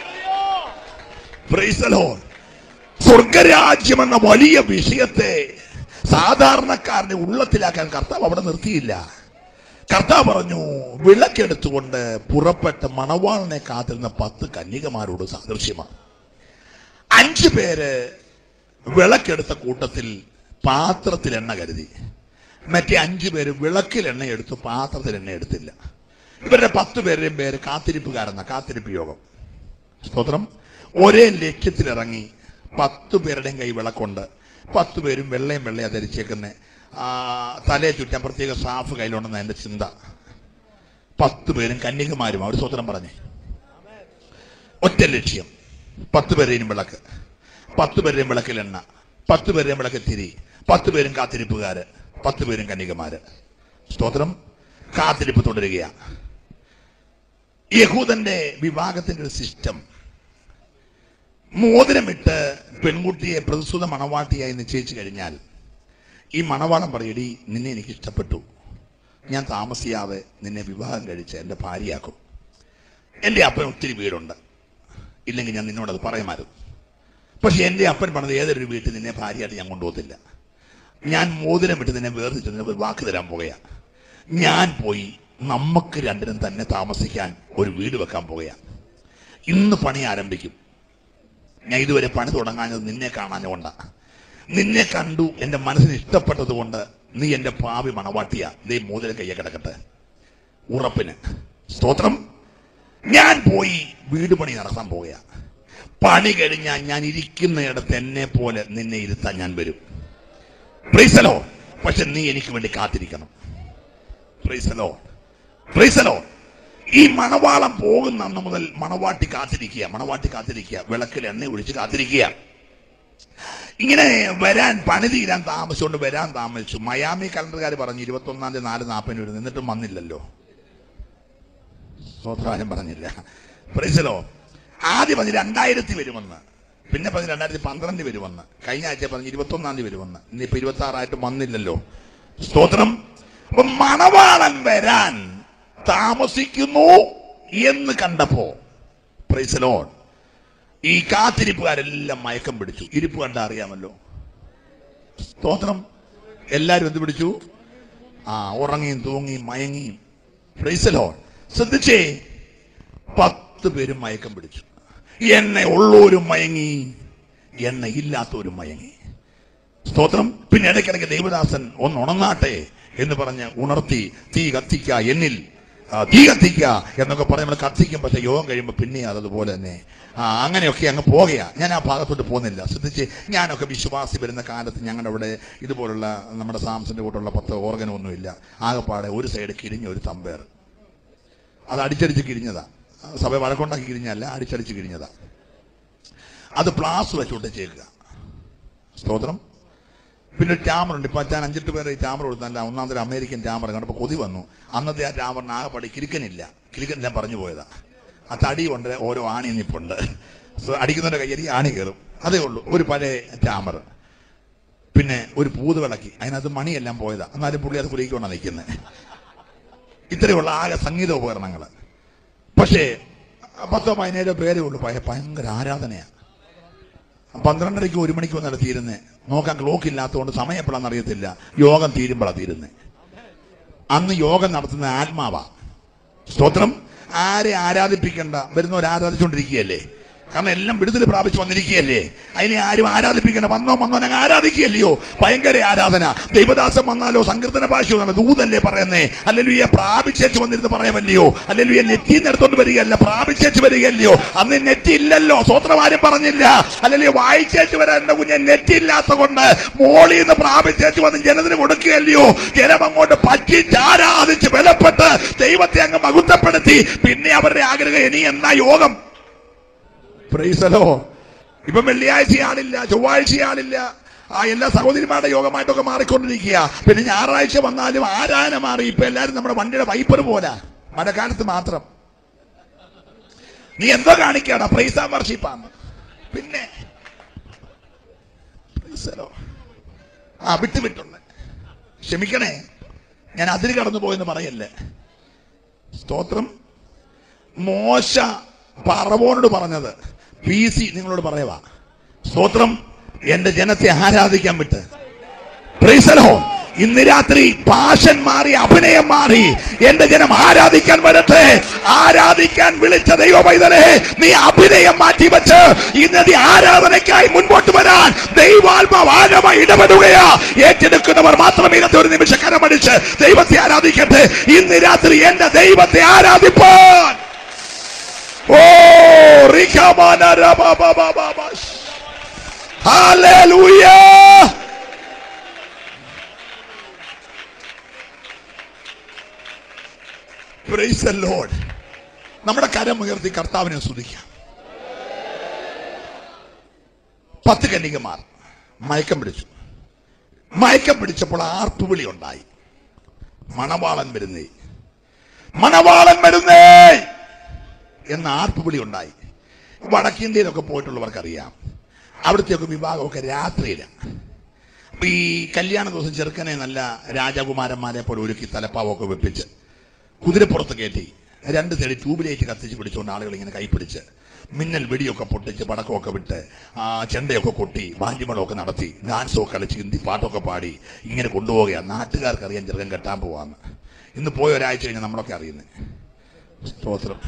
Praise the Lord. സ്വർഗരാജ്യം എന്ന വലിയ വിഷയത്തെ സാധാരണക്കാരന്റെ ഉള്ളത്തിലാക്കാൻ കർത്താവ് അവിടെ നിർത്തിയില്ല കർത്താവ് പറഞ്ഞു വിളക്കെടുത്തുകൊണ്ട് പുറപ്പെട്ട മണവാളിനെ കാത്തിരുന്ന പത്ത് കന്യകമാരോട് സാദൃശ്യമാണ് അഞ്ചു പേര് വിളക്കെടുത്ത കൂട്ടത്തിൽ പാത്രത്തിൽ എണ്ണ കരുതി മറ്റേ അഞ്ചു പേര് വിളക്കിൽ എണ്ണ എടുത്തു പാത്രത്തിൽ എണ്ണ എടുത്തില്ല ഇവരുടെ പത്ത് പേരുടെയും പേര് കാത്തിരിപ്പുകാരെന്ന കാത്തിരിപ്പ് യോഗം സ്തോത്രം ഒരേ ലക്ഷ്യത്തിലിറങ്ങി പത്ത് പേരുടെയും കൈ വിളക്കുണ്ട് പത്ത് പേരും വെള്ളയും വെള്ളയാ ധരിച്ചേക്കുന്ന തലയെ ചുറ്റാൻ പ്രത്യേക സാഫ് കയ്യിലുണ്ടെന്ന് എന്റെ ചിന്ത പത്ത് പേരും കന്യകമാരും അവർ സ്വതന്ത്രം പറഞ്ഞേ ഒറ്റ ലക്ഷ്യം പത്ത് പേരെയും വിളക്ക് പത്ത് പേരെയും വിളക്കിൽ എണ്ണ പത്ത് പേരെയും വിളക്കിൽ തിരി പത്ത് പേരും കാത്തിരിപ്പുകാര് പത്ത് പേരും കന്യകമാര് സ്തോത്രം കാത്തിരിപ്പ് തുടരുകയാണ് യഹൂദന്റെ വിവാഹത്തിന്റെ ഒരു സിസ്റ്റം മോതിരമിട്ട് പെൺകുട്ടിയെ പ്രതിസുത മണവാട്ടിയായി നിശ്ചയിച്ചു കഴിഞ്ഞാൽ ഈ മണവാളം പറയടി നിന്നെ എനിക്ക് ഇഷ്ടപ്പെട്ടു ഞാൻ താമസിയാതെ നിന്നെ വിവാഹം കഴിച്ച് എൻ്റെ ഭാര്യയാക്കും എൻ്റെ അപ്പൻ ഒത്തിരി വീടുണ്ട് ഇല്ലെങ്കിൽ ഞാൻ നിന്നോട് അത് പറയുമായിരുന്നു പക്ഷെ എൻ്റെ അപ്പൻ പറഞ്ഞത് ഏതൊരു വീട്ടിൽ നിന്നെ ഭാര്യയായിട്ട് ഞാൻ കൊണ്ടുപോകത്തില്ല ഞാൻ മോതിരം വിട്ട് നിന്നെ വേർതിട്ട് നിന്നെ ഒരു വാക്ക് തരാൻ പോകുകയാ ഞാൻ പോയി നമുക്ക് രണ്ടിനും തന്നെ താമസിക്കാൻ ഒരു വീട് വെക്കാൻ പോകുകയാ ഇന്ന് പണി ആരംഭിക്കും ഞാൻ ഇതുവരെ പണി തുടങ്ങാഞ്ഞത് നിന്നെ കാണാഞ്ഞുകൊണ്ടാ നിന്നെ കണ്ടു എന്റെ മനസ്സിന് ഇഷ്ടപ്പെട്ടത് കൊണ്ട് നീ എന്റെ ഭാവി മണവാട്ടിയ ദേ മോതിരം കയ്യെ കിടക്കട്ടെ ഉറപ്പിന് സ്തോത്രം ഞാൻ പോയി വീട് പണി നടത്താൻ പോവുക പണി കഴിഞ്ഞാൽ ഞാൻ ഇരിക്കുന്നിടത്ത് എന്നെ പോലെ നിന്നെ ഇരുത്താൻ ഞാൻ വരും പ്രീസലോ പക്ഷെ നീ എനിക്ക് വേണ്ടി കാത്തിരിക്കണം പ്രീസലോ പ്രീസലോ ഈ മണവാളം പോകുന്ന അന്ന് മുതൽ മണവാട്ടി കാത്തിരിക്കുക മണവാട്ടി കാത്തിരിക്കുക വിളക്കിൽ എണ്ണ ഒഴിച്ച് കാത്തിരിക്കുക ഇങ്ങനെ വരാൻ പണി തീരാൻ താമസിച്ചുകൊണ്ട് വരാൻ താമസിച്ചു മയാമി കലണ്ടറുകാർ പറഞ്ഞു ഇരുപത്തി ഒന്നാം തീയതി നാല് നാൽപ്പതിന് വരും എന്നിട്ടും വന്നില്ലല്ലോ സ്വത്രാലും പറഞ്ഞില്ല പ്രീസലോ ആദ്യം പറഞ്ഞ് രണ്ടായിരത്തി വരുമെന്ന് പിന്നെ പറഞ്ഞ് രണ്ടായിരത്തി പന്ത്രണ്ട് വരുമെന്ന് കഴിഞ്ഞ ആഴ്ച പറഞ്ഞ് ഇരുപത്തി ഒന്നാം തീയതി വരുമെന്ന് ഇന്നിപ്പോ ഇരുപത്തി ആറായിട്ടും വന്നില്ലല്ലോ സ്തോത്രം അപ്പൊ മണവാളൻ വരാൻ താമസിക്കുന്നു എന്ന് കണ്ടപ്പോ പ്രൈസലോൺ ഈ കാത്തിരിപ്പുകാരെല്ലാം മയക്കം പിടിച്ചു ഇരിപ്പ് കണ്ട അറിയാമല്ലോ സ്തോത്രം എല്ലാരും എന്ത് പിടിച്ചു ആ ഉറങ്ങിയും തൂങ്ങിയും മയങ്ങിയും പ്രൈസലോൺ ശ്രദ്ധിച്ചേ പത്ത് പേരും മയക്കം പിടിച്ചു എന്നെ ഉള്ളോരും മയങ്ങി എന്നെ ഇല്ലാത്തവരും മയങ്ങി സ്തോത്രം പിന്നെ ഇടയ്ക്കിടയ്ക്ക് ദേവദാസൻ ഒന്ന് ഉണർന്നാട്ടെ എന്ന് പറഞ്ഞ് ഉണർത്തി തീ കത്തിക്ക എന്നിൽ ആ, തീ കത്തിക്ക എന്നൊക്കെ പറഞ്ഞ് നമ്മൾ കത്തിക്കും പക്ഷെ യോഗം കഴിയുമ്പോൾ പിന്നെ അതതുപോലെ തന്നെ ആ അങ്ങനെയൊക്കെ അങ്ങ് പോകുക ഞാൻ ആ ഭാഗത്തോട്ട് പോകുന്നില്ല ശ്രദ്ധിച്ച് ഞാനൊക്കെ വിശ്വാസി വരുന്ന കാലത്ത് ഞങ്ങളുടെ അവിടെ ഇതുപോലുള്ള നമ്മുടെ സാംസന്റെ കൂട്ടുള്ള പത്ത് ഓർഗനൊന്നുമില്ല ആകെപ്പാടെ ഒരു സൈഡ് കിരിഞ്ഞ ഒരു തമ്പേർ അത് അടിച്ചടിച്ച് കിരിഞ്ഞതാ സഭ വഴക്കുണ്ടാക്കി കിരിഞ്ഞല്ല അടിച്ചടിച്ച് കിരിഞ്ഞതാ അത് പ്ലാസ് വെച്ചുകൊണ്ട് ചെയ്യുക സ്തോത്രം പിന്നെ ഒരു ക്യാമറ ഉണ്ട് ഇപ്പൊ ഞാൻ അഞ്ചെട്ട് പേരെ ഈ ക്യാമറ കൊടുത്തല്ല ഒന്നാം തരം അമേരിക്കൻ ക്യാമറ കണ്ടപ്പോൾ കൊതി വന്നു അന്നത്തെ ആ ക്യാമറിന് ആകെപ്പാടി കിരിക്കനില്ല കിരിക്കൻ ഞാൻ പറഞ്ഞു പോയതാ ആ തടി കൊണ്ട് ഓരോ ആണി നിപ്പുണ്ട് സോ അടിക്കുന്നവരുടെ കയ്യിൽ ഈ ആണി കയറും അതേ ഉള്ളൂ ഒരു പഴയ ക്യാമറ പിന്നെ ഒരു പൂത് വിളക്കി അതിനകത്ത് മണിയെല്ലാം പോയതാ എന്നാലും പുള്ളി അത് കുറിക്കൊണ്ടാണ് നിൽക്കുന്നത് ഇത്രയുള്ള ആകെ സംഗീത ഉപകരണങ്ങൾ പക്ഷേ പത്തോ പതിനേഴോ പേരേ ഉള്ളൂ ഭയ- ഭയങ്കര ആരാധനയാണ് പന്ത്രണ്ടരയ്ക്ക് ഒരു മണിക്ക് വന്നാണ് തീരുന്നത് നോക്കാൻ ക്ലോക്ക് ഇല്ലാത്തതുകൊണ്ട് സമയം എപ്പോഴാണെന്ന് അറിയത്തില്ല യോഗം തീരുമ്പോഴാണ് തീരുന്നത് അന്ന് യോഗം നടത്തുന്ന ആത്മാവാ സ്തോത്രം ആരെ ആരാധിപ്പിക്കണ്ട വരുന്നവർ ആരാധിച്ചുകൊണ്ടിരിക്കുകയല്ലേ കാരണം എല്ലാം വിടുതൽ പ്രാപിച്ചു വന്നിരിക്കുകയല്ലേ അതിനെ ആരും ആരാധിപ്പിക്കണ്ട വന്നോ വന്നോ ഞങ്ങൾ ആരാധിക്കുകയല്ലയോ ഭയങ്കര ആരാധന ദൈവദാസം വന്നാലോ സങ്കീർത്തന ഭാഷ വന്നാലോ ദൂതല്ലേ പറയുന്നേ അല്ലെങ്കിൽ ഈ പ്രാപിച്ചേച്ച് വന്നിരുന്ന് പറയാമല്ലയോ അല്ലെങ്കിൽ ഈ നെറ്റി എടുത്തോണ്ട് വരികയല്ല പ്രാപിച്ചേച്ച് വരികയല്ലയോ അന്ന് നെറ്റി ഇല്ലല്ലോ സ്വത്രം ആരും പറഞ്ഞില്ല അല്ലെങ്കിൽ വായിച്ചേച്ച് വരാൻ എന്റെ കുഞ്ഞെ നെറ്റി ഇല്ലാത്ത കൊണ്ട് മോളിൽ നിന്ന് പ്രാപിച്ചേച്ച് വന്ന് ജനത്തിന് കൊടുക്കുകയല്ലയോ ജനം അങ്ങോട്ട് പറ്റിച്ച് ആരാധിച്ച് ബലപ്പെട്ട് ദൈവത്തെ അങ്ങ് മകുത്തപ്പെടുത്തി പിന്നെ അവരുടെ ആഗ്രഹം ഇനി എന്നാ യോഗം പ്രൈസലോ ഇപ്പം വെള്ളിയാഴ്ച ആളില്ല ചൊവ്വാഴ്ച ആളില്ല ആ എല്ലാ സഹോദരിമാരുടെ യോഗമായിട്ടൊക്കെ മാറിക്കൊണ്ടിരിക്കുക പിന്നെ ഞായറാഴ്ച വന്നാലും ആരാധന മാറി ഇപ്പൊ എല്ലാരും നമ്മുടെ വണ്ടിയുടെ വൈപ്പർ പോലെ മഴക്കാലത്ത് മാത്രം നീ എന്തോ കാണിക്കാടാ പ്രൈസാ വർഷിപ്പാന്ന് പിന്നെ പ്രൈസലോ ആ വിട്ടു വിട്ടുണ്ട് ക്ഷമിക്കണേ ഞാൻ അതിര് കടന്നു പോയെന്ന് പറയല്ലേ സ്തോത്രം മോശ പറവോനോട് പറഞ്ഞത് പി സി നിങ്ങളോട് പറയവാ സ്തോത്രം എന്റെ ജനത്തെ ആരാധിക്കാൻ വിട്ട് പ്രൈസലോ ഇന്ന് രാത്രി പാഷൻ മാറി അഭിനയം മാറി എന്റെ ജനം ആരാധിക്കാൻ വരട്ടെ ആരാധിക്കാൻ വിളിച്ച ദൈവ പൈതലേ നീ അഭിനയം മാറ്റി വെച്ച് ഇന്ന് നീ ആരാധനയ്ക്കായി മുൻപോട്ട് വരാൻ ദൈവാത്മാവ് ആഴമായി ഇടപെടുകയാ ഏറ്റെടുക്കുന്നവർ മാത്രം ഇന്നത്തെ ഒരു നിമിഷം കരമടിച്ച് ദൈവത്തെ ആരാധിക്കട്ടെ ഇന്ന് രാത്രി എന്റെ ദൈവത്തെ ആരാധിപ്പാൻ ഓ റിഖമാന രബബബബബ. ഹല്ലേലൂയ പ്രൈസ് ദ ലോർഡ് നമ്മുടെ കരം ഉയർത്തി കർത്താവിനെ സ്തുതിക്കാം പത്ത് കന്യകമാർ മയക്കം പിടിച്ചു മയക്കം പിടിച്ചപ്പോൾ ആർപ്പുവിളി ഉണ്ടായി മണവാളൻ വരുന്നേ മണവാളൻ വരുന്നേ എന്ന ആർപ്പുവിളി ഉണ്ടായി വടക്കേന്ത്യയിലൊക്കെ പോയിട്ടുള്ളവർക്കറിയാം അവിടുത്തെയൊക്കെ വിഭാഗമൊക്കെ രാത്രിയിലാണ് അപ്പൊ ഈ കല്യാണ ദിവസം ചെറുക്കനെ നല്ല രാജകുമാരന്മാരെ പോലെ ഒരുക്കി തലപ്പാവൊക്കെ വെപ്പിച്ച് കുതിരപ്പുറത്ത് കയറ്റി രണ്ട് സൈഡ് ട്യൂബിലേക്ക് കത്തിച്ച് പിടിച്ചുകൊണ്ട് ആളുകൾ ഇങ്ങനെ കൈപ്പിടിച്ച് മിന്നൽ വെടിയൊക്കെ പൊട്ടിച്ച് പടക്കമൊക്കെ വിട്ട് ആ ചെണ്ടയൊക്കെ കൊട്ടി വാഞ്ചിമളമൊക്കെ നടത്തി ഡാൻസൊക്കെ കളിച്ച് ഹിന്ദി പാട്ടൊക്കെ പാടി ഇങ്ങനെ കൊണ്ടുപോവുകയാണ് നാട്ടുകാർക്ക് അറിയാൻ ചെറുക്കൻ കെട്ടാൻ പോവാന്ന് ഇന്ന് പോയ ഒരാഴ്ച കഴിഞ്ഞ് നമ്മളൊക്കെ അറിയുന്നത് സ്തോത്രം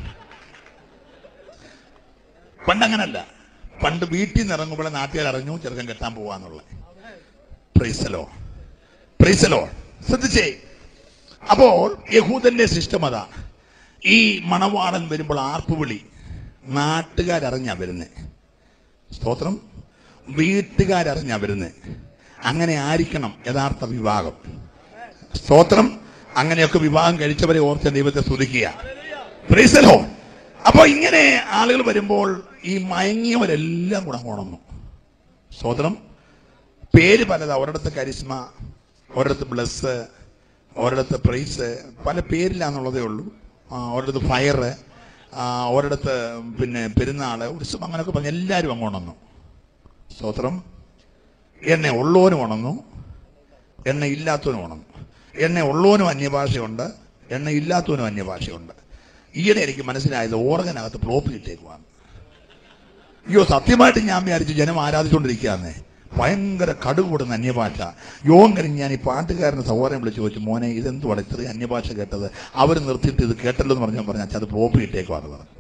പണ്ടങ്ങനല്ല പണ്ട് വീട്ടിൽ നിന്ന് ഇറങ്ങുമ്പോഴേ നാട്ടുകാർ അറിഞ്ഞു ചെറുക്കൻ കെട്ടാൻ പോവാന്നുള്ളത് പ്രൈസലോ പ്രൈസലോ ശ്രദ്ധിച്ചേ അപ്പോൾ യഹൂദന്റെ സിസ്റ്റം അതാ ഈ മണവാളൻ വരുമ്പോൾ ആർപ്പുവിളി നാട്ടുകാരറിഞ്ഞാ വരുന്നേ സ്തോത്രം വീട്ടുകാരറിഞ്ഞാ വരുന്നേ അങ്ങനെ ആയിരിക്കണം യഥാർത്ഥ വിവാഹം സ്തോത്രം അങ്ങനെയൊക്കെ വിവാഹം കഴിച്ചവരെ ഓർത്ത് ദൈവത്തെ സ്തുതിക്കുക പ്രീസലോ അപ്പൊ ഇങ്ങനെ ആളുകൾ വരുമ്പോൾ ഈ മയങ്ങിയവരെല്ലാം കൂടെ ഉണർന്നു സ്തോത്രം പേര് പലതാ ഒരിടത്ത് കരിസ്മ ഒരിടത്ത് ബ്ലസ് ഒരിടത്ത് പ്രൈസ് പല പേരിലാന്നുള്ളതേ ഉള്ളൂ ആ, ഒരിടത്ത് ഫയർ ഒരിടത്ത് പിന്നെ പെരുന്നാള് ഉത്സവം അങ്ങനെയൊക്കെ പറഞ്ഞ് എല്ലാവരും അങ്ങ് ഉണർന്നു സ്തോത്രം എന്നെ ഉള്ളവനും ഉണർന്നു എണ്ണ ഇല്ലാത്തവനും ഉണർന്നു എണ്ണ ഉള്ളവനും അന്യഭാഷയുണ്ട് എണ്ണ ഇല്ലാത്തവനും അന്യഭാഷയുണ്ട് ഈയിടെ എനിക്ക് മനസ്സിലായത് ഓർഗനകത്ത് ഫ്ലോപ്പ് ഇട്ടേക്കുവാണ് അയ്യോ സത്യമായിട്ട് ഞാൻ വിചാരിച്ചു ജനം ആരാധിച്ചുകൊണ്ടിരിക്കുകയാന്നേ ഭയങ്കര കടുകൂടുന്ന അന്യഭാഷ യോഗം കഴിഞ്ഞ് ഞാൻ ഈ പാട്ടുകാരന് സഹോദരൻ വിളിച്ച് ചോദിച്ചു മോനെ ഇതെന്തുവാണ് ഇത്രയും അന്യഭാഷ കേട്ടത് അവർ നിർത്തിയിട്ട് ഇത് കേട്ടല്ലോ എന്ന് പറഞ്ഞു പറഞ്ഞു അത് ഫ്ലോപ്പി ഇട്ടേക്കുവാന്ന് പറഞ്ഞു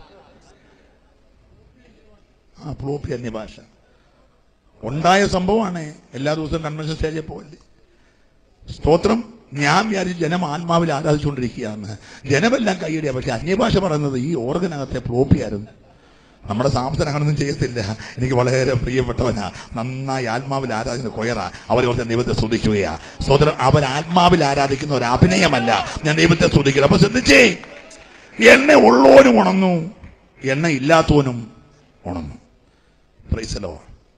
ആ ഫ്ലോപ്പി അന്യഭാഷ ഉണ്ടായ സംഭവമാണ് എല്ലാ ദിവസവും കൺവെൻഷൻ സ്റ്റേജിൽ പോകല്ലേ സ്തോത്രം ഞാൻ വിചാരിച്ചു ജനം ആത്മാവിൽ ആരാധിച്ചുകൊണ്ടിരിക്കുകയാണ് ജനമെല്ലാം കൈയടിയാ പക്ഷെ അന്യഭാഷ പറയുന്നത് ഈ ഓർഗനകത്തെ ഫ്ലോപ്പിയായിരുന്നു നമ്മുടെ സാംസൻ അങ്ങനൊന്നും ചെയ്യത്തില്ല എനിക്ക് വളരെ പ്രിയപ്പെട്ടവനാ നന്നായി ആത്മാവിൽ ആരാധിക്കുന്ന കൊയറ അവർ കുറച്ച് ദൈവത്തെ സ്തുതിക്കുകയാ സ്തോത്രം അവർ ആത്മാവിൽ ആരാധിക്കുന്ന ഒരു അഭിനയമല്ല ഞാൻ ദൈവത്തെ സ്തുതിക്കുന്നു അപ്പൊ ശ്രദ്ധിച്ചേ എണ്ണ ഉള്ളവനും ഉണർന്നു എണ്ണ ഇല്ലാത്തവനും ഉണർന്നു പ്രൈസലോ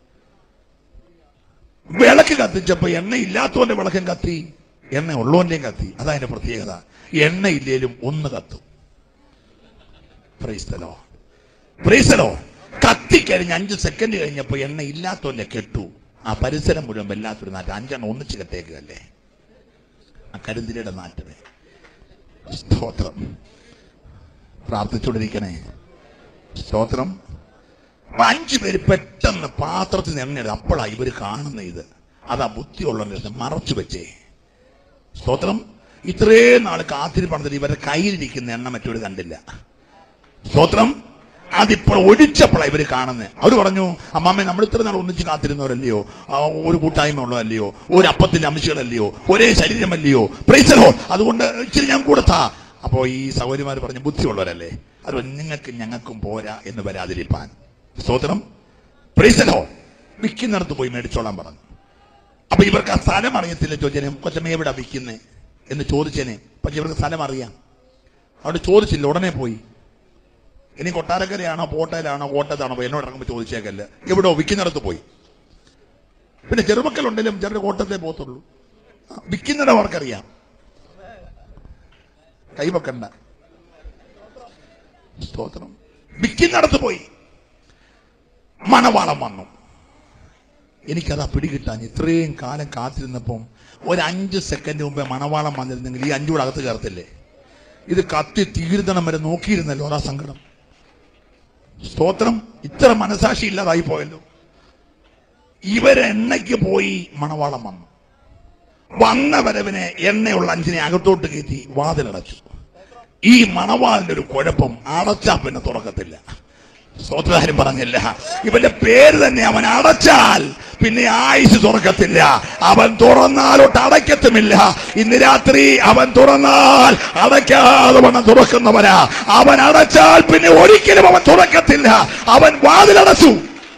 വിളക്ക് കത്തിച്ചപ്പോ എണ്ണ ഇല്ലാത്തവന്റെ വിളക്കും കത്തി എണ്ണ ഉള്ളവന്റെയും കത്തി അതാ അതിന്റെ പ്രത്യേകത എണ്ണ ഇല്ലേലും ഒന്ന് കത്തും പ്രൈസ്തലോ പ്രൈസലോ കത്തിക്കഴിഞ്ഞ് അഞ്ച് സെക്കൻഡ് കഴിഞ്ഞപ്പോ എണ്ണ ഇല്ലാത്തവന്റെ കെട്ടു ആ പരിസരം മുഴുവൻ വല്ലാത്തൊരു നാറ്റം അഞ്ചെണ്ണം ഒന്നിച്ച് കെട്ടേക്കല്ലേ ആ കരിന്തിരിയുടെ നാറ്റമേ സ്തോത്രം പ്രാർത്ഥിച്ചുകൊണ്ടിരിക്കണേ സ്തോത്രം അപ്പൊ അഞ്ചു പേര് പെട്ടെന്ന് പാത്രത്തിൽ നിന്ന് എണ്ണ അപ്പോഴാ ഇവര് കാണുന്ന ഇത് അതാ ബുദ്ധിയുള്ള രസം മറച്ചു വെച്ചേ സ്തോത്രം ഇത്രയും നാൾ കാത്തിരിപ്പണത്തിൽ ഇവരുടെ കയ്യിലിരിക്കുന്ന എണ്ണ മറ്റൊരു കണ്ടില്ല സ്തോത്രം അതിപ്പോൾ ഒഴിച്ചപ്പോഴാണ് ഇവര് കാണുന്നത് അവർ പറഞ്ഞു അമ്മാമ്മ നമ്മൾ ഇത്ര നാൾ ഒന്നിച്ച് കാത്തിരുന്നവരല്ലയോ ആ, ഒരു കൂട്ടായ്മ ഉള്ളതല്ലയോ ഒരു അപ്പത്തിന്റെ അംശങ്ങളല്ലയോ ഒരേ ശരീരമല്ലയോ പ്രൈസലോ അതുകൊണ്ട് ഇച്ചിരി ഞാൻ കൊടുത്താ അപ്പോ ഈ സഹോദരിമാർ പറഞ്ഞു ബുദ്ധിയുള്ളവരല്ലേ അത് നിങ്ങൾക്ക് ഞങ്ങൾക്കും പോരാ എന്ന് വരാതിരിപ്പാൻ സ്തോത്രം പ്രൈസലോ വിൽക്കുന്നിടത്ത് പോയി മേടിച്ചോളാൻ പറഞ്ഞു അപ്പൊ ഇവർക്ക് ആ സ്ഥലം അറിയത്തില്ല ചോദിച്ചേനെ കൊച്ചമ്മ എവിടെ വിൽക്കുന്നേ എന്ന് ചോദിച്ചേനെ പക്ഷെ ഇവർക്ക് സ്ഥലം അറിയാം അവിടെ ചോദിച്ചില്ല ഉടനെ പോയി ഇനി കൊട്ടാരക്കരയാണോ പോട്ടയിലാണോ കോട്ടയത്താണോ പോയി എന്നോട് ഇറങ്ങുമ്പോൾ ചോദിച്ചേക്കല്ല എവിടോ വിൽക്കുന്നിടത്ത് പോയി പിന്നെ ചെറുമക്കളുണ്ടെങ്കിലും ചെറിയ കോട്ടത്തെ പോകത്തുള്ളൂ ആ, വിൽക്കുന്നിടം അവർക്കറിയാം കൈവക്കണ്ട സ്തോത്രം വിൽക്കുന്നിടത്ത് പോയി മണവാളം വന്നു എനിക്കതാ പിടികിട്ടാൻ ഇത്രയും കാലം കാത്തിരുന്നപ്പം ഒരു അഞ്ച് സെക്കൻഡ് മുമ്പേ മണവാളം വന്നിരുന്നെങ്കിൽ ഈ അഞ്ചൂടെ അകത്ത് കയറത്തില്ലേ ഇത് കത്തി തീരുതണം വരെ നോക്കിയിരുന്നല്ലോ അതാ സങ്കടം സ്തോത്രം ഇത്ര മനസാക്ഷി ഇല്ലാതായി പോയല്ലോ ഇവരെണ്ണയ്ക്ക് പോയി മണവാളം വന്നു വന്ന വരവിനെ എണ്ണയുള്ള അഞ്ചിനെ അകത്തോട്ട് കയറ്റി വാതിലടച്ചു ഈ മണവാളിന്റെ ഒരു കുഴപ്പം അടച്ചാ പിന്നെ തുറക്കത്തില്ല സ്തോത്രകാരൻ പറഞ്ഞില്ല ഇവന്റെ പേര് തന്നെ അവൻ അടച്ചാൽ പിന്നെ ആയുസ് തുറക്കത്തില്ല അവൻ തുറന്നാലോട്ട് അടയ്ക്കത്തുമില്ല ഇന്ന് രാത്രി അവൻ തുറന്നാൽ അടയ്ക്കാതെ വണ്ണം തുറക്കുന്നവനാ അവൻ അടച്ചാൽ പിന്നെ ഒരിക്കലും അവൻ തുറക്കത്തില്ല അവൻ വാതിലടച്ചു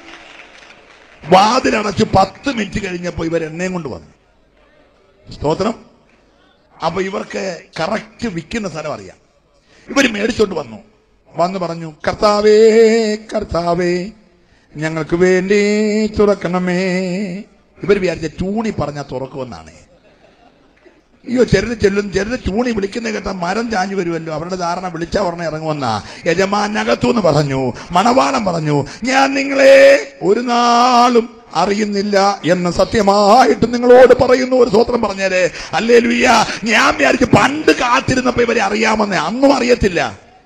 വാതിലടച്ചു പത്ത് മിനിറ്റ് കഴിഞ്ഞപ്പോ ഇവർ എണ്ണയും കൊണ്ട് വന്നു സ്തോത്രം അപ്പൊ ഇവർക്ക് കറക്റ്റ് വിൽക്കുന്ന സ്ഥലം അറിയാം ഇവർ മേടിച്ചോണ്ട് വന്നു വന്ന് പറഞ്ഞു കർത്താവേ കർത്താവേ ഞങ്ങൾക്ക് വേണ്ടി തുറക്കണമേ ഇവർ വിചാരിച്ച ചൂണി പറഞ്ഞ തുറക്കുമെന്നാണ് അയ്യോ ചെറുത് ചെല്ലും ചെറുത് ചൂണി വിളിക്കുന്ന കേട്ട മരം ചാഞ്ഞു വരുമല്ലോ അവരുടെ ധാരണ വിളിച്ച ഉടനെ ഇറങ്ങുമെന്നാ യജമാനകത്തു എന്ന് പറഞ്ഞു മണവാളം പറഞ്ഞു ഞാൻ നിങ്ങളെ ഒരു നാളും അറിയുന്നില്ല എന്ന് സത്യമായിട്ട് നിങ്ങളോട് പറയുന്നു ഒരു സ്വത്രം പറഞ്ഞേരെ അല്ലേ ലുയ്യ ഞാൻ വിചാരിച്ചു പണ്ട് കാത്തിരുന്നപ്പോ ഇവരെ അറിയാമെന്ന് അന്നും അറിയത്തില്ല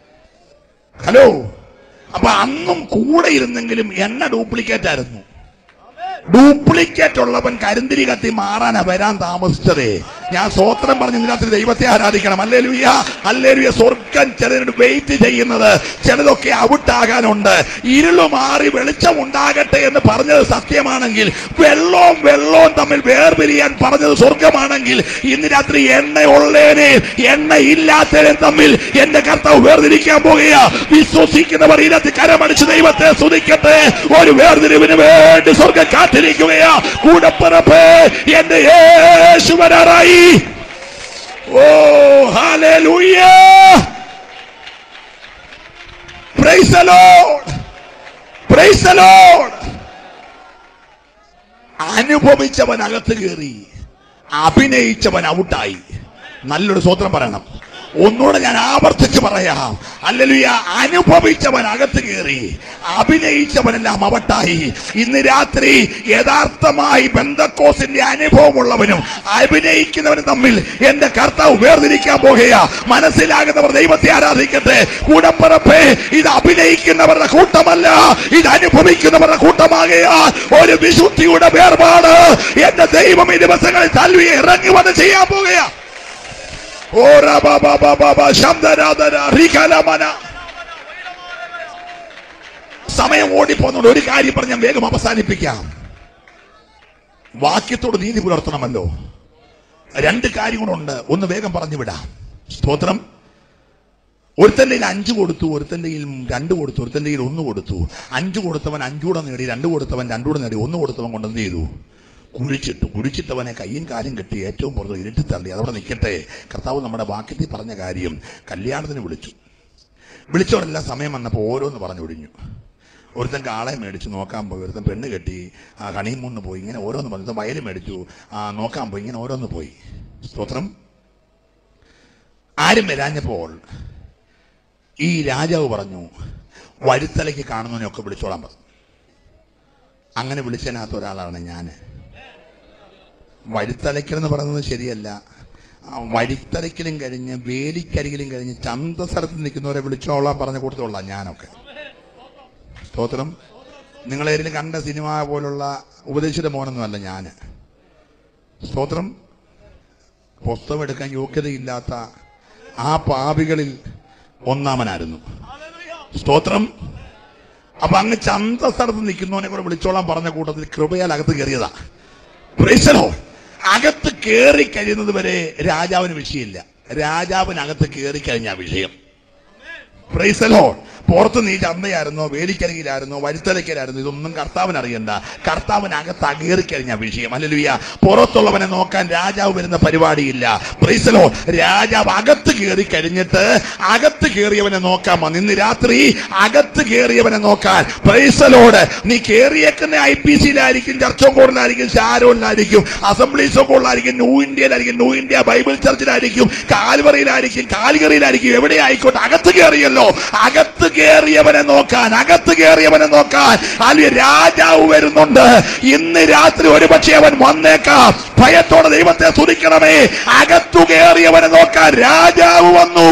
ഹലോ അപ്പൊ അന്നും കൂടെ ഇരുന്നെങ്കിലും എണ്ണ ഡ്യൂപ്ലിക്കേറ്റ് ആയിരുന്നു ഡ്യൂപ്ലിക്കേറ്റ് ഉള്ളവൻ കരിന്തിരി കത്തി മാറാനാ വരാൻ താമസിച്ചതേ ഞാൻ സ്വോത്രം പറഞ്ഞ് ഇതിനകത്ത് ദൈവത്തെ ആരാധിക്കണം അല്ലേ ലുയ്യ അല്ലേ ലുയ്യ സ്വർഗം ചിലതിനോട് വെയിറ്റ് ചെയ്യുന്നത് ചിലതൊക്കെ ഔട്ടാകാനുണ്ട് ഇരുള് മാറി വെളിച്ചം ഉണ്ടാകട്ടെ എന്ന് പറഞ്ഞത് സത്യമാണെങ്കിൽ വെള്ളവും വെള്ളവും തമ്മിൽ വേർപിരിയാൻ പറഞ്ഞത് സ്വർഗമാണെങ്കിൽ ഇന്ന് രാത്രി എണ്ണ ഉള്ളേനെ എണ്ണ ഇല്ലാത്തവരെ തമ്മിൽ എന്റെ കർത്താവ് വേർതിരിക്കാൻ പോകുക വിശ്വസിക്കുന്നവർ ഇതിനകത്ത് കരമടിച്ച് ദൈവത്തെ സ്തുതിക്കട്ടെ ഒരു വേർതിരിവിന് വേണ്ടി സ്വർഗം കാത്തിരിക്കുകയാ കൂടപ്പറപ്പ് എന്റെ യേശു വരാറായി oh hallelujah praise the lord praise the lord അനുഭവിച്ചവൻ അകത്ത് കയറി അഭിനയിച്ചവൻ ഔട്ടായി നല്ലൊരു സ്വത്രം പറയണം ഒന്നുകൂടെ ഞാൻ ആവർത്തിച്ച് പറയാം അല്ലലുയ അനുഭവിച്ചവൻ അകത്ത് കയറി അഭിനയിച്ചവനെല്ലാം അവട്ടായി ഇന്ന് രാത്രി യഥാർത്ഥമായി ബന്ധക്കോസിന്റെ അനുഭവമുള്ളവനും അഭിനയിക്കുന്നവനും തമ്മിൽ എന്റെ കർത്താവ് വേർതിരിക്കാൻ പോകുക മനസ്സിലാകുന്നവർ ദൈവത്തെ ആരാധിക്കട്ടെ കൂടപ്പറപ്പേ ഇത് അഭിനയിക്കുന്നവരുടെ കൂട്ടമല്ല ഇത് അനുഭവിക്കുന്നവരുടെ കൂട്ടമാകയാൽ ഒരു വിശുദ്ധിയുടെ വേർപാട് എന്റെ ദൈവം ഈ ദിവസങ്ങളിൽ തല്ലി ഇറങ്ങി വന്ന് ചെയ്യാൻ പോകുക ഓ റബ ബ ബ ബ ബ ശബ്ദരാധന റികലമന സമയം ഓടിപ്പോന്നുണ്ട് ഒരു കാര്യം പറഞ്ഞ് ഞാൻ വേഗം അവസാനിപ്പിക്കാം വാക്യത്തോട് നീതി പുലർത്തണമല്ലോ രണ്ട് കാര്യങ്ങളുണ്ട് ഒന്ന് വേഗം പറഞ്ഞു വിടാം സ്തോത്രം ഒരുത്തന്റെ കയ്യിൽ അഞ്ച് കൊടുത്തു ഒരുത്തന്റെ കയ്യിൽ രണ്ട് കൊടുത്തു ഒരുത്തന്റെ കയ്യിൽ ഒന്ന് കൊടുത്തു അഞ്ച് കൊടുത്തവൻ അഞ്ചൂടെ നേടി രണ്ട് കൊടുത്തവൻ രണ്ടൂടെ നേടി ഒന്ന് കൊടുത്തവൻ കൊണ്ടെന്ത് ചെയ്തു കുഴിച്ചിട്ടു കുഴിച്ചിട്ടവനെ കയ്യും കാലും കെട്ടി ഏറ്റവും പുറത്ത് ഇരുട്ടി തള്ളി അതവിടെ നിൽക്കട്ടെ കർത്താവ് നമ്മുടെ വാക്യത്തിൽ പറഞ്ഞ കാര്യം കല്യാണത്തിന് വിളിച്ചു വിളിച്ചവരെല്ലാം സമയം വന്നപ്പോൾ ഓരോന്ന് പറഞ്ഞു ഒഴിഞ്ഞു ഒരുത്തൻ കാളെ മേടിച്ചു നോക്കാൻ പോയി ഒരുത്തൻ പെണ്ണ് കെട്ടി ആ ഹണിമൂന്ന് പോയി ഇങ്ങനെ ഓരോന്ന് പറഞ്ഞു ഒരുത്തൻ വയല് മേടിച്ചു ആ നോക്കാൻ പോയി ഇങ്ങനെ ഓരോന്ന് പോയി സ്തോത്രം ആരും വരാഞ്ഞപ്പോൾ ഈ രാജാവ് പറഞ്ഞു വരുത്തലയ്ക്ക് കാണുന്നവനെയൊക്കെ വിളിച്ചോളാൻ പറഞ്ഞു അങ്ങനെ വിളിച്ചതിനകത്ത് ഒരാളാണ് ഞാൻ വഴിത്തലയ്ക്കലെന്ന് പറയുന്നത് ശരിയല്ല ആ വഴിത്തലയ്ക്കലും കഴിഞ്ഞ് വേലിക്കരികിലും കഴിഞ്ഞ് ചന്തസ്ഥലത്ത് നിൽക്കുന്നവരെ വിളിച്ചോളാൻ പറഞ്ഞ കൂട്ടത്തോളാം ഞാനൊക്കെ സ്തോത്രം നിങ്ങളേതിലും കണ്ട സിനിമ പോലുള്ള ഉപദേശിയുടെ മോനൊന്നുമല്ല ഞാൻ സ്തോത്രം പുസ്തകം എടുക്കാൻ യോഗ്യതയില്ലാത്ത ആ പാപികളിൽ ഒന്നാമനായിരുന്നു സ്തോത്രം അപ്പൊ അങ്ങ് ചന്ത സ്ഥലത്ത് നിൽക്കുന്നവനെ കൂടെ വിളിച്ചോളാൻ പറഞ്ഞ കൂട്ടത്തിൽ കൃപയാൽ അകത്ത് കയറിയതാ പ്രൈസലോ അകത്ത് കയറി കഴിയുന്നത് വരെ രാജാവിന് വിഷയമില്ല രാജാവിനകത്ത് കയറി കഴിഞ്ഞ വിഷയം പ്രൈസലോ പുറത്ത് നീ ചന്തയായിരുന്നോ വേലിക്കരികിലായിരുന്നോ വഴിത്തലക്കലായിരുന്നോ ഇതൊന്നും കർത്താവിന് അറിയണ്ട കർത്താവിനകത്ത് അകേറി കഴിഞ്ഞ വിഷയം അല്ലല്ലുയ്യ പുറത്തുള്ളവനെ നോക്കാൻ രാജാവ് വരുന്ന പരിപാടിയില്ല പ്രൈസലോ രാജാവ് അകത്ത് കയറി കഴിഞ്ഞിട്ട് അകത്ത് കയറിയവനെ നോക്കാൻ വന്നു ഇന്ന് രാത്രി അകത്ത് കയറിയവനെ നോക്കാൻ പ്രൈസലോട് നീ കയറിയേക്കുന്ന ഐ പി സിയിലായിരിക്കും ചർച്ച കോഡിലായിരിക്കും ഷാരോണിലായിരിക്കും അസംബ്ലീസ് കോഡിലായിരിക്കും ന്യൂ ഇന്ത്യയിലായിരിക്കും ന്യൂ ഇന്ത്യ ബൈബിൾ ചർച്ചിലായിരിക്കും കാൽവറിയിലായിരിക്കും കാലികറിയിലായിരിക്കും എവിടെ ആയിക്കോട്ടെ അകത്ത് കയറിയല്ലോ അകത്ത് കയറിയവനെ നോക്കാൻ അകത്ത് കയറിയവനെ നോക്കാൻ അല്ലെ രാജാവ് വരുന്നുണ്ട് ഇന്ന് രാത്രി ഒരുപക്ഷെ അവൻ വന്നേക്കാം ഭയത്തോടെ ദൈവത്തെ സ്തുതിക്കണമേ അകത്തു കയറിയവനെ നോക്കാൻ രാജാവ് വന്നു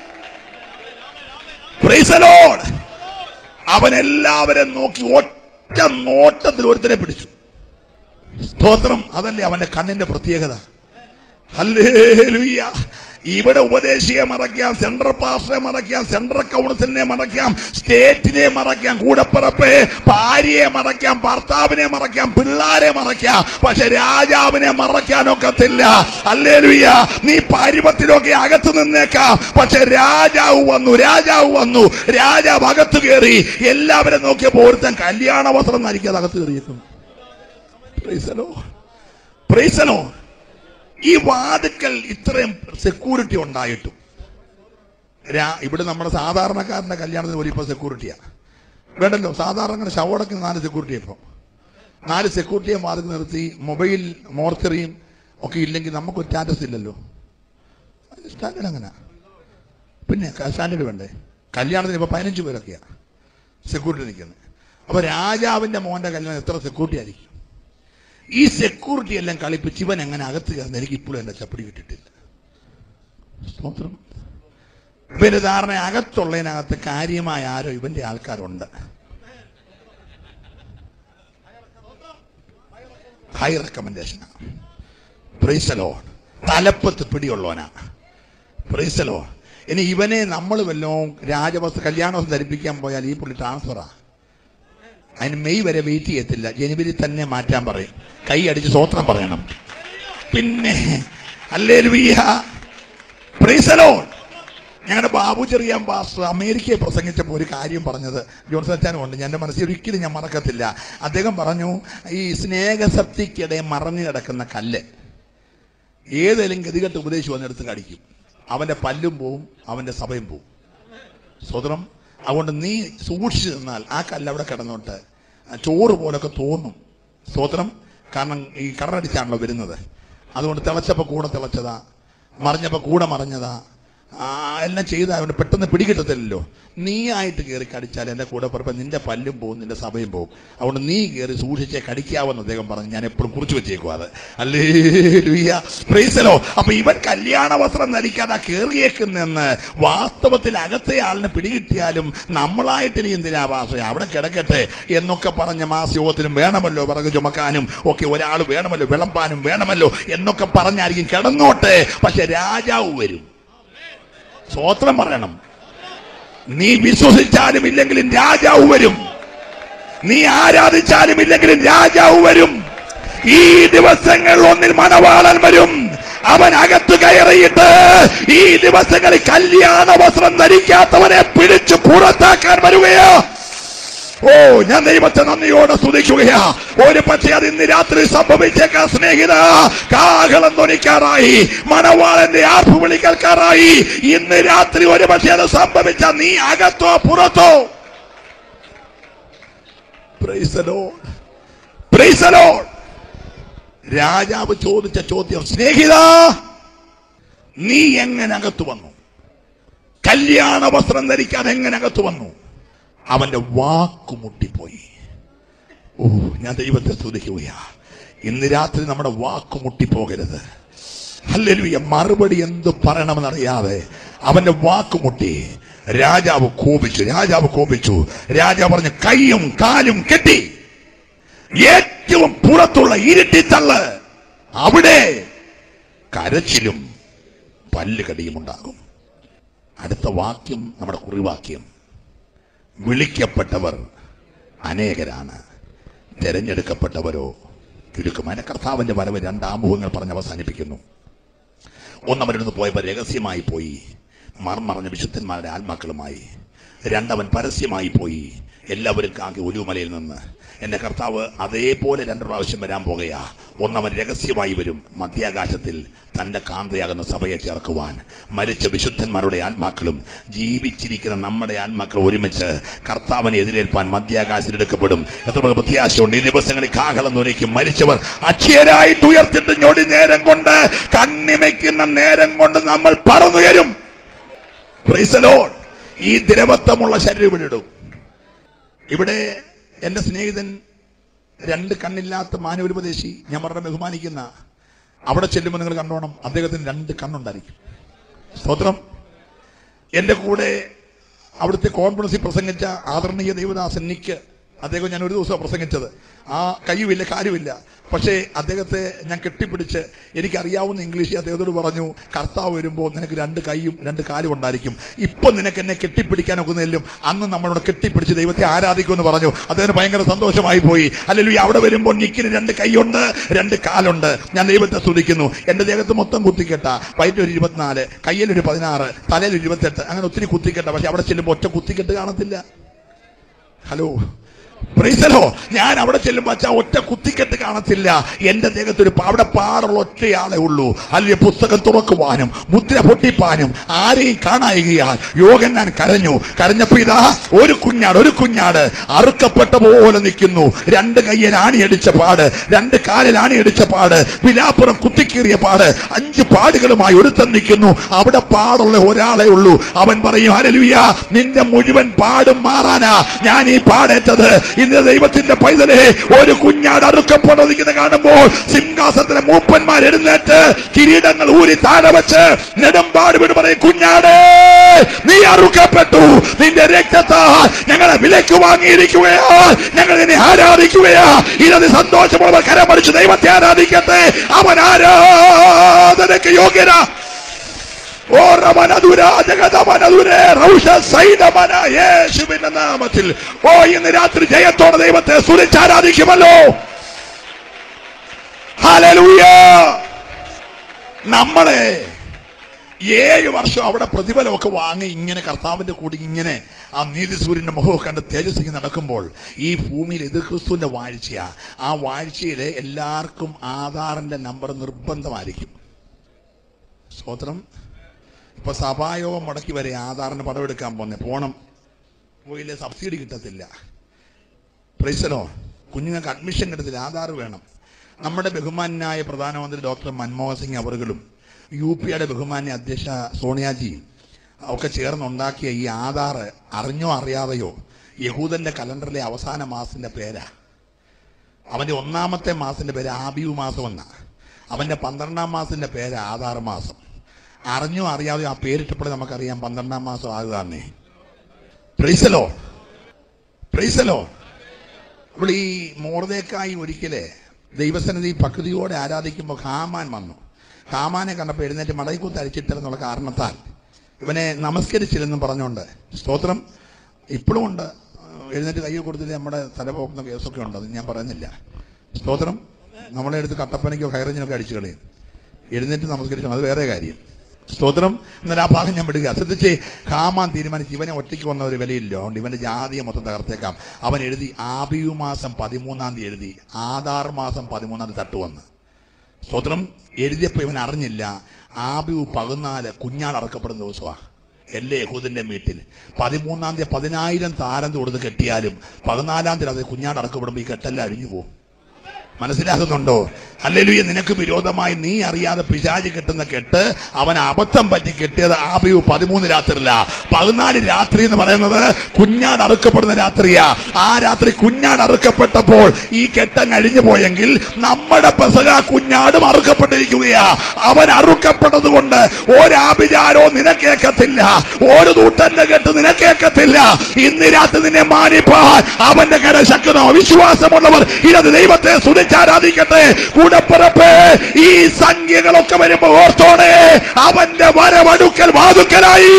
Praise the Lord. അവൻ എല്ലാവരും നോക്കി ഒറ്റ നോട്ടത്തിൽ ഒരുത്തനെ പിടിച്ചു സ്തോത്രം അതല്ലേ അവന്റെ കണ്ണിന്റെ പ്രത്യേകത ഹല്ലേലൂയ ഇവിടെ ഉപദേശിയെ മറയ്ക്കാം സെൻട്രൽ പാസ്റ്ററെ മറയ്ക്കാം സെൻട്രൽ കൗൺസിലിനെ മറയ്ക്കാം സ്റ്റേറ്റിനെ മറയ്ക്കാം കൂടപ്പിറപ്പെ ഭാര്യയെ മറയ്ക്കാം ഭർത്താവിനെ മറയ്ക്കാം പിള്ളാരെ മറയ്ക്കാം പക്ഷെ രാജാവിനെ മറയ്ക്കാനൊക്കത്തില്ല അല്ലേലുയ്യ നീ പരുവത്തിലൊക്കെ അകത്ത് നിന്നേക്കാം പക്ഷെ രാജാവ് വന്നു രാജാവ് വന്നു രാജാവ് അകത്ത് കയറി എല്ലാവരും നോക്കിയപ്പോ ഒരുത്തൻ കല്യാണ വസ്ത്രം നരിക്കാതെ അകത്ത് കയറിയിരിക്കുന്നു പ്രൈസലോ പ്രൈസലോ ഈ വാതുക്കൽ ഇത്രയും സെക്യൂരിറ്റി ഉണ്ടായിട്ടും രാ- ഇവിടെ നമ്മുടെ സാധാരണക്കാരന്റെ കല്യാണത്തിന് പോലും ഇപ്പൊ സെക്യൂരിറ്റിയാ വേണ്ടല്ലോ സാധാരണ അങ്ങനെ ശവടക്ക് നാല് സെക്യൂരിറ്റി ഇപ്പൊ നാല് സെക്യൂരിറ്റിയെ വാതിൽ നിർത്തി മൊബൈൽ മോർച്ചറിയും ഒക്കെ ഇല്ലെങ്കിൽ നമുക്കൊരു സ്റ്റാറ്റസ് ഇല്ലല്ലോ സ്റ്റാൻഡേർഡ് അങ്ങനെ പിന്നെ സ്റ്റാൻഡേർഡ് വേണ്ടേ കല്യാണത്തിന് ഇപ്പൊ പതിനഞ്ച് പേരൊക്കെയാ സെക്യൂരിറ്റി നിൽക്കുന്നത് അപ്പൊ രാജാവിന്റെ മോന്റെ കല്യാണം എത്ര സെക്യൂരിറ്റി ആയിരിക്കും ഈ സെക്യൂരിറ്റി എല്ലാം കളിപ്പിച്ച് ഇവൻ എങ്ങനെ അകത്ത് കയറുന്ന എനിക്ക് ഇപ്പോഴും എന്റെ ചപ്പടി കിട്ടിയിട്ടില്ല സ്തോത്രം ഇവന്റെ ധാരണ അകത്തുള്ളതിനകത്ത് കാര്യമായ ആരോ ഇവന്റെ ആൾക്കാരുണ്ട് ഹൈ റെക്കമെൻഡേഷനാ പ്രൈസലോ തലപ്പത്ത് പിടിയുള്ളവനാ പ്രൈസലോ ഇനി ഇവനെ നമ്മൾ വല്ലതും രാജവസ്തു കല്യാണവസ്തു ധരിപ്പിക്കാൻ പോയാൽ ഈ പുള്ളി ട്രാൻസ്ഫറാ അതിന് മെയ് വരെ വെയിറ്റ് ചെയ്യത്തില്ല ജനുവരി തന്നെ മാറ്റാൻ പറയും കൈ അടിച്ച് സ്വോത്രം പറയണം പിന്നെ അല്ലേ പ്രീസലോ ഞങ്ങളുടെ ബാബു ചെറിയാൻ പാസ്റ്റർ അമേരിക്കയെ പ്രസംഗിച്ചപ്പോൾ ഒരു കാര്യം പറഞ്ഞത് ജോൺസൺ അച്ചാനും ഉണ്ട് എൻ്റെ മനസ്സിൽ ഒരിക്കലും ഞാൻ മറക്കത്തില്ല അദ്ദേഹം പറഞ്ഞു ഈ സ്നേഹസക്തിക്കിടെ മറഞ്ഞു കിടക്കുന്ന കല്ല് ഏതെങ്കിലും ഗതികെട്ട് ഉപദേശിച്ച് വന്നെടുത്ത് കടിക്കും അവന്റെ പല്ലും പോവും അവന്റെ സഭയും പോവും സ്വതന്ത്രം അതുകൊണ്ട് നീ സൂക്ഷിച്ചു നിന്നാൽ ആ കല്ല് അവിടെ കിടന്നോട്ട് ചോറ് പോലൊക്കെ തോന്നും സ്വതന്ത്രം കാരണം ഈ കടറടിച്ചാണല്ലോ വരുന്നത് അതുകൊണ്ട് തിളച്ചപ്പോ കൂടെ തിളച്ചതാ മറിഞ്ഞപ്പോ കൂടെ മറിഞ്ഞതാ ആ, എല്ലാം ചെയ്ത അവന് പെട്ടെന്ന് പിടികിട്ടത്തില്ലല്ലോ നീ ആയിട്ട് കയറി കടിച്ചാൽ എന്റെ കൂടെ പുറപ്പെ നിന്റെ പല്ലും പോകും നിന്റെ സഭയും പോകും അതുകൊണ്ട് നീ കയറി സൂക്ഷിച്ചേ കടിക്കാവെന്ന് അദ്ദേഹം പറഞ്ഞു ഞാൻ എപ്പോഴും കുറിച്ച് വെച്ചേക്കും അത് അല്ലേ പ്രൈസലോ അപ്പൊ ഇവൻ കല്യാണ വസ്ത്രം ധരിക്കാതെ കയറിയേക്കുന്നെന്ന് വാസ്തവത്തിൽ അകത്തെ ആളിനെ പിടികിട്ടിയാലും നമ്മളായിട്ട് ഇനി എന്തിനാ ഭാഷ അവിടെ കിടക്കട്ടെ എന്നൊക്കെ പറഞ്ഞ മാസയോഗത്തിനും വേണമല്ലോ വിറക് ചുമക്കാനും ഒക്കെ ഒരാൾ വേണമല്ലോ വിളമ്പാനും വേണമല്ലോ എന്നൊക്കെ പറഞ്ഞായിരിക്കും കിടന്നോട്ടെ പക്ഷെ രാജാവ് വരും സ്വോത്രം പറയണം നീ വിശ്വസിച്ചാലും ഇല്ലെങ്കിലും രാജാവ് വരും നീ ആരാധിച്ചാലും ഇല്ലെങ്കിലും രാജാവ് വരും ഈ ദിവസങ്ങൾ ഒന്നിൽ മണവാളൻ വരും അവൻ അകത്ത് കയറിയിട്ട് ഈ ദിവസങ്ങളിൽ കല്യാണ വസ്ത്രം ധരിക്കാത്തവനെ പിടിച്ചു പുറത്താക്കാൻ വരികയാ ഓ ഞാൻ ദൈവത്തെ നന്ദിയോടെ സ്തുതിക്കുകയാ ഒരു പക്ഷേ അത് ഇന്ന് രാത്രി സംഭവിച്ചേക്കാം സ്നേഹിത കാഹളം ധ്വനിക്കാറായി മണവാളന്റെ ആർപ്പ് വിളി കേൾക്കാറായി ഇന്ന് രാത്രി ഒരു പക്ഷേ അത് സംഭവിച്ച നീ അകത്തോ പുറത്തോ Praise the Lord. Praise the Lord. രാജാവ് ചോദിച്ച ചോദ്യം സ്നേഹിത നീ എങ്ങനെ അകത്തു വന്നു കല്യാണ വസ്ത്രം ധരിക്കാതെ എങ്ങനെ അകത്തു വന്നു അവന്റെ വാക്കു മുട്ടിപ്പോയി ഓ ഞാൻ ദൈവത്തെ സ്തുതിക്കുകയാ ഇന്ന് രാത്രി നമ്മുടെ വാക്കു മുട്ടിപ്പോകരുത് ഹല്ലേലൂയ മറുപടി എന്ത് പറയണമെന്നറിയാതെ അവന്റെ വാക്ക് മുട്ടി രാജാവ് കോപിച്ചു രാജാവ് കോപിച്ചു രാജാവ് പറഞ്ഞു കൈയും കാലും കെട്ടി ഏറ്റവും പുറത്തുള്ള ഇരുട്ടിത്തള്ള് അവിടെ കരച്ചിലും പല്ലുകടിയും ഉണ്ടാകും അടുത്ത വാക്യം നമ്മുടെ കുറിവാക്യം വിളിക്കപ്പെട്ടവർ അനേകരാണ് തിരഞ്ഞെടുക്കപ്പെട്ടവരോ ചുരുക്കം അതിന്റെ കർത്താവിന്റെ വരവ് രണ്ട് ആമുഖങ്ങൾ പറഞ്ഞ് അവസാനിപ്പിക്കുന്നു ഒന്നവരിടുന്ന് പോയവർ രഹസ്യമായി പോയി മർമറിഞ്ഞ വിശുദ്ധന്മാരുടെ ആത്മാക്കളുമായി രണ്ടവൻ പരസ്യമായി പോയി എല്ലാവരും കാക്കി ഒലുമലയിൽ നിന്ന് എന്റെ കർത്താവ് അതേപോലെ രണ്ട് പ്രാവശ്യം വരാൻ പോകുകയാ ഒന്നവൻ രഹസ്യമായി വരും മധ്യാകാശത്തിൽ തന്റെ കാന്തയാകുന്ന സഭയെ ചേർക്കുവാൻ മരിച്ച വിശുദ്ധന്മാരുടെ ആത്മാക്കളും ജീവിച്ചിരിക്കുന്ന നമ്മുടെ ആത്മാക്കൾ ഒരുമിച്ച് കർത്താവിനെ എതിരേൽപ്പാൻ മധ്യാകാശത്തിൽ എടുക്കപ്പെടും എത്ര പേർക്ക് പ്രത്യാശയുണ്ട് ഈ ദിവസങ്ങളിൽ കാഹളം നുരയ്ക്കും മരിച്ചവർ അക്ഷയരായിട്ട് ഉയർത്തിട്ട് ഞൊടി നേരം കൊണ്ട് കണ്ണിമയ്ക്കുന്ന നേരം കൊണ്ട് നമ്മൾ പറന്നുയരും Praise the Lord. ഈ ദ്രവത്വമുള്ള ശരീരം ഇവിടെ ഇടും ഇവിടെ എന്റെ സ്നേഹിതൻ രണ്ട് കണ്ണില്ലാത്ത മാനവരുപദേശി ഞാൻ വളരെ ബഹുമാനിക്കുന്ന അവിടെ ചെല്ലുമ്പോൾ നിങ്ങൾ കണ്ടോണം അദ്ദേഹത്തിന് രണ്ട് കണ്ണുണ്ടായിരിക്കും സ്തോത്രം എന്റെ കൂടെ അവിടുത്തെ കോൺഫറൻസിൽ പ്രസംഗിച്ച ആദരണീയ ദേവദാസൻ നിക്ക് അദ്ദേഹം ഞാൻ ഒരു ദിവസം പ്രസംഗിച്ചത് ആ കയ്യുമില്ല കാര്യമില്ല പക്ഷേ അദ്ദേഹത്തെ ഞാൻ കെട്ടിപ്പിടിച്ച് എനിക്കറിയാവുന്ന ഇംഗ്ലീഷിൽ അദ്ദേഹത്തോട് പറഞ്ഞു കർത്താവ് വരുമ്പോൾ നിനക്ക് രണ്ട് കൈയും രണ്ട് കാലും ഉണ്ടായിരിക്കും ഇപ്പൊ നിനക്ക് എന്നെ കെട്ടിപ്പിടിക്കാൻ ഒക്കുന്നില്ലും അന്ന് നമ്മളോട് കെട്ടിപ്പിടിച്ച് ദൈവത്തെ ആരാധിക്കുമെന്ന് പറഞ്ഞു അദ്ദേഹത്തിന് ഭയങ്കര സന്തോഷമായി പോയി അല്ലെങ്കിൽ അവിടെ വരുമ്പോൾ നിക്കിന് രണ്ട് കൈയുണ്ട് രണ്ട് കാലുണ്ട് ഞാൻ ദൈവത്തെ സ്തുതിക്കുന്നു എന്റെ ദേഹത്ത് മൊത്തം കുത്തിക്കെട്ട വയറ്റിൽ ഒരു ഇരുപത്തിനാല് കയ്യിൽ ഒരു പതിനാറ് തലയിൽ ഒരു ഇരുപത്തെട്ട് അങ്ങനെ ഒത്തിരി കുത്തിക്കെട്ട പക്ഷെ അവിടെ ചെല്ലുമ്പോൾ ഒറ്റ കുത്തിക്കെട്ട് കാണത്തില്ല ഹലോ പ്രീസലോ ഞാൻ അവിടെ ചെല്ലുമ്പോ അച്ഛാ ഒറ്റ കുത്തിക്കെട്ട് കാണത്തില്ല എന്റെ ദേഹത്ത് ഒരു പ- അവിടെ പാടുള്ള ഒറ്റയാളെ ഉള്ളൂ അല്ലെങ്കിൽ പുസ്തകം തുറക്കുവാനും മുദ്ര പൊട്ടിപ്പാനും ആരെയും കാണായികയാൽ യോഗൻ ഞാൻ കരഞ്ഞു കരഞ്ഞപ്പോ ഇതാ ഒരു കുഞ്ഞാട് ഒരു കുഞ്ഞാട് അറുക്കപ്പെട്ട പോലെ നിൽക്കുന്നു രണ്ട് കയ്യിൽ ആണിയടിച്ച പാട് രണ്ട് കാലിൽ ആണിയടിച്ച പാട് വിലാപ്പുറം കുത്തിക്കീറിയ പാട് അഞ്ച് പാടുകളുമായി ഒരുത്തൻ നിൽക്കുന്നു അവിടെ പാടുള്ള ഒരാളെ ഉള്ളൂ അവൻ പറയും ഹരലുയ നിന്റെ മുഴുവൻ പാടും മാറാനാ ഞാൻ ഈ പാടേറ്റത് ഇന്ന് ദൈവത്തിന്റെ പൈതലെ ഒരു കുഞ്ഞാട് അറുക്കപ്പെടുന്നത് കാണുമ്പോൾ സിംഹാസനത്തിലെ മൂപ്പന്മാർ എഴുന്നേറ്റ് കിരീടങ്ങൾ ഊരി താഴെ വെച്ച് നെടുമ്പാട് വീട് പറയും കുഞ്ഞാടേ നീ അറുക്കപ്പെട്ടു നിന്റെ രക്തത്താൽ ഞങ്ങളെ വിലക്ക് വാങ്ങിയിരിക്കുകയാ ഞങ്ങൾ നിന്നെ ആരാധിക്കുകയാ ഇതത് സന്തോഷമുള്ളവർ കരമടിച്ച് ദൈവത്തെ ആരാധിക്കട്ടെ അവൻ ആരാധനയ്ക്ക് യോഗ്യനാ ഓ റമനദുര ജഗതമനദുരേ റൗഷ സൈനമന യേശുവിന്റെ നാമത്തിൽ ഓ ഇന്ന് രാത്രി ജയത്തോടെ ദൈവത്തെ സ്തുതിച്ചാരാധിക്കുമല്ലോ ഹല്ലേലൂയ നമ്മളെ ഏഴ് വർഷം അവിടെ പ്രതിഫലമൊക്കെ വാങ്ങി ഇങ്ങനെ കർത്താവിന്റെ കൂടി ഇങ്ങനെ ആ നീതി സൂര്യന്റെ മുഖമൊക്കെ കണ്ട് തേജസ്സിക്ക് നടക്കുമ്പോൾ ഈ ഭൂമിയിൽ എതിർ ക്രിസ്തുവിന്റെ വാഴ്ചയാ ആ വാഴ്ചയില് എല്ലാവർക്കും ആധാറിന്റെ നമ്പർ നിർബന്ധമായിരിക്കും സ്തോത്രം ഇപ്പൊ സഭായോഗം മുടക്കി വരെ ആധാറിന് പടമെടുക്കാൻ പോന്നെ പോണം പോയില്ലേ സബ്സിഡി കിട്ടത്തില്ല പ്രൈസലോ കുഞ്ഞുങ്ങൾക്ക് അഡ്മിഷൻ കിട്ടത്തില്ല ആധാർ വേണം നമ്മുടെ ബഹുമാനായ പ്രധാനമന്ത്രി ഡോക്ടർ മൻമോഹൻ സിംഗ് അവറുകളും യു പിയുടെ ബഹുമാന്യ അധ്യക്ഷ സോണിയാജിയും ഒക്കെ ചേർന്നുണ്ടാക്കിയ ഈ ആധാർ അറിഞ്ഞോ അറിയാതെയോ യഹൂദന്റെ കലണ്ടറിലെ അവസാന മാസത്തിന്റെ പേരാ അവന്റെ ഒന്നാമത്തെ മാസത്തിന്റെ പേര് ആബിയു മാസം എന്നാ അവന്റെ പന്ത്രണ്ടാം മാസത്തിന്റെ പേര് ആധാർ മാസം അറിഞ്ഞോ അറിയാതെയോ ആ പേരിട്ടപ്പോഴേ നമുക്കറിയാം പന്ത്രണ്ടാം മാസം ആകുതാന്നേ പ്രൈസലോ പ്രൈസലോ അപ്പോൾ ഈ മോർദേക്കായി ഒരിക്കലേ ദൈവസന്നിധി ഭക്തിയോടെ ആരാധിക്കുമ്പോൾ ഹാമാൻ വന്നു ഹാമാനെ കണ്ടപ്പോൾ എഴുന്നേറ്റ് മടയിക്കുത്ത് അരിച്ചിട്ടെന്നുള്ള കാരണത്താൽ ഇവനെ നമസ്കരിച്ചില്ലെന്നും പറഞ്ഞുകൊണ്ട് സ്തോത്രം ഇപ്പോഴും ഉണ്ട് എഴുന്നേറ്റ് കയ്യിൽ കൊടുത്തിട്ട് നമ്മുടെ തലപോക്കുന്ന കേസൊക്കെ ഉണ്ട് അത് ഞാൻ പറയുന്നില്ല സ്തോത്രം നമ്മളെ എടുത്ത് കട്ടപ്പനയ്ക്കോ ഹൈറേഞ്ചിനൊക്കെ അടിച്ചു കളയും എഴുന്നേറ്റ് നമസ്കരിക്കണം അത് വേറെ കാര്യം സ്തോത്രം എന്നാൽ ആ ഭാഗം ഞാൻ വിടുക ശ്രദ്ധിച്ച് ഹാമാൻ തീരുമാനിച്ച് ഇവനെ ഒറ്റയ്ക്ക് വന്ന ഒരു വിലയില്ലോ അതുകൊണ്ട് ഇവന്റെ ജാതിയെ മൊത്തം തകർത്തേക്കാം അവൻ എഴുതി ആബിയു മാസം പതിമൂന്നാം തീയതി എഴുതി ആധാർ മാസം പതിമൂന്നാം തീയതി തട്ടുവന്ന് സ്തോത്രം എഴുതിയപ്പോ ഇവൻ അറിഞ്ഞില്ല ആബിയു പതിനാല് കുഞ്ഞാട് അറക്കപ്പെടുന്ന ദിവസമാ എല്ലാ യഹൂദന്റെ വീട്ടിൽ പതിമൂന്നാം തീയതി പതിനായിരം താരം കൊടുത്ത് കെട്ടിയാലും പതിനാലാം തീയതി അത് കുഞ്ഞാട് അറക്കപ്പെടുമ്പോൾ ഈ കെട്ടെല്ലാം അഴിഞ്ഞു പോകും മനസ്സിലാകുന്നുണ്ടോ അല്ലെലുയ നിനക്ക് വിരോധമായി നീ അറിയാതെ പിശാചി കെട്ടുന്ന കെട്ട് അവൻ അബദ്ധം പറ്റി കെട്ടിയത് ആബിയു പതിമൂന്ന് രാത്രിയില്ല പതിനാല് രാത്രി എന്ന് പറയുന്നത് കുഞ്ഞാട് അറുക്കപ്പെടുന്ന രാത്രിയാ ആ രാത്രി കുഞ്ഞാട് അറുക്കപ്പെട്ടപ്പോൾ ഈ കെട്ടങ്ങ് അഴിഞ്ഞു പോയെങ്കിൽ നമ്മുടെ പെസക കുഞ്ഞാടും അറുക്കപ്പെട്ടിരിക്കുകയാ അവൻ അറുക്കപ്പെട്ടത് കൊണ്ട് ഒരാഭിചാരോ നിനക്കേക്കത്തില്ല ഒരു ദൂട്ടന്റെ കെട്ട് നിനക്കേക്കത്തില്ല ഇന്ന് രാത്രി നിന്നെ മാനിപ്പാൻ അവന്റെ കര ശക്തനോ വിശ്വാസമുള്ളവർ ഇന്നത് ദൈവത്തെ സ്തുതി വിളിച്ച് ആരാധിക്കട്ടെ കൂടപ്പിറപ്പ് ഈ സംഖ്യകളൊക്കെ വരുമ്പോ ഓർത്തോടെ അവന്റെ വരവടുക്കൽ വാതുക്കലായി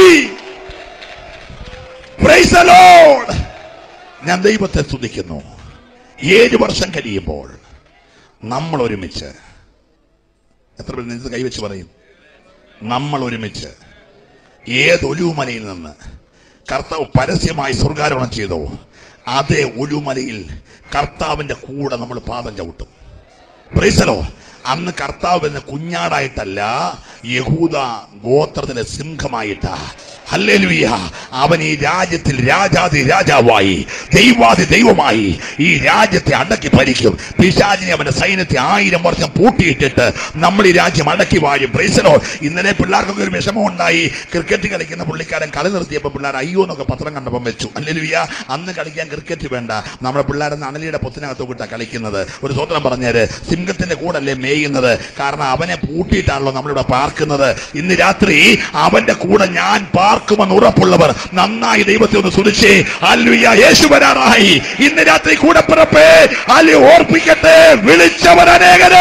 Praise the Lord. ഞാൻ ദൈവത്തെ സ്തുതിക്കുന്നു ഏഴ് വർഷം കഴിയുമ്പോൾ നമ്മൾ ഒരുമിച്ച് എത്ര പേര് നെഞ്ചത്ത് കൈവച്ച് പറയും നമ്മൾ ഒരുമിച്ച് ഏത് ഒലുമലയിൽ നിന്ന് കർത്താവ് പരസ്യമായി സ്വർഗാരോഹണം ചെയ്തോ അതേ ഒലുമലയിൽ കർത്താവിന്റെ കൂടെ നമ്മൾ പാദം ചവിട്ടും പ്രൈസലോ അന്ന് കർത്താവ് എന്ന കുഞ്ഞാടായിട്ടല്ല യഹൂദ ഗോത്രത്തിലെ സിംഹമായിട്ടാ ഹല്ലേലൂയ അവൻ ഈ രാജ്യത്തിൽ രാജാതി രാജാവായി ദൈവാതി ദൈവമായി ഈ രാജ്യത്തെ അടക്കി ഭരിക്കും പിശാചിനെ അവന്റെ സൈന്യത്തെ ആയിരം വർഷം പൂട്ടിയിട്ടിട്ട് നമ്മൾ ഈ രാജ്യം അടക്കി വാഴും പ്രൈസലോ ഇന്നലെ പിള്ളേർക്കൊക്കെ ഒരു വിഷമം ഉണ്ടായി ക്രിക്കറ്റ് കളിക്കുന്ന പുള്ളിക്കാരൻ കളി നിർത്തിയപ്പോൾ പിള്ളേർ അയ്യോ എന്നൊക്കെ പത്രം കണ്ടപ്പം വെച്ചു ഹല്ലേലൂയ അന്ന് കളിക്കാൻ ക്രിക്കറ്റ് വേണ്ട നമ്മുടെ പിള്ളേരെ അണലിയുടെ പൊത്തിനകത്ത് വിട്ടാ കളിക്കുന്നത് ഒരു സ്വന്തം പറഞ്ഞേര് സിംഹത്തിന്റെ കൂടല്ലേ മേയുന്നത് കാരണം അവനെ പൂട്ടിയിട്ടാണല്ലോ നമ്മളിവിടെ പാർക്കുന്നത് ഇന്ന് രാത്രി അവന്റെ കൂടെ ഞാൻ പാർക്കുമെന്ന് ഉറപ്പുള്ളവർ നന്നായി ദൈവത്തെ ഒന്ന് സുരിച്ചേ അല്ലുയ്യ യേശു വരാറായി ഇന്ന് രാത്രി കൂടെ പിറപ്പേ അല്ലു ഓർപ്പിക്കട്ടെ വിളിച്ചവർ അനേകര്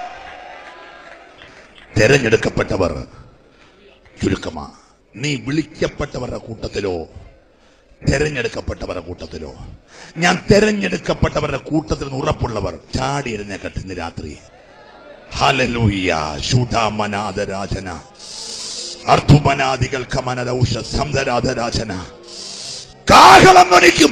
തെരഞ്ഞെടുക്കപ്പെട്ടവർ ചുരുക്കമാ നീ വിളിക്കപ്പെട്ടവരുടെ കൂട്ടത്തിലോ തെരഞ്ഞെടുക്കപ്പെട്ടവരുടെ കൂട്ടത്തിലോ ഞാൻ തെരഞ്ഞെടുക്കപ്പെട്ടവരുടെ കൂട്ടത്തിൽ നിന്ന് ഉറപ്പുള്ളവർ ചാടി എഴുന്നേക്കട്ടെ ഇന്ന് രാത്രി ഹലലൂയ ശുഢമനാദരാജന അർത്ഥുമനാദികൾ കമനദൗഷ സംധരാധരാജന കാഹളം ധ്വനിക്കും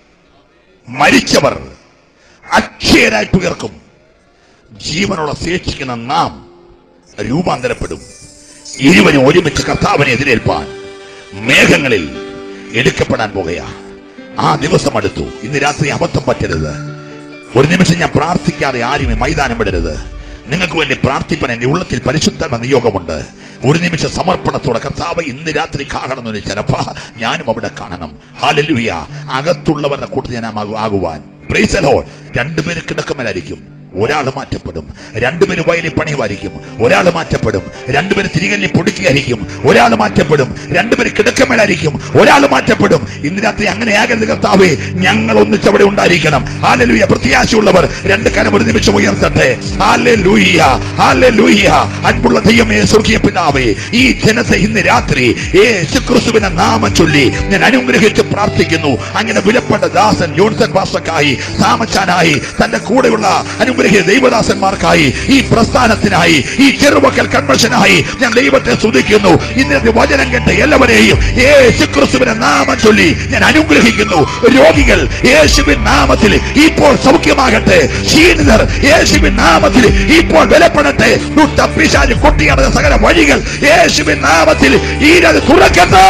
മരിച്ചവർ അക്ഷയരായിട്ട് ഉയർക്കും ജീവനോടെ ശേഷിക്കുന്ന നാം രൂപാന്തരപ്പെടും ഇരുവരും ഒരുമിച്ച് കർത്താവിനെ എതിരേൽപ്പാൻ മേഘങ്ങളിൽ എടുക്കപ്പെടാൻ പോകുകയാ ആ ദിവസം അടുത്തു ഇന്ന് രാത്രി അബദ്ധം പറ്റരുത് ഒരു നിമിഷം ഞാൻ പ്രാർത്ഥിക്കാതെ ആരും ഈ മൈതാനം വിടരുത് നിങ്ങൾക്ക് വേണ്ടി പ്രാർത്ഥിപ്പാൻ എന്റെ ഉള്ളത്തിൽ പരിശുദ്ധ നിയോഗമുണ്ട് ഒരു നിമിഷം സമർപ്പണത്തോടെ കർത്താവ് ഇന്ന് രാത്രി കാണണം എന്ന് ചിലപ്പോ ഞാനും അവിടെ കാണണം ഹാലലുയ അകത്തുള്ളവരുടെ കൂട്ടത്തിൽ ഞാൻ ആകു- ആകുവാൻ പ്രൈസലോ രണ്ടുപേര് കിടക്കുമലായിരിക്കും ഒരാൾ മാറ്റപ്പെടും രണ്ടുപേര് വയലിൽ പണിയുമായിരിക്കും ഒരാൾ മാറ്റപ്പെടും രണ്ടുപേര് തിരികല്ലി പൊടിക്കുകയായിരിക്കും ഒരാൾ മാറ്റപ്പെടും രണ്ടുപേര് കിടക്കമേലായിരിക്കും ഒരാൾ മാറ്റപ്പെടും ഇന്ന് രാത്രി അങ്ങനെയാകരുത് കർത്താവേ ഞങ്ങൾ ഒന്നിച്ചവിടെ ഉണ്ടായിരിക്കണം ഹാലലൂയ പ്രത്യാശയുള്ളവർ രണ്ട് കാലം ഒരു നിമിഷം ഉയർത്തട്ടെ ഹാലലൂയ ഹാലലൂയ അൻപുള്ള ദൈവമേ സ്വർഗീയ പിതാവേ ഈ ജനത്തെ ഇന്ന് രാത്രി യേശു ക്രിസ്തുവിനെ നാമം ചൊല്ലി ഞാൻ അനുഗ്രഹിച്ച് പ്രാർത്ഥിക്കുന്നു അങ്ങനെ വിലപ്പെട്ട ദാസൻ ജോൺസൺ പാസ്റ്റർക്കായി താമച്ചാനായി തന്റെ കൂടെയുള്ള അനുഗ്രഹിച്ച ദൈവദാസന്മാർക്കായി ഈ പ്രസ്ഥാനത്തിനായി ഈ ചെറുമക്കൽ കൺവെൻഷനായി ഞാൻ ദൈവത്തെ സ്തുതിക്കുന്നു ഇന്നത്തെ വചനം കേട്ട എല്ലാവരെയും യേശു ക്രിസ്തുവിനെ നാമം ചൊല്ലി ഞാൻ അനുഗ്രഹിക്കുന്നു രോഗികൾ യേശുവിൻ നാമത്തിൽ ഇപ്പോൾ സൗഖ്യമാകട്ടെ ക്ഷീണിതർ യേശുവിൻ നാമത്തിൽ ഇപ്പോൾ ബലപ്പെടട്ടെ പിശാച് കൊട്ടിയാടുന്ന സകല വഴികൾ യേശുവിൻ നാമത്തിൽ ഈ രഥ തുറക്കട്ടെ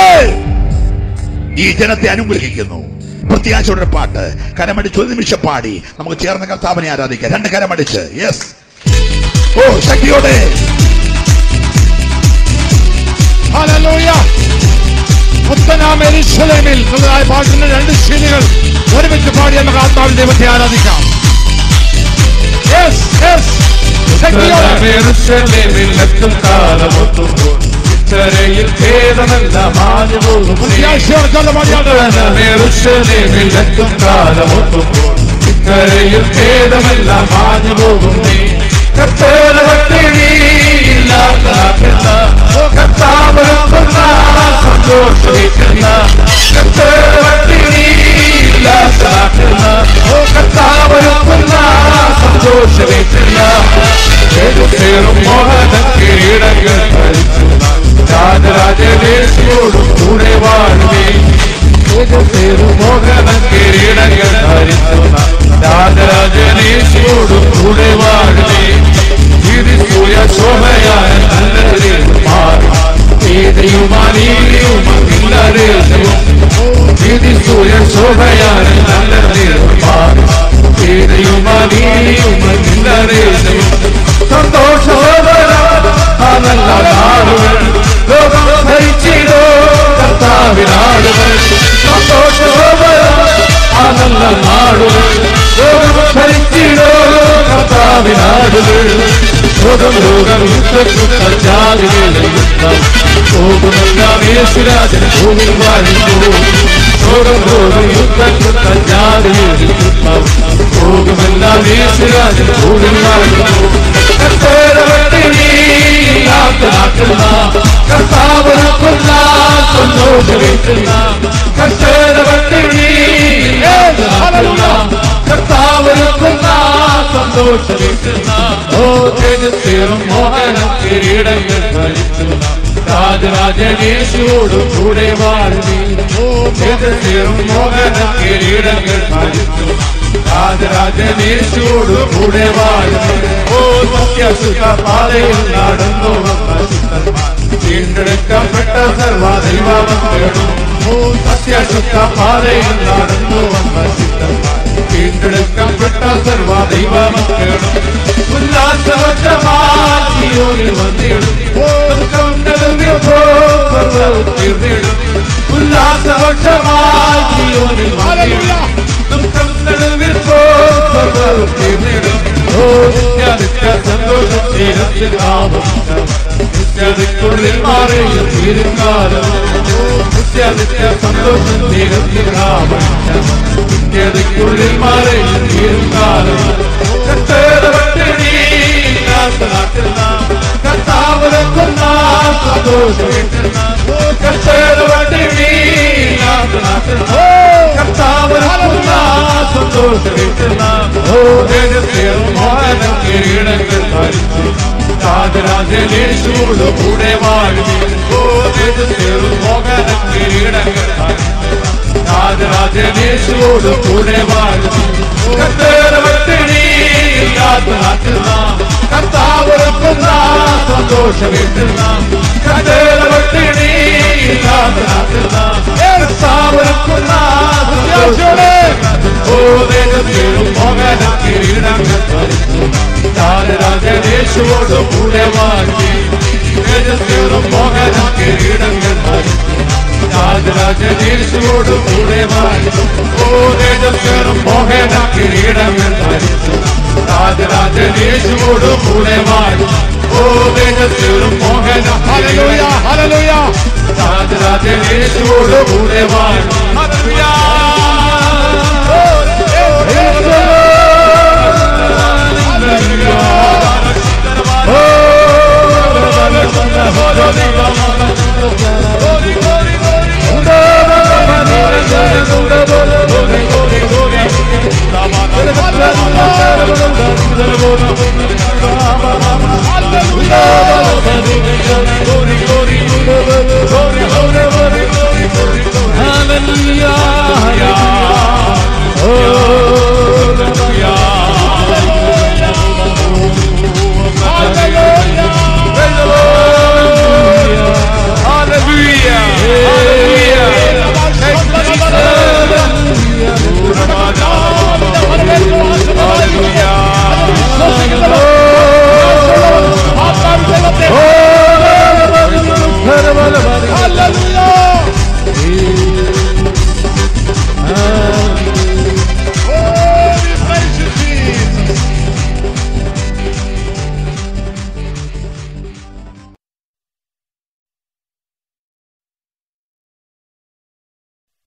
ഈ ജനത്തെ അനുഗ്രഹിക്കുന്നു പ്രത്യാശയുടെ പാട്ട് കരമടിച്ച് ഒരു നിമിഷം പാടി നമുക്ക് ചേർന്ന് കർത്താവിനെ ആരാധിക്കാം രണ്ട് കരമടിച്ച് യെസ് ഓ ശക്തിയോടെ ഹല്ലേലൂയ പുത്തനാം എരുശലേമിൽ എന്നതായ പാട്ടിന്റെ രണ്ട് ശീലികൾ ഒരുമിച്ച് പാടി നമുക്ക് ആത്മാവിൽ ദൈവത്തെ ആരാധിക്കാം Yes, yes. ശക്തിയോടെ ും കാലമൊത്തുമ്പോൾ ഇത്തരയിൽ ഭേദമല്ല മാഞ്ഞു പോകും പ്രത്യാശയോടെ ചൊല്ല പാടിയാട്ടെ ും കാലമൊത്തുമ്പോൾ ഇത്തരയിൽ ഭേദമല്ല മാഞ്ഞു പോകും നീ കർത്തവത്തിനിയില്ലാത്ത കർത്താവൊരുക്കുന്ന സന്തോഷമിക്കുന്ന കർത്തവത്തിനിയില്ലാത്ത കർത്താവൊരുക്കുന്ന സന്തോഷമില്ല ഏതുപേരും മോഹന കിരീടങ്ങൾ ധരിച്ചു രാജരാജേശിയോടും കൂടെ വാഴുവേ ഏതുപേരും മോഹന കിരീടങ്ങൾ ധരിച്ചു രാജരാജനേശിയോടും കൂടെ വാഴുവേ ഇത് സൂയ ശോഭയായ നല്ല മാറി നീതിയുമാനീതിയുമില്ലാദേശവും ഇത് സൂയ ശോഭയായ നല്ല മാറി നീതിയുമാനീതിയുമില്ലാദേശവും സന്തോഷോദര നല്ല നാടുകൾ ലോകം ഭരിച്ചിടോ കർത്താവിനാടുകൾ സന്തോഷോദര നല്ല നാടുകൾ ലോകം ഭരിച്ചിടോ കർത്താവിനാടുകൾ ഓ ലോകം ലോകം യുദ്ധ ജാതികളുടെ യുദ്ധം പോകുമെല്ലാം യേശുരാജൻ ഭൂമിയിൽ വാഴുന്നു ലോകം ലോകം യുദ്ധ ജാതികളുടെ യുദ്ധം പോകുമെല്ലാം യേശുരാജൻ ഭൂമിയിൽ വാഴുന്നു കർത്താവില്ലാത്ത നാട്ടുന്ന കർത്താവിനൊക്കുന്ന സന്തോഷമേറ്റുന്ന കർത്താവില്ലാത്ത നാട്ടുന്ന കർത്താവിനൊക്കുന്ന സന്തോഷമേറ്റുന്ന ഓ തേജസ്സേറും മോഹനം കിരീടങ്ങൾ ഭരിക്കുന്ന രാജരാജനേശുവോട് കൂടെ വാഴുന്നീ ഓ തേജസ്സേറും മോഹനം കിരീടങ്ങൾ ഭരിക്കുന്ന രാജരാജനേശുവോട് കൂടെ വാഴുന്നീ ഓ സത്യസുഖ പാതയിൽ നടന്നു വന്ന ചിത്തന്മാർ വീണ്ടെടുക്കപ്പെട്ട സർവദൈവമക്കളും ഓ സത്യസുഖ പാതയിൽ നടന്നു വന്ന ചിത്തന്മാർ വീണ്ടെടുക്കപ്പെട്ട സർവദൈവമക്കളും ഉല്ലാസവശമാക്കിയോരിൽ വന്നിടും തീർന്നിടും ഉല്ലാസവശമാക്കിയോരിൽ വന്നിടും ദുഃഖം നടുവിൽ തീർന്നിടും ഓ നിത്യ സന്തോഷം തീരത്തിൽ നിത്യതയ്ക്കുള്ളിൽ മാറിയും തീരുകാലം നിത്യ നിത്യ സന്തോഷം തീരത്തിൽ നിത്യതയ്ക്കുള്ളിൽ മാറിയും തീരുകാലം കത്തേറവട്ടിണി കർത്താവരക്കുന്ന സന്തോഷം കത്തേറവട്ടിണി കർത്താവരക്കുന്ന സന്തോഷം ഓ തേജസ്സേറും മോഹനം കിരീടങ്ങൾ ഭരിച്ചു രാജരാജനേശുവോട് കൂടെ വാഴുന്നു ഓ തേജസ്സേറും മോഹനം കിരീടങ്ങൾ ഭരിച്ചു രാജരാജനേശുവോട് കൂടെ വാഴുന്നു കത്തേറവട്ടിണിയില്ലാത്ത നാട്ടിൽ നാം കർത്താവുറക്കുന്ന സന്തോഷമേറ്റുന്ന കത്തേറവട്ടിണിയില്ലാത്ത നാട്ടിൽ നാം കർത്താവുറക്കുന്ന ഓ ദേശത്തേറും മോഹനം കിരീടങ്ങൾ ധരിച്ചു രാജരാജനേശുവോട് കൂടെ വാഴുന്നു ദേശത്തേറും മോഹനം കിരീടങ്ങൾ ധരിച്ചു രാജരാജനേശുവോട് കൂടെ വാഴുന്നു ഓ തേജസ്കറും മോഹന കിരീടങ്ങൾ ധരിച്ചു രാജരാജനേശുവോട് കൂടെ വാഴുന്നു ഓ തേജസ്കറും മോഹന ഹല്ലേലൂയ ഹല്ലേലൂയ രാജരാജനേശുവോട് കൂടെ വാഴുന്നു